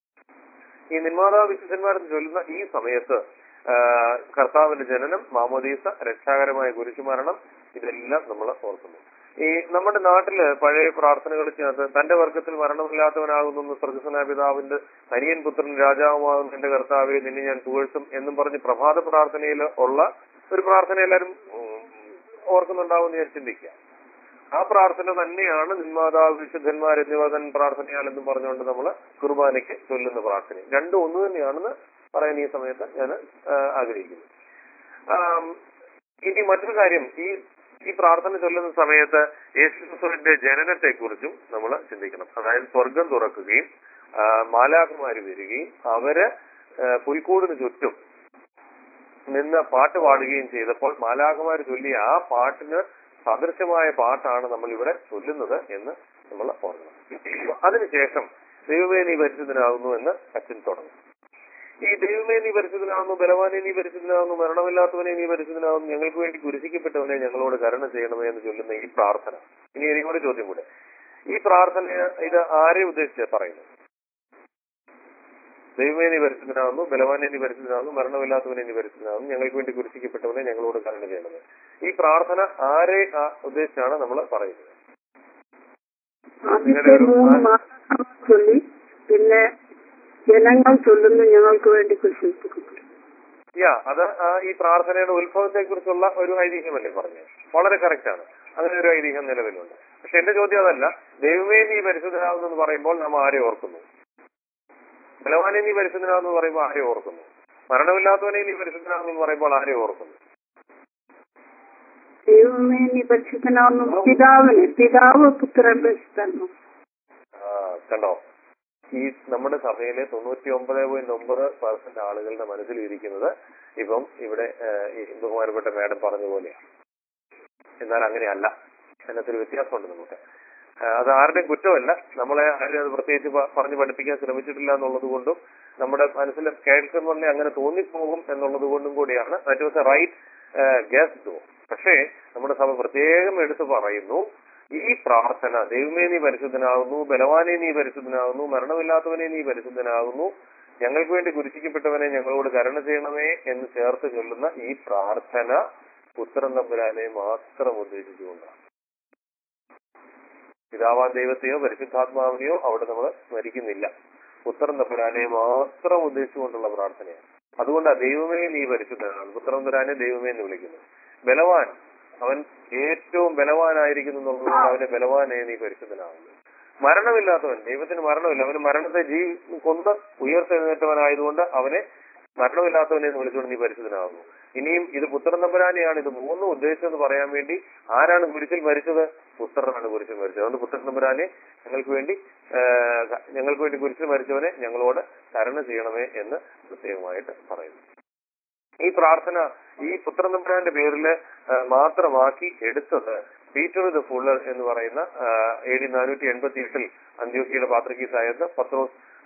S1: ഈ നിർമ്മാതാ വിശുദ്ധന്മാരെന്ന് ചൊല്ലുന്ന ഈ സമയത്ത് ആ, കർത്താവിന്റെ ജനനം മാമോദീസ രക്ഷാകരമായ കുരിശുമരണം ഇതെല്ലാം നമ്മൾ ഓർക്കുന്നു ഈ നമ്മുടെ നാട്ടില് പഴയ പ്രാർത്ഥനകൾ ചേർത്ത് തന്റെ വർഗത്തിൽ മരണമില്ലാത്തവനാകുന്നു സ്വർഗസ്വനായ പിതാവിന്റെ അനിയൻ പുത്രൻ രാജാവുമാകുന്ന എന്റെ കർത്താവെ നിന്നെ ഞാൻ പുകഴ്ത്തും എന്നും പറഞ്ഞ് പ്രഭാത പ്രാർത്ഥനയിൽ ഉള്ള ഒരു പ്രാർത്ഥന എല്ലാവരും ഉം, ഓർക്കുന്നുണ്ടാവും ഞാൻ ചിന്തിക്കുക ആ പ്രാർത്ഥന തന്നെയാണ് നിന്മാതാവ് വിശുദ്ധന്മാർ എന്നിവ തൻ പ്രാർത്ഥനയാൽ എന്നും പറഞ്ഞുകൊണ്ട് നമ്മൾ കുർബാനയ്ക്ക് ചൊല്ലുന്ന പ്രാർത്ഥന രണ്ടും ഒന്ന് തന്നെയാണെന്ന് പറയാൻ ഈ സമയത്ത് ഞാൻ ആഗ്രഹിക്കുന്നു ആം, ഇനി മറ്റൊരു കാര്യം ഈ ഈ പ്രാർത്ഥന ചൊല്ലുന്ന സമയത്ത് യേശുക്രിസ്തുവിന്റെ ജനനത്തെ കുറിച്ചും നമ്മൾ ചിന്തിക്കണം അതായത് സ്വർഗം തുറക്കുകയും ആ, മാലാഖമാര് വരികയും അവര് ആ, പുൽക്കൂടിന് ചുറ്റും നിന്ന് പാട്ട് പാടുകയും ചെയ്തപ്പോൾ മാലാഖമാർ ചൊല്ലിയ ആ പാട്ടിന് സദൃശമായ പാട്ടാണ് നമ്മൾ ഇവിടെ ചൊല്ലുന്നത് എന്ന് നമ്മൾ ഓർക്കണം അതിനുശേഷം ദൈവമേ നീ പരിശുദ്ധനാകുന്നു എന്ന് അച്ഛൻ തുടങ്ങും ഈ ദൈവമേ നീ പരിശുദ്ധനാകുന്നു ബലവാനെ നീ പരിശുദ്ധനാകുന്നു മരണമില്ലാത്തവനെ നീ പരിശുദ്ധനാകുന്നു ഞങ്ങൾക്ക് വേണ്ടി കുരിശിക്കപ്പെട്ടവനെ ഞങ്ങളോട് കരുണ ചെയ്യണമേ എന്ന് ചൊല്ലുന്ന ഈ പ്രാർത്ഥന ഇനി എനിക്കൊരു ചോദ്യം കൂടെ ഈ പ്രാർത്ഥന ഇത് ആരെ ഉദ്ദേശിച്ച് പറയുന്നു ദൈവമേ നീ പരിശുദ്ധനാകുന്നു ബലവാനെ നീ പരിശുദ്ധനാകുന്നു മരണമില്ലാത്തവനെ നീ പരിശുദ്ധനാകുന്നു ഞങ്ങൾക്ക് വേണ്ടി കുരിശിക്കപ്പെട്ടവനെ ഞങ്ങളോട് കരുണ ചെയ്യണമേ ഈ പ്രാർത്ഥന ആരെ ആ ഉദ്ദേശിച്ചാണ് നമ്മൾ പറയുന്നത്
S3: ആദ്യത്തെ മൂന്ന് മാസം ചൊല്ലി പിന്നെ ജനങ്ങൾ ചൊല്ലുന്നു ഞങ്ങൾക്ക് വേണ്ടി കുരിശിക്കപ്പെട്ടു
S1: യാ അത് ആ ഈ പ്രാർത്ഥനയുടെ ഉത്ഭവത്തെ കുറിച്ചുള്ള ഒരു ഐതിഹ്യമല്ലേ പറഞ്ഞു വളരെ കറക്റ്റ് ആണ് അങ്ങനെ ഒരു ഐതിഹ്യം നിലവിലുണ്ട് പക്ഷെ എന്റെ ചോദ്യം അതല്ല ദൈവമേ നീ പരിശുദ്ധനാകുന്നു എന്ന് പറയുമ്പോൾ നാം ആരെ ഓർക്കുന്നു ബലവാനെ നീ പരിശുദ്ധനാകുന്നു എന്ന് പറയുമ്പോൾ ആരെ ഓർക്കുന്നു മരണമില്ലാത്തവനെ നീ പരിശുദ്ധനാകുന്നു എന്ന് പറയുമ്പോൾ ആരെ ഓർക്കുന്നു
S3: ദൈവമേ നീ പരിശുദ്ധനാവുന്നു പിതാവിന് പിതാവ് പുത്രൻ പരിശുദ്ധനു
S1: ആ, കണ്ടോ ഈ നമ്മുടെ സഭയിലെ തൊണ്ണൂറ്റി ഒമ്പത് പോയിന്റ് ഒമ്പത് പെർസെന്റ് ആളുകളുടെ മനസ്സിൽ ഇരിക്കുന്നത് ഇപ്പം ഇവിടെ ഏഹ്, ഈ ബഹുമാനപ്പെട്ട മാഡം പറഞ്ഞ പോലെയാണ് എന്നാൽ അങ്ങനെയല്ല അതിനകത്തൊരു വ്യത്യാസമുണ്ട് നമുക്ക് ഏഹ്, അത് ആരുടെയും കുറ്റമല്ല നമ്മളെ ആരും അത് പ്രത്യേകിച്ച് പ- പറഞ്ഞ് പഠിപ്പിക്കാൻ ശ്രമിച്ചിട്ടില്ല എന്നുള്ളത് കൊണ്ടും നമ്മുടെ മനസ്സിൽ കേൾക്കുന്നുണ്ടെ അങ്ങനെ തോന്നിപ്പോകും എന്നുള്ളത് കൊണ്ടും കൂടിയാണ് that was a right guess though പക്ഷേ നമ്മുടെ സഭ പ്രത്യേകം എടുത്തു പറയുന്നു ഈ പ്രാർത്ഥന ദൈവമേ നീ പരിശുദ്ധനാകുന്നു ബലവാനെ നീ പരിശുദ്ധനാകുന്നു മരണമില്ലാത്തവനെ നീ പരിശുദ്ധനാകുന്നു ഞങ്ങൾക്ക് വേണ്ടി കുരിശിക്കപ്പെട്ടവനെ ഞങ്ങളോട് കരുണ ചെയ്യണമേ എന്ന് ചേർത്ത് ചൊല്ലുന്ന ഈ പ്രാർത്ഥന പുത്രൻ തമ്പുരാനെ മാത്രം ഉദ്ദേശിച്ചുകൊണ്ടാണ് പിതാവാൻ ദൈവത്തെയോ പരിശുദ്ധാത്മാവിനെയോ അവിടെ നമ്മൾ സ്മരിക്കുന്നില്ല പുത്രൻ തമ്പുരാനെ മാത്രം ഉദ്ദേശിച്ചുകൊണ്ടുള്ള പ്രാർത്ഥനയാണ് അതുകൊണ്ടാണ് ദൈവമേ നീ പരിശുദ്ധനാണ് പുത്രൻ തമ്പുരാനെ ദൈവമേ എന്ന് വിളിക്കുന്നത് ബലവാൻ അവൻ ഏറ്റവും ബലവാനായിരിക്കുന്നു എന്നുള്ളതുകൊണ്ട് അവനെ ബലവാനെ നീ പരിശുദ്ധനാകുന്നു മരണമില്ലാത്തവൻ ദൈവത്തിന് മരണമില്ല അവന് മരണത്തെ ജീ കൊണ്ട് ഉയർത്തെഴുന്നേറ്റവനായതുകൊണ്ട് അവനെ മരണമില്ലാത്തവനെ എന്ന് വിളിച്ചുകൊണ്ട് നീ പരിശുദ്ധനാകുന്നു ഇനിയും ഇത് പുത്രൻ തമ്പുരാനെയാണ് ഇത് മൂന്നും ഉദ്ദേശിച്ചെന്ന് പറയാൻ വേണ്ടി ആരാണ് കുരിശിൽ മരിച്ചത് പുത്രനാണ് കുരിശിൽ മരിച്ചത് അതുകൊണ്ട് പുത്രൻ തമ്പുരാനെ ഞങ്ങൾക്ക് വേണ്ടി ആ, ഞങ്ങൾക്ക് വേണ്ടി കുരിശിൽ മരിച്ചവനെ ഞങ്ങളോട് കരുണ ചെയ്യണമേ എന്ന് പ്രത്യേകമായിട്ട് പറയുന്നു ഈ പ്രാർത്ഥന ഈ പുത്രൻ തമ്പുരാന്റെ പേരില് ആ, മാത്രമാക്കി എടുത്തത് പീറ്റർ ദ ഫുള്ളർ എന്ന് പറയുന്ന എ ഡി നാനൂറ്റി എൺപത്തി എട്ടിൽ അന്ത്യോക്കിയുടെ പാത്രക്കീസായിരുന്ന പത്രോസ്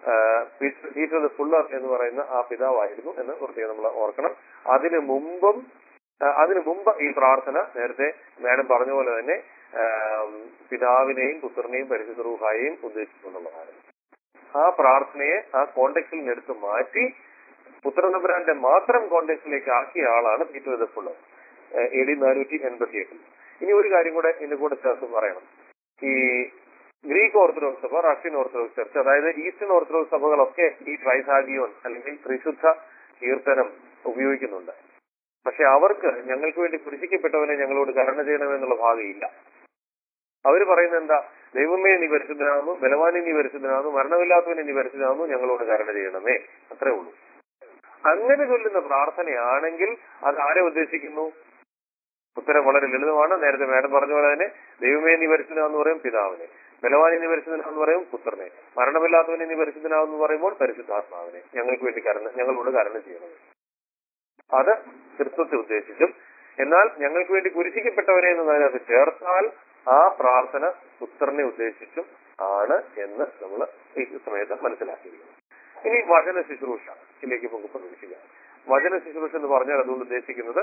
S1: പീറ്റർ ദ ഫുള്ളർ എന്ന് പറയുന്ന ആ പിതാവായിരുന്നു എന്ന് പ്രത്യേകം നമ്മൾ ഓർക്കണം അതിനു മുമ്പും ആ, അതിനു മുമ്പ് ഈ പ്രാർത്ഥന നേരത്തെ മാഡം പറഞ്ഞ പോലെ തന്നെ ആ, പിതാവിനെയും പുത്രനെയും പരിശുദ്ധ റൂഹായെയും ഉദ്ദേശിച്ചുകൊണ്ടുള്ളതാണ് ആ പ്രാർത്ഥനയെ ആ കോണ്ടെക്സിൽ നിന്ന് എടുത്ത് മാറ്റി പുത്രനപുരാന്റെ മാത്രം കോണ്ടെക്സിലേക്ക് ആക്കിയ ആളാണ് Peter the Fuller A D നാനൂറ്റി എൺപത്തി എട്ടിൽ ഇനി ഒരു കാര്യം കൂടെ ഇതിന്റെ കൂടെ ചേർത്ത് പറയണം ഈ ഗ്രീക്ക് ഓർത്തഡോക്സ് സഭ റഷ്യൻ ഓർത്തഡോക്സ് ചർച്ച് അതായത് ഈസ്റ്റേൺ ഓർത്തഡോക്സ് സഭകളൊക്കെ ഈ ട്രൈസാഗിയോൺ അല്ലെങ്കിൽ ത്രിശുദ്ധ കീർത്തനം ഉപയോഗിക്കുന്നുണ്ട് പക്ഷെ അവർക്ക് ഞങ്ങൾക്ക് വേണ്ടി കുരിശിക്കപ്പെട്ടവനെ ഞങ്ങളോട് കരുണ ചെയ്യണമെന്നുള്ള ഭാഗമില്ല അവര് പറയുന്നത് എന്താ ദൈവമേ നീ പരിശുദ്ധനാകുന്നു ബലവാനെ നീ പരിശുദ്ധനാകുന്നു മരണമില്ലാത്തവനെ നീ പരിശുദ്ധനാകുന്നു ഞങ്ങളോട് കരുണ ചെയ്യണമേ അത്രേ ഉള്ളൂ അങ്ങനെ ചൊല്ലുന്ന പ്രാർത്ഥനയാണെങ്കിൽ അത് ആരെ ഉദ്ദേശിക്കുന്നു ഉത്തരം വളരെ ലളിതമാണ് നേരത്തെ മാഡം പറഞ്ഞ പോലെ തന്നെ ദൈവമേ നീ പരിശുദ്ധനാന്ന് പറയും പിതാവിനെ ബലവാനെ നീ പരിശുദ്ധനാന്ന് പറയും പുത്രനെ മരണമില്ലാത്തവനെ നീ പരിശുദ്ധനാവെന്ന് പറയുമ്പോൾ പരിശുദ്ധാത്മാവിനെ ഞങ്ങൾക്ക് വേണ്ടി കരുണ ഞങ്ങളോട് കരുണ ചെയ്യണം അത് തൃത്വത്തെ ഉദ്ദേശിച്ചും എന്നാൽ ഞങ്ങൾക്ക് വേണ്ടി കുരിശിക്കപ്പെട്ടവനെ എന്ന് അതിനകത്ത് ചേർത്താൽ ആ പ്രാർത്ഥന പുത്രനെ ഉദ്ദേശിച്ചും ആണ് എന്ന് നമ്മൾ ഈ സമയത്ത് മനസ്സിലാക്കിയിരിക്കുന്നു ഇനി വചന ശുശ്രൂഷ ഇതിലേക്ക് നമുക്ക് പ്രവേശിക്കാം വചന ശുശ്രൂഷ എന്ന് പറഞ്ഞാൽ അതുകൊണ്ട് ഉദ്ദേശിക്കുന്നത്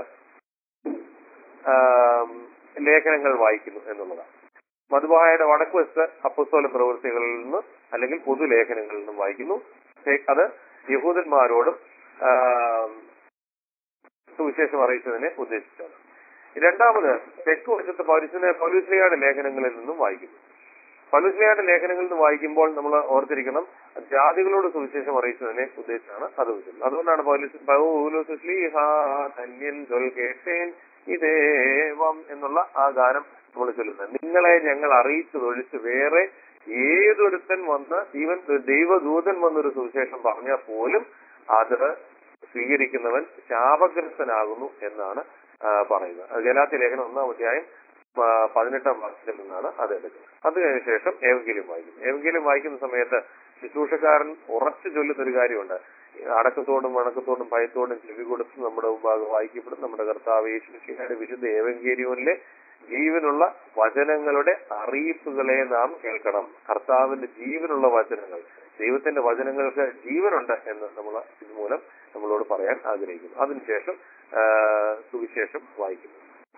S1: ആം, ലേഖനങ്ങൾ വായിക്കുന്നു എന്നുള്ളതാണ് മധുബാഹയുടെ വടക്ക് വശത്ത് അപ്പസ്തോല പ്രവൃത്തികളിൽ നിന്ന് അല്ലെങ്കിൽ പൊതുലേഖനങ്ങളിൽ നിന്നും വായിക്കുന്നു ഏ- അത് യഹൂദന്മാരോടും ആം, സുവിശേഷം അറിയിച്ചതിനെ ഉദ്ദേശിച്ചാണ് രണ്ടാമത് തെക്ക് വശത്ത് പൗലുസിനെ പൗലുസ്ലിയുടെ ലേഖനങ്ങളിൽ നിന്നും വായിക്കുന്നു പൗലുസ്ലിയുടെ ലേഖനങ്ങളിൽ നിന്ന് വായിക്കുമ്പോൾ നമ്മൾ ഓർത്തിരിക്കണം ജാതികളോട് സുവിശേഷം അറിയിച്ചതിനെ ഉദ്ദേശിച്ചാണ് അത് വെച്ചത് അതുകൊണ്ടാണ് പൗലുസ് പൗലുസ്ലി ധന്യൻ ചൊൽ കേട്ടേൻ ഇതേവം എന്നുള്ള ആ ഗാനം നമ്മൾ ചൊല്ലുന്നത് നിങ്ങളെ ഞങ്ങൾ അറിയിച്ചതൊഴിച്ച് വേറെ ഏതൊരുത്തൻ വന്ന് ഈവൻ ദൈവദൂതൻ വന്നൊരു സുവിശേഷം പറഞ്ഞാൽ പോലും അത് സ്വീകരിക്കുന്നവൻ ശാപഗ്രസ്തനാകുന്നു എന്നാണ് ആ, പറയുന്നത് അത് ഗലാത്തി ലേഖനം ഒന്നാം അധ്യായം ആ, പതിനെട്ടാം വാക്യത്തിൽ നിന്നാണ് അത് എടുക്കുന്നത് അത് കഴിഞ്ഞ ശേഷം ഏവെങ്കിലും വായിക്കുന്നു ഏവെങ്കിലും വായിക്കുന്ന സമയത്ത് ശുശ്രൂഷക്കാരൻ ഉറച്ചു ചൊല്ലുന്ന ഒരു കാര്യമുണ്ട് അടക്കത്തോടും വണക്കത്തോടും ഭയത്തോടും ചെവി കൊടുത്ത് നമ്മുടെ മുമ്പാകെ വായിക്കപ്പെടും നമ്മുടെ കർത്താവ് യേശുശിയുടെ വിശുദ്ധ ഏവങ്കേരിയോനിലെ ജീവനുള്ള വചനങ്ങളുടെ അറിയിപ്പുകളെ നാം കേൾക്കണം കർത്താവിന്റെ ജീവനുള്ള വചനങ്ങൾ ദൈവത്തിന്റെ വചനങ്ങൾക്ക് ജീവനുണ്ട് എന്ന് നമ്മൾ ഇതുമൂലം നമ്മളോട് പറയാൻ ആഗ്രഹിക്കുന്നു അതിനുശേഷം ആ, സുവിശേഷം വായിക്കുന്നു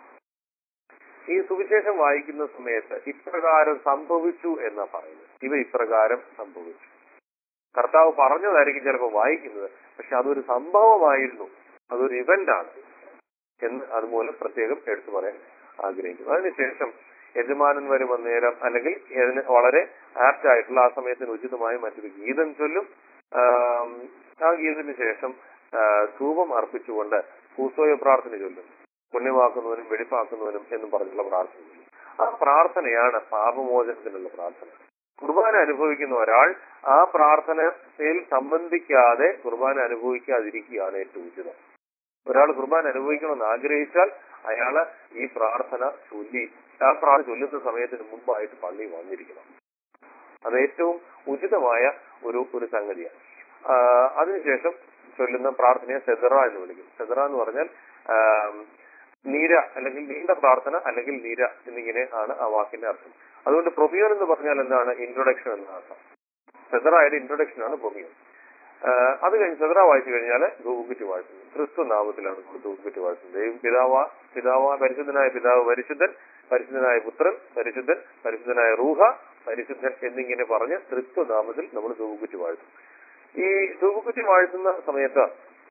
S1: ഈ സുവിശേഷം വായിക്കുന്ന സമയത്ത് ഇപ്രകാരം സംഭവിച്ചു എന്നാ പറയുന്നത് ഇവ ഇപ്രകാരം സംഭവിച്ചു കർത്താവ് പറഞ്ഞതായിരിക്കും ചിലപ്പോൾ വായിക്കുന്നത് പക്ഷെ അതൊരു സംഭവമായിരുന്നു അതൊരു ഇവന്റ് ആണ് എന്ന് അതുമൂലം പ്രത്യേകം എടുത്തു പറയാൻ ആഗ്രഹിക്കുന്നു അതിനുശേഷം യജമാനൻ വരും അന്നേരം അല്ലെങ്കിൽ അതിന് വളരെ ആപ്റ്റ് ആയിട്ടുള്ള ആ സമയത്തിന് ഉചിതമായ മറ്റൊരു ഗീതം ചൊല്ലും ആം, ആ ഗീതത്തിന് ശേഷം ആ, ധൂപം അർപ്പിച്ചുകൊണ്ട് പൂസോയ പ്രാർത്ഥന ചൊല്ലും പുണ്യമാക്കുന്നവനും വെടിപ്പാക്കുന്നവനും എന്നും പറഞ്ഞുള്ള പ്രാർത്ഥന ചൊല്ലും ആ പ്രാർത്ഥനയാണ് പാപമോചനത്തിനുള്ള പ്രാർത്ഥന കുർബാന അനുഭവിക്കുന്ന ഒരാൾ ആ പ്രാർത്ഥനയിൽ സംബന്ധിക്കാതെ കുർബാന അനുഭവിക്കാതിരിക്കുകയാണ് ഏറ്റവും ഉചിതം ഒരാൾ കുർബാന അനുഭവിക്കണമെന്ന് ആഗ്രഹിച്ചാൽ അയാള് ഈ പ്രാർത്ഥന ചൊല്ലി ആ പ്രാർത്ഥന ചൊല്ലുന്ന സമയത്തിന് മുമ്പായിട്ട് പള്ളി വന്നിരിക്കണം അത് ഏറ്റവും ഉചിതമായ ഒരു ഒരു സംഗതിയാണ് ആ, അതിനുശേഷം ചൊല്ലുന്ന പ്രാർത്ഥനയെ സെദറ എന്ന് വിളിക്കും സെദറ എന്ന് പറഞ്ഞാൽ ആ, നീര അല്ലെങ്കിൽ നീണ്ട പ്രാർത്ഥന അല്ലെങ്കിൽ നീര എന്നിങ്ങനെ ആണ് ആ വാക്കിന്റെ അർത്ഥം അതുകൊണ്ട് പ്രൊമിയോൻ എന്ന് പറഞ്ഞാൽ എന്താണ് ഇൻട്രൊഡക്ഷൻ എന്ന അർത്ഥം സെദറായുടെ ഇൻട്രൊഡക്ഷൻ ആണ് പ്രൊമിയോൻ ആഹ് അത് കഴിഞ്ഞ് സെദറ വായിച്ചു കഴിഞ്ഞാൽ ധൂപുക്കുറ്റി വാഴ്ത്തുന്നു ക്രിസ്തു നാമത്തിലാണ് നമ്മൾ ധൂപുക്കുറ്റി വാഴ്ത്തുന്നത് ദൈവം പിതാവ പിതാവ പരിശുദ്ധനായ പിതാവ് പരിശുദ്ധൻ പരിശുദ്ധനായ പുത്രൻ പരിശുദ്ധൻ പരിശുദ്ധനായ റൂഹ പരിശുദ്ധൻ എന്നിങ്ങനെ പറഞ്ഞ് ക്രിസ്തു നാമത്തിൽ നമ്മൾ ധൂപുക്കുറ്റി വാഴ്ത്തും ഈ ധൂപുക്കുറ്റി വാഴ്ത്തുന്ന സമയത്ത്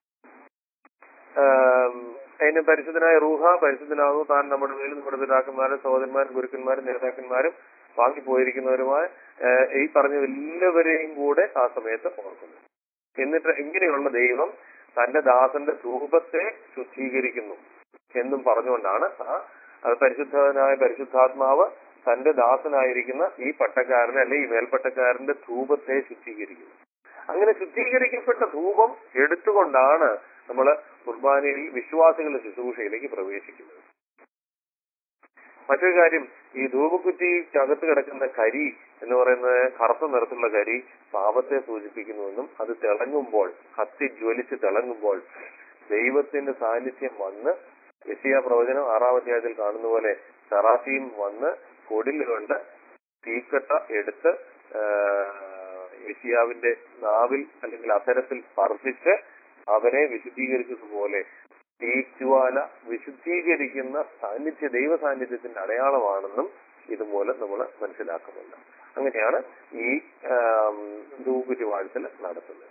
S1: ആം, അതിന് പരിശുദ്ധനായ റൂഹ പരിശുദ്ധനാകുന്നു താൻ നമ്മുടെ മേലും നമ്മുടെ പിതാക്കന്മാരും സഹോദരന്മാരും ഗുരുക്കന്മാരും നേതാക്കന്മാരും വാങ്ങിപ്പോയിരിക്കുന്നവരുമായ ആഹ് ഈ പറഞ്ഞ എല്ലാവരെയും കൂടെ ആ സമയത്ത് ഓർക്കുന്നു എന്നിട്ട് ഇങ്ങനെയുള്ള ദൈവം തന്റെ ദാസന്റെ രൂപത്തെ ശുദ്ധീകരിക്കുന്നു എന്നും പറഞ്ഞുകൊണ്ടാണ് ആ അത് പരിശുദ്ധനായ പരിശുദ്ധാത്മാവ് തന്റെ ദാസനായിരിക്കുന്ന ഈ പട്ടക്കാരനെ അല്ലെ ഈ മേൽപ്പട്ടക്കാരന്റെ ധൂപത്തെ ശുദ്ധീകരിക്കുന്നു അങ്ങനെ ശുദ്ധീകരിക്കപ്പെട്ട ധൂപം എടുത്തുകൊണ്ടാണ് നമ്മൾ കുർബാനയിൽ വിശ്വാസികളുടെ ശുശ്രൂഷയിലേക്ക് പ്രവേശിക്കുന്നത് മറ്റൊരു കാര്യം ഈ ധൂപക്കുറ്റിക്കകത്ത് കിടക്കുന്ന കരി എന്ന് പറയുന്നത് കറുത്ത നിറത്തിലുള്ള കരി പാപത്തെ സൂചിപ്പിക്കുന്നുവെന്നും അത് തിളങ്ങുമ്പോൾ കത്തി ജ്വലിച്ച് തിളങ്ങുമ്പോൾ ദൈവത്തിന്റെ സാന്നിധ്യം വന്ന് യശിയ പ്രവചനം ആറാം അധ്യായത്തിൽ കാണുന്ന പോലെ സറാഫിയും വന്ന് കൊടിൽ കൊണ്ട് തീക്കട്ട എടുത്ത് ആ, വിഷിയാവിന്റെ നാവിൽ അല്ലെങ്കിൽ അധരത്തിൽ സ്പർശിച്ച് അവനെ വിശുദ്ധീകരിച്ചതുപോലെ തീജ്വാല വിശുദ്ധീകരിക്കുന്ന സാന്നിധ്യ ദൈവ സാന്നിധ്യത്തിന്റെ അടയാളമാണെന്നും ഇതുമൂലം നമ്മൾ മനസ്സിലാക്കുന്നുണ്ട് അങ്ങനെയാണ് ഈ ആം, ധൂപുരി വാഴ്ത്തൽ നടത്തുന്നത്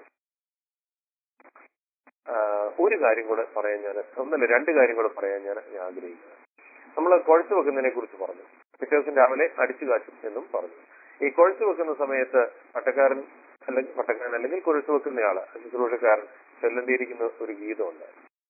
S1: ആ, ഒരു കാര്യം കൂടെ പറയാൻ ഞാൻ ഒന്നല്ല രണ്ട് കാര്യം കൂടെ പറയാൻ ഞാൻ ഞാൻ ആഗ്രഹിക്കുന്നു നമ്മൾ കുഴച്ചു വെക്കുന്നതിനെ കുറിച്ച് പറഞ്ഞു പിറ്റേ ദിവസം രാവിലെ അടിച്ചു കാച്ചും എന്നും പറഞ്ഞു ഈ കുഴച്ചു വെക്കുന്ന സമയത്ത് പട്ടക്കാരൻ അല്ലെങ്കിൽ പട്ടക്കാരൻ അല്ലെങ്കിൽ കുഴച്ചു വെക്കുന്നയാള് ശുശ്രൂഷക്കാരൻ ചൊല്ലേണ്ടിയിരിക്കുന്ന ഒരു ഗീതമുണ്ട്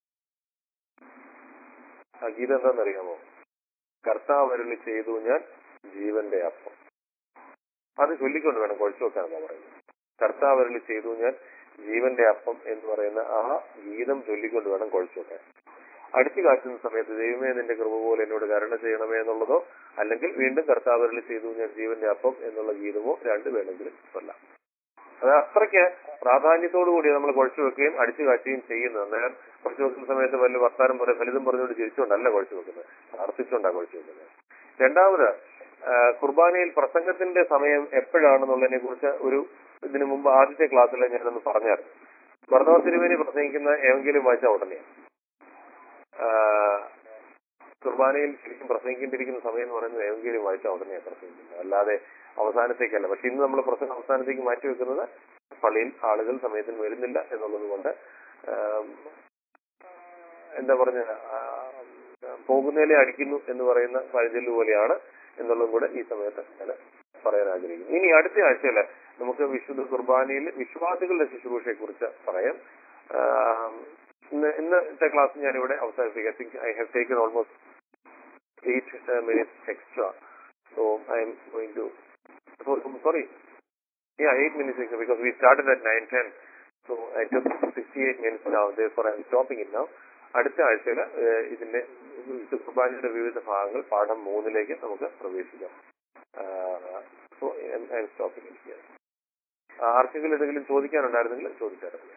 S1: ആ ഗീതം എന്താണെന്നറിയാമോ കർത്താവ് അരുളി ചെയ്തു ഞാൻ ജീവന്റെ അപ്പം അത് ചൊല്ലിക്കൊണ്ട് വേണം കുഴച്ചു വെക്കാൻ എന്നാ പറയുന്നത് കർത്താവ് അരുളി ചെയ്തു ഞാൻ ജീവന്റെ അപ്പം എന്ന് പറയുന്ന ആ ഗീതം ചൊല്ലിക്കൊണ്ട് വേണം കുഴച്ചു വെക്കാൻ അടിച്ചു കാച്ചുന്ന സമയത്ത് ദൈവമേ നിന്റെ കൃപ പോലെ എന്നോട് കരുണ ചെയ്യണമേ എന്നുള്ളതോ അല്ലെങ്കിൽ വീണ്ടും കർത്താവ് അരുളി ചെയ്തു ഞാൻ ജീവന്റെ അപ്പം എന്നുള്ള ഗീതമോ രണ്ട് വേണമെങ്കിലും ചൊല്ലാം അത് അത്രയ്ക്ക് പ്രാധാന്യത്തോടു കൂടി നമ്മൾ കുഴച്ചു വെക്കുകയും അടിച്ചു കാച്ചുകയും ചെയ്യുന്നത് അന്നേരം കുഴച്ചു വെക്കുന്ന സമയത്ത് വല്ല വർത്താനം പോലെ ഫലിതം പറഞ്ഞുകൊണ്ട് ചിരിച്ചുകൊണ്ടല്ല കുഴച്ചു വെക്കുന്നത് പ്രാർത്ഥിച്ചുകൊണ്ടാണ് കുഴച്ചു വെക്കുന്നത് രണ്ടാമത് ആ, കുർബാനയിൽ പ്രസംഗത്തിന്റെ സമയം എപ്പോഴാണെന്നുള്ളതിനെ കുറിച്ച് ഒരു ഇതിനു മുമ്പ് ആദ്യത്തെ ക്ലാസ്സിൽ ഞാനൊന്ന് പറഞ്ഞായിരുന്നു ഭർത്താവ് തിരുവേനി പ്രസംഗിക്കുന്ന ഏതെങ്കിലും വായിച്ച ഉടനെ ആ, കുർബാനയിൽ ശരിക്കും പ്രസംഗിക്കേണ്ടിയിരിക്കുന്ന സമയം എന്ന് പറയുന്നത് ഏതെങ്കിലും വായിച്ച ഉടനെയാണ് പ്രസംഗിക്കുന്നത് അല്ലാതെ അവസാനത്തേക്കല്ല പക്ഷെ ഇന്ന് നമ്മൾ പ്രസംഗം അവസാനത്തേക്ക് മാറ്റി വെക്കുന്നത് പള്ളിയിൽ ആളുകൾ സമയത്തിന് വരുന്നില്ല എന്നുള്ളത് കൊണ്ട് ആം, എന്താ പറഞ്ഞ പോകുന്നതിലെ അടിക്കുന്നു എന്ന് പറയുന്ന പഴഞ്ചൊല്ല് പോലെയാണ് എന്നുള്ളതും കൂടെ ഈ സമയത്ത് ഞാൻ പറയാൻ ആഗ്രഹിക്കുന്നു ഇനി അടുത്ത ആഴ്ചയില് നമുക്ക് വിശുദ്ധ കുർബാനയിൽ വിശ്വാസികളുടെ ശുശ്രൂഷയെ കുറിച്ച് പറയാം ആം, ഇന്ന് ഇന്നത്തെ ക്ലാസ് ഞാനിവിടെ അവസാനിപ്പിക്കാം think I have taken almost eight minutes extra so I'm going to sorry Yeah, eight minutes extra because we started at nine ten. So I took sixty eight minutes now. Therefore, I'm stopping it now. അടുത്ത ആഴ്ചയിൽ ഇതിന്റെ വിശുദ്ധ കുർബാനയുടെ വിവിധ ഭാഗങ്ങൾ പാഠം മൂന്നിലേക്ക് നമുക്ക് പ്രവേശിക്കാം so I'm stopping it here ആർക്കെങ്കിലും എന്തെങ്കിലും ചോദിക്കാനുണ്ടായിരുന്നെങ്കിൽ ചോദിച്ചായിരുന്നു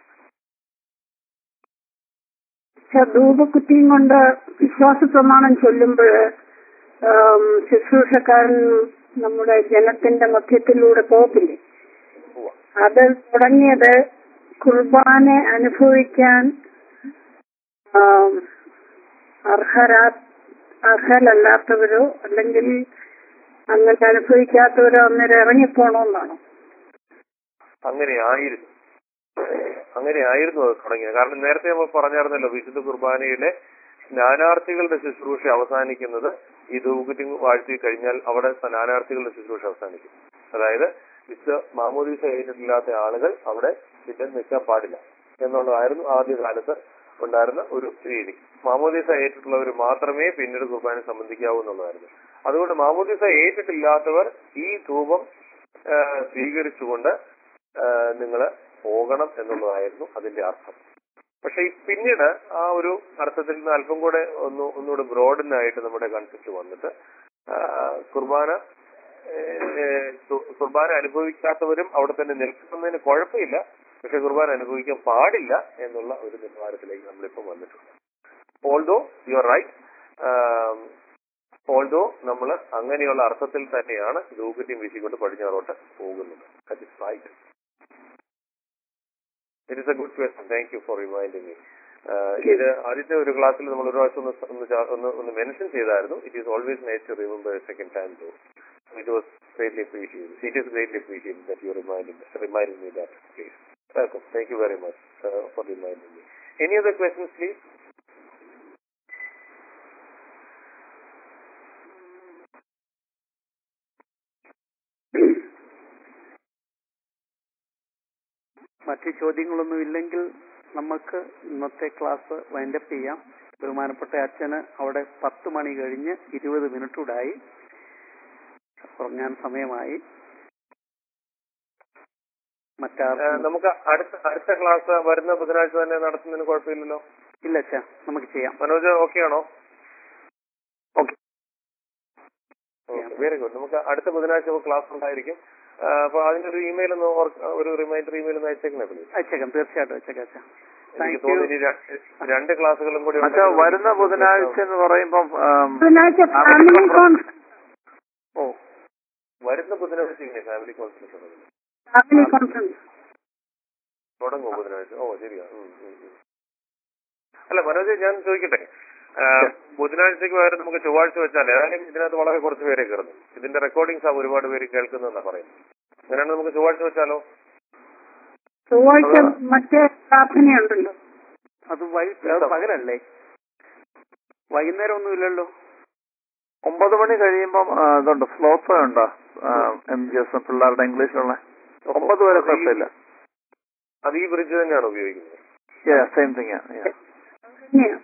S3: പക്ഷെ ധൂപക്കുറ്റിയും കൊണ്ട് വിശ്വാസ പ്രമാണം ചൊല്ലുമ്പോൾ ശുശ്രൂഷക്കാരൻ നമ്മുടെ ജനത്തിന്റെ മധ്യത്തിലൂടെ പോകത്തില്ലേ
S1: പോവാ
S3: അത് തുടങ്ങിയത് കുർബാന അനുഭവിക്കാൻ ആം, അർഹരാ അർഹരല്ലാത്തവരോ അല്ലെങ്കിൽ അങ്ങനെ അനുഭവിക്കാത്തവരോ അന്നേരം ഇറങ്ങിപ്പോണമെന്നാണോ
S1: അങ്ങനെ ആയിരുന്നു അങ്ങനെ ആയിരുന്നു അത് തുടങ്ങിയത് കാരണം നേരത്തെ നമ്മൾ പറഞ്ഞായിരുന്നല്ലോ വിശുദ്ധ കുർബാനയിലെ ജ്ഞാനാർത്ഥികളുടെ ശുശ്രൂഷ അവസാനിക്കുന്നത് ഈ ധൂകുറ്റി വാഴ്ത്തി കഴിഞ്ഞാൽ അവിടെ ജ്ഞാനാർത്ഥികളുടെ ശുശ്രൂഷ അവസാനിക്കും അതായത് വിശുദ്ധ മാമോദീസ ഏറ്റിട്ടില്ലാത്ത ആളുകൾ അവിടെ പിന്നെ നിൽക്കാൻ പാടില്ല എന്നുള്ളതായിരുന്നു ആദ്യകാലത്ത് ഉണ്ടായിരുന്ന ഒരു രീതി മാമോദീസ ഏറ്റിട്ടുള്ളവർ മാത്രമേ പിന്നീട് കുർബാന സംബന്ധിക്കാവൂ എന്നുള്ളതായിരുന്നു അതുകൊണ്ട് മാമോദീസ ഏറ്റിട്ടില്ലാത്തവർ ഈ ധൂപം ആ, സ്വീകരിച്ചുകൊണ്ട് നിങ്ങൾ പോകണം എന്നുള്ളതായിരുന്നു അതിന്റെ അർത്ഥം പക്ഷെ ഈ പിന്നീട് ആ ഒരു അർത്ഥത്തിൽ നിന്ന് അല്പം കൂടെ ഒന്ന് ഒന്നുകൂടെ ബ്രോഡനായിട്ട് നമ്മുടെ കൺസെപ്റ്റ് വന്നിട്ട് ആ, കുർബാന ഏഹ്, കു- കുർബാന അനുഭവിക്കാത്തവരും അവിടെ തന്നെ നിൽക്കുന്നതിന് കുഴപ്പമില്ല പക്ഷെ കുർബാന അനുഭവിക്കാൻ പാടില്ല എന്നുള്ള ഒരു നിലവാരത്തിലേക്ക് നമ്മളിപ്പോൾ വന്നിട്ടുണ്ട് although you are right although നമ്മൾ അങ്ങനെയുള്ള അർത്ഥത്തിൽ തന്നെയാണ് ധൂപറ്റിയും വീശിക്കൊണ്ട് പടിഞ്ഞാറോട്ട് പോകുന്നത് that is right it is a good question thank you for reminding me ഇത് ആദ്യത്തെ ഒരു ക്ലാസ്സിൽ നമ്മൾ ഒരു പ്രാവശ്യം ഒന്ന് സ- ഒന്ന് ചാ- ഒന്ന് ഒന്ന് മെൻഷൻ ചെയ്തായിരുന്നു it is always nice to remember second time too it was greatly appreciate it is greatly appreciate that you reminding reminding me that please welcome thank you very much for reminding me any other questions please
S2: മറ്റു ചോദ്യങ്ങളൊന്നും ഇല്ലെങ്കിൽ നമുക്ക് ഇന്നത്തെ ക്ലാസ് വൈൻഡപ്പ് ചെയ്യാം ബഹുമാനപ്പെട്ട അച്ഛന് അവിടെ പത്ത് മണി കഴിഞ്ഞ് ഇരുപത് മിനിറ്റൂടായി ഉറങ്ങാൻ സമയമായി മറ്റാർക്കും
S1: നമുക്ക് അടുത്ത അടുത്ത ക്ലാസ് വരുന്ന ബുധനാഴ്ച തന്നെ നടത്തുന്നതിന് കുഴപ്പമില്ലല്ലോ
S2: ഇല്ല അച്ഛാ നമുക്ക് ചെയ്യാം
S1: മനോജ് ഓക്കെ ആണോ
S2: ഓക്കെ
S1: വെരി ഗുഡ് നമുക്ക് അടുത്ത ബുധനാഴ്ച ക്ലാസ് ഉണ്ടായിരിക്കും ആ, അപ്പൊ അതിന്റെ ഒരു ഇമെയിൽ ഒന്ന് ഓർക്ക്- ഒരു റിമൈൻഡർ ഇമെയിൽ ഒന്ന് അയച്ചേക്കണേ പ്ലീസ്
S2: അയച്ചേക്കാം തീർച്ചയായിട്ടും അയച്ചേക്കാം അച്ഛാ
S1: എനിക്ക്
S2: താങ്ക് യു
S1: തോന്നുന്നു ഇനി ര- രണ്ട് ക്ലാസ്സുകളും കൂടി
S4: മറ്റേ
S1: ഉണ്ടെങ്കിൽ
S4: വരുന്ന ബുധനാഴ്ച എന്ന് പറയുമ്പം ആം,
S3: ബുധനാഴ്ച ഫാമിലി കോൺഫറൻസ്
S2: ഓ
S1: വരുന്ന ബുധനാഴ്ച ഇങ്ങനെ ഫാമിലി കോൺഫറൻസ് ഉള്ളത്
S3: ഫാമിലി കോൺഫറൻസ്
S1: തുടങ്ങും ബുധനാഴ്ച ഓ ശരിയാ ഉം, ഉം, ഉം. അല്ല മനോജ് ഞാൻ ചോദിക്കട്ടെ ആ, ബുധനാഴ്ചക്ക് പകരം നമുക്ക് ചൊവ്വാഴ്ച വെച്ചാൽ ഏതായാലും ഇതിനകത്ത് വളരെ കുറച്ച് പേരെ കയറുന്നു ഇതിന്റെ റെക്കോർഡിങ്സ് ആ ഒരുപാട് പേര് കേൾക്കുന്നതെന്നാ പറയുന്നത് അങ്ങനെയാണ് നമുക്ക് ചൊവ്വാഴ്ച വെച്ചാലോ
S3: ചൊവ്വാഴ്ച മറ്റേ പ്രാർത്ഥനയുണ്ടല്ലോ
S2: അത് വൈകിട്ട് അത് പകലല്ലേ വൈകുന്നേരം ഒന്നുമില്ലല്ലോ
S4: ഒമ്പത് മണി കഴിയുമ്പം ആ, ഇതുണ്ട് സ്ലോത്ത് ഉണ്ട് എം ജി എസ് പിള്ളേരുടെ ഇംഗ്ലീഷിലുള്ള ഒമ്പത് വരെ കുഴപ്പമില്ല
S1: അത് ഈ ബ്രിഡ്ജ് തന്നെയാണ് ഉപയോഗിക്കുന്നത്
S4: സെയിം തിങ്
S3: തന്നെയാ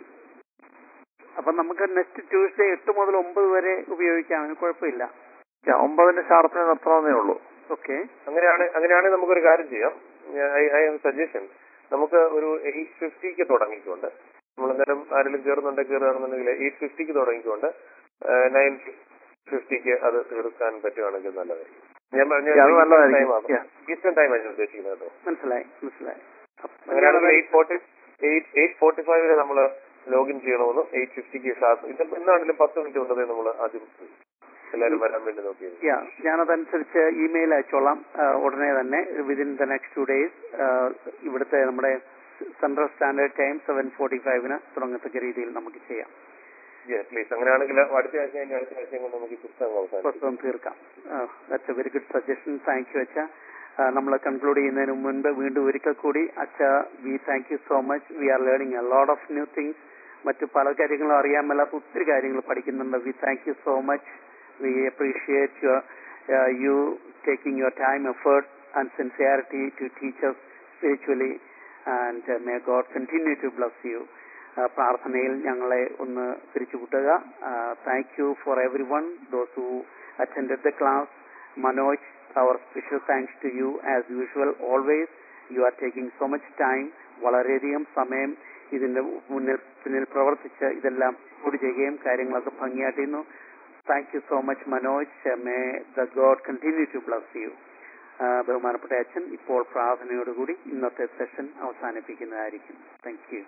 S2: അപ്പൊ നമുക്ക് നെക്സ്റ്റ് ട്യൂസ്ഡേ എട്ട് മുതൽ ഒമ്പത് വരെ ഉപയോഗിക്കാം അതിന് കുഴപ്പമില്ല
S4: ഒമ്പതിന് ഷാർപ്പിന് നിർത്തണമെന്നേ ഉള്ളൂ
S2: ഓക്കെ
S1: അങ്ങനെയാണ് അങ്ങനെയാണെങ്കിൽ നമുക്കൊരു കാര്യം ചെയ്യാം ഐ ഹാവ് സജഷൻ നമുക്ക് ഒരു എയ്റ്റ് ഫിഫ്റ്റിക്ക് തുടങ്ങിക്കൊണ്ട് നമ്മൾ അന്നേരം ആരെങ്കിലും കയറുന്നുണ്ടെങ്കിൽ കയറുകയാണെന്നുണ്ടെങ്കിൽ എയ്റ്റ് ഫിഫ്റ്റിക്ക് തുടങ്ങിക്കൊണ്ട് നയൻ ഫിഫ്റ്റിക്ക് അത് തീർക്കാൻ പറ്റുകയാണെങ്കിൽ നല്ലതായിരിക്കും ഞാൻ പറഞ്ഞ
S4: Yeah, അത് നല്ലതായിരിക്കും. Yeah.
S1: ഈസ്റ്റേൺ ടൈം ആണ് ഉദ്ദേശിക്കുന്നത് കേട്ടോ
S2: മനസ്സിലായി മനസ്സിലായി അപ്പൊ
S1: അങ്ങനെയാണെങ്കിൽ eight forty eight eight forty ഫൈവിന് നമ്മൾ ലോഗിൻ ചെയ്യണമെന്നും എയ്റ്റ് ഫിഫ്റ്റിക്ക് ഷാർപ്പ് ഇത് എന്നാണെങ്കിലും പത്ത് മിനിറ്റ് കൊണ്ടതേ നമ്മൾ ആദ്യം എല്ലാവരും വരാൻ വേണ്ടി നോക്കിയത്
S2: യാ ഞാനതനുസരിച്ച് ഇമെയിൽ അയച്ചോളാം ആ, ഉടനെ തന്നെ within the next two days ഇവിടുത്തെ നമ്മുടെ central standard time seven forty ഫൈവിന് തുടങ്ങത്തക്ക രീതിയിൽ നമുക്ക് ചെയ്യാം
S1: പ്ലീസ് അങ്ങനെയാണെങ്കിൽ അടുത്ത ആഴ്ച കഴിഞ്ഞ അടുത്ത ആഴ്ച കൊണ്ട് നമുക്ക് ഈ പുസ്തകം അവസാനിപ്പിക്കാം
S2: പുസ്തകം തീർക്കാം that's a very good suggestion thank you അച്ഛ നമ്മൾ കൺക്ലൂഡ് ചെയ്യുന്നതിന് മുൻപ് വീണ്ടും ഒരിക്കൽ കൂടി അച്ഛ we thank you so much we are learning a lot of new things മറ്റു പല കാര്യങ്ങളും അറിയാൻ മേലാത്ത ഒത്തിരി കാര്യങ്ങൾ പഠിക്കുന്നുണ്ട് we thank you so much we appreciate your you taking your time effort and sincerity to teachers spiritually and may God continue to bless you പ്രാർത്ഥനയിൽ ഞങ്ങളെ ഒന്ന് പിരിച്ചുകൂട്ടുക thank you for everyone those who attended the class Manoj our special thanks to you as usual always you are taking so much time വളരെയധികം സമയം ഇതിന്റെ മുന്നിൽ പിന്നിൽ പ്രവർത്തിച്ച് ഇതെല്ലാം കൂടി ചെയ്യുകയും കാര്യങ്ങളൊക്കെ ഭംഗിയായിട്ട് ചെയ്യുന്നു thank you so much Manoj may the God continue to bless you ബഹുമാനപ്പെട്ട അച്ഛൻ ഇപ്പോൾ പ്രാർത്ഥനയോടുകൂടി ഇന്നത്തെ സെഷൻ അവസാനിപ്പിക്കുന്നതായിരിക്കും താങ്ക് യു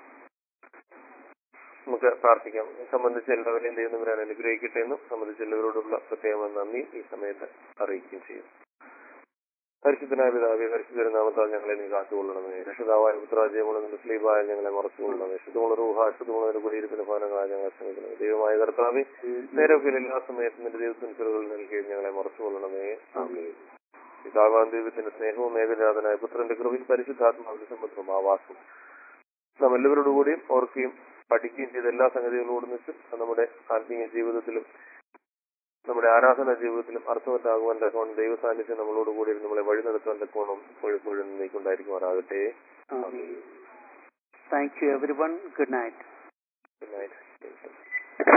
S1: നമുക്ക് പ്രാർത്ഥിക്കാം സംബന്ധിച്ച എല്ലാവരെയും ദൈവം വരാൻ അനുഗ്രഹിക്കട്ടെ എന്നും സംബന്ധിച്ച എല്ലാവരോടുള്ള പ്രത്യേകമായ നന്ദി ഈ സമയത്ത് അറിയിക്കുകയും ചെയ്യും പരിശുദ്ധനായ പിതാവെ പരിശുദ്ധ നാമത്താൽ ഞങ്ങളെ നീ കാത്തുകൊള്ളണമേ രക്ഷിതാവായ പുത്രാജയമുള്ള മുസ്ലിമായ ഞങ്ങളെ മറച്ചുകൊള്ളണമേ ശുദ്ധമുള്ള റൂഹ ശുദ്ധമുള്ള കുടിയിരിപ്പിന്റെ ഭവനങ്ങളായ ഞങ്ങളെ ശ്രമിക്കണം ദൈവമായ കർത്താവെ നേരൊക്കെ എല്ലാ സമയത്തും നിന്റെ ദൈവത്തിന് ചെറുകൾ നൽകുകയും ഞങ്ങളെ മറച്ചുകൊള്ളണമേ ആമേൻ പിതാവാൻ ദൈവത്തിന്റെ സ്നേഹവും ഏകജാതനായ പുത്രന്റെ കൃപയും പരിശുദ്ധാത്മാവിന്റെ സമ്പത്തും ആവാസവും നാം എല്ലാവരോടുകൂടിയും ഓർക്കുകയും പഠിക്കുകയും ചെയ്ത എല്ലാ സംഗതികളോടും വെച്ചും നമ്മുടെ ആത്മീയ ജീവിതത്തിലും നമ്മുടെ ആരാധന ജീവിതത്തിലും അർത്ഥവത്താകുവാൻ തക്കവണ്ണം ദൈവ സാന്നിധ്യം നമ്മളോട് കൂടി നമ്മളെ വഴി നടത്താൻ തക്കവണ്ണം എപ്പോഴും നീക്കുണ്ടായിരിക്കുമാറാകട്ടെ
S2: thank you everyone good night
S1: good night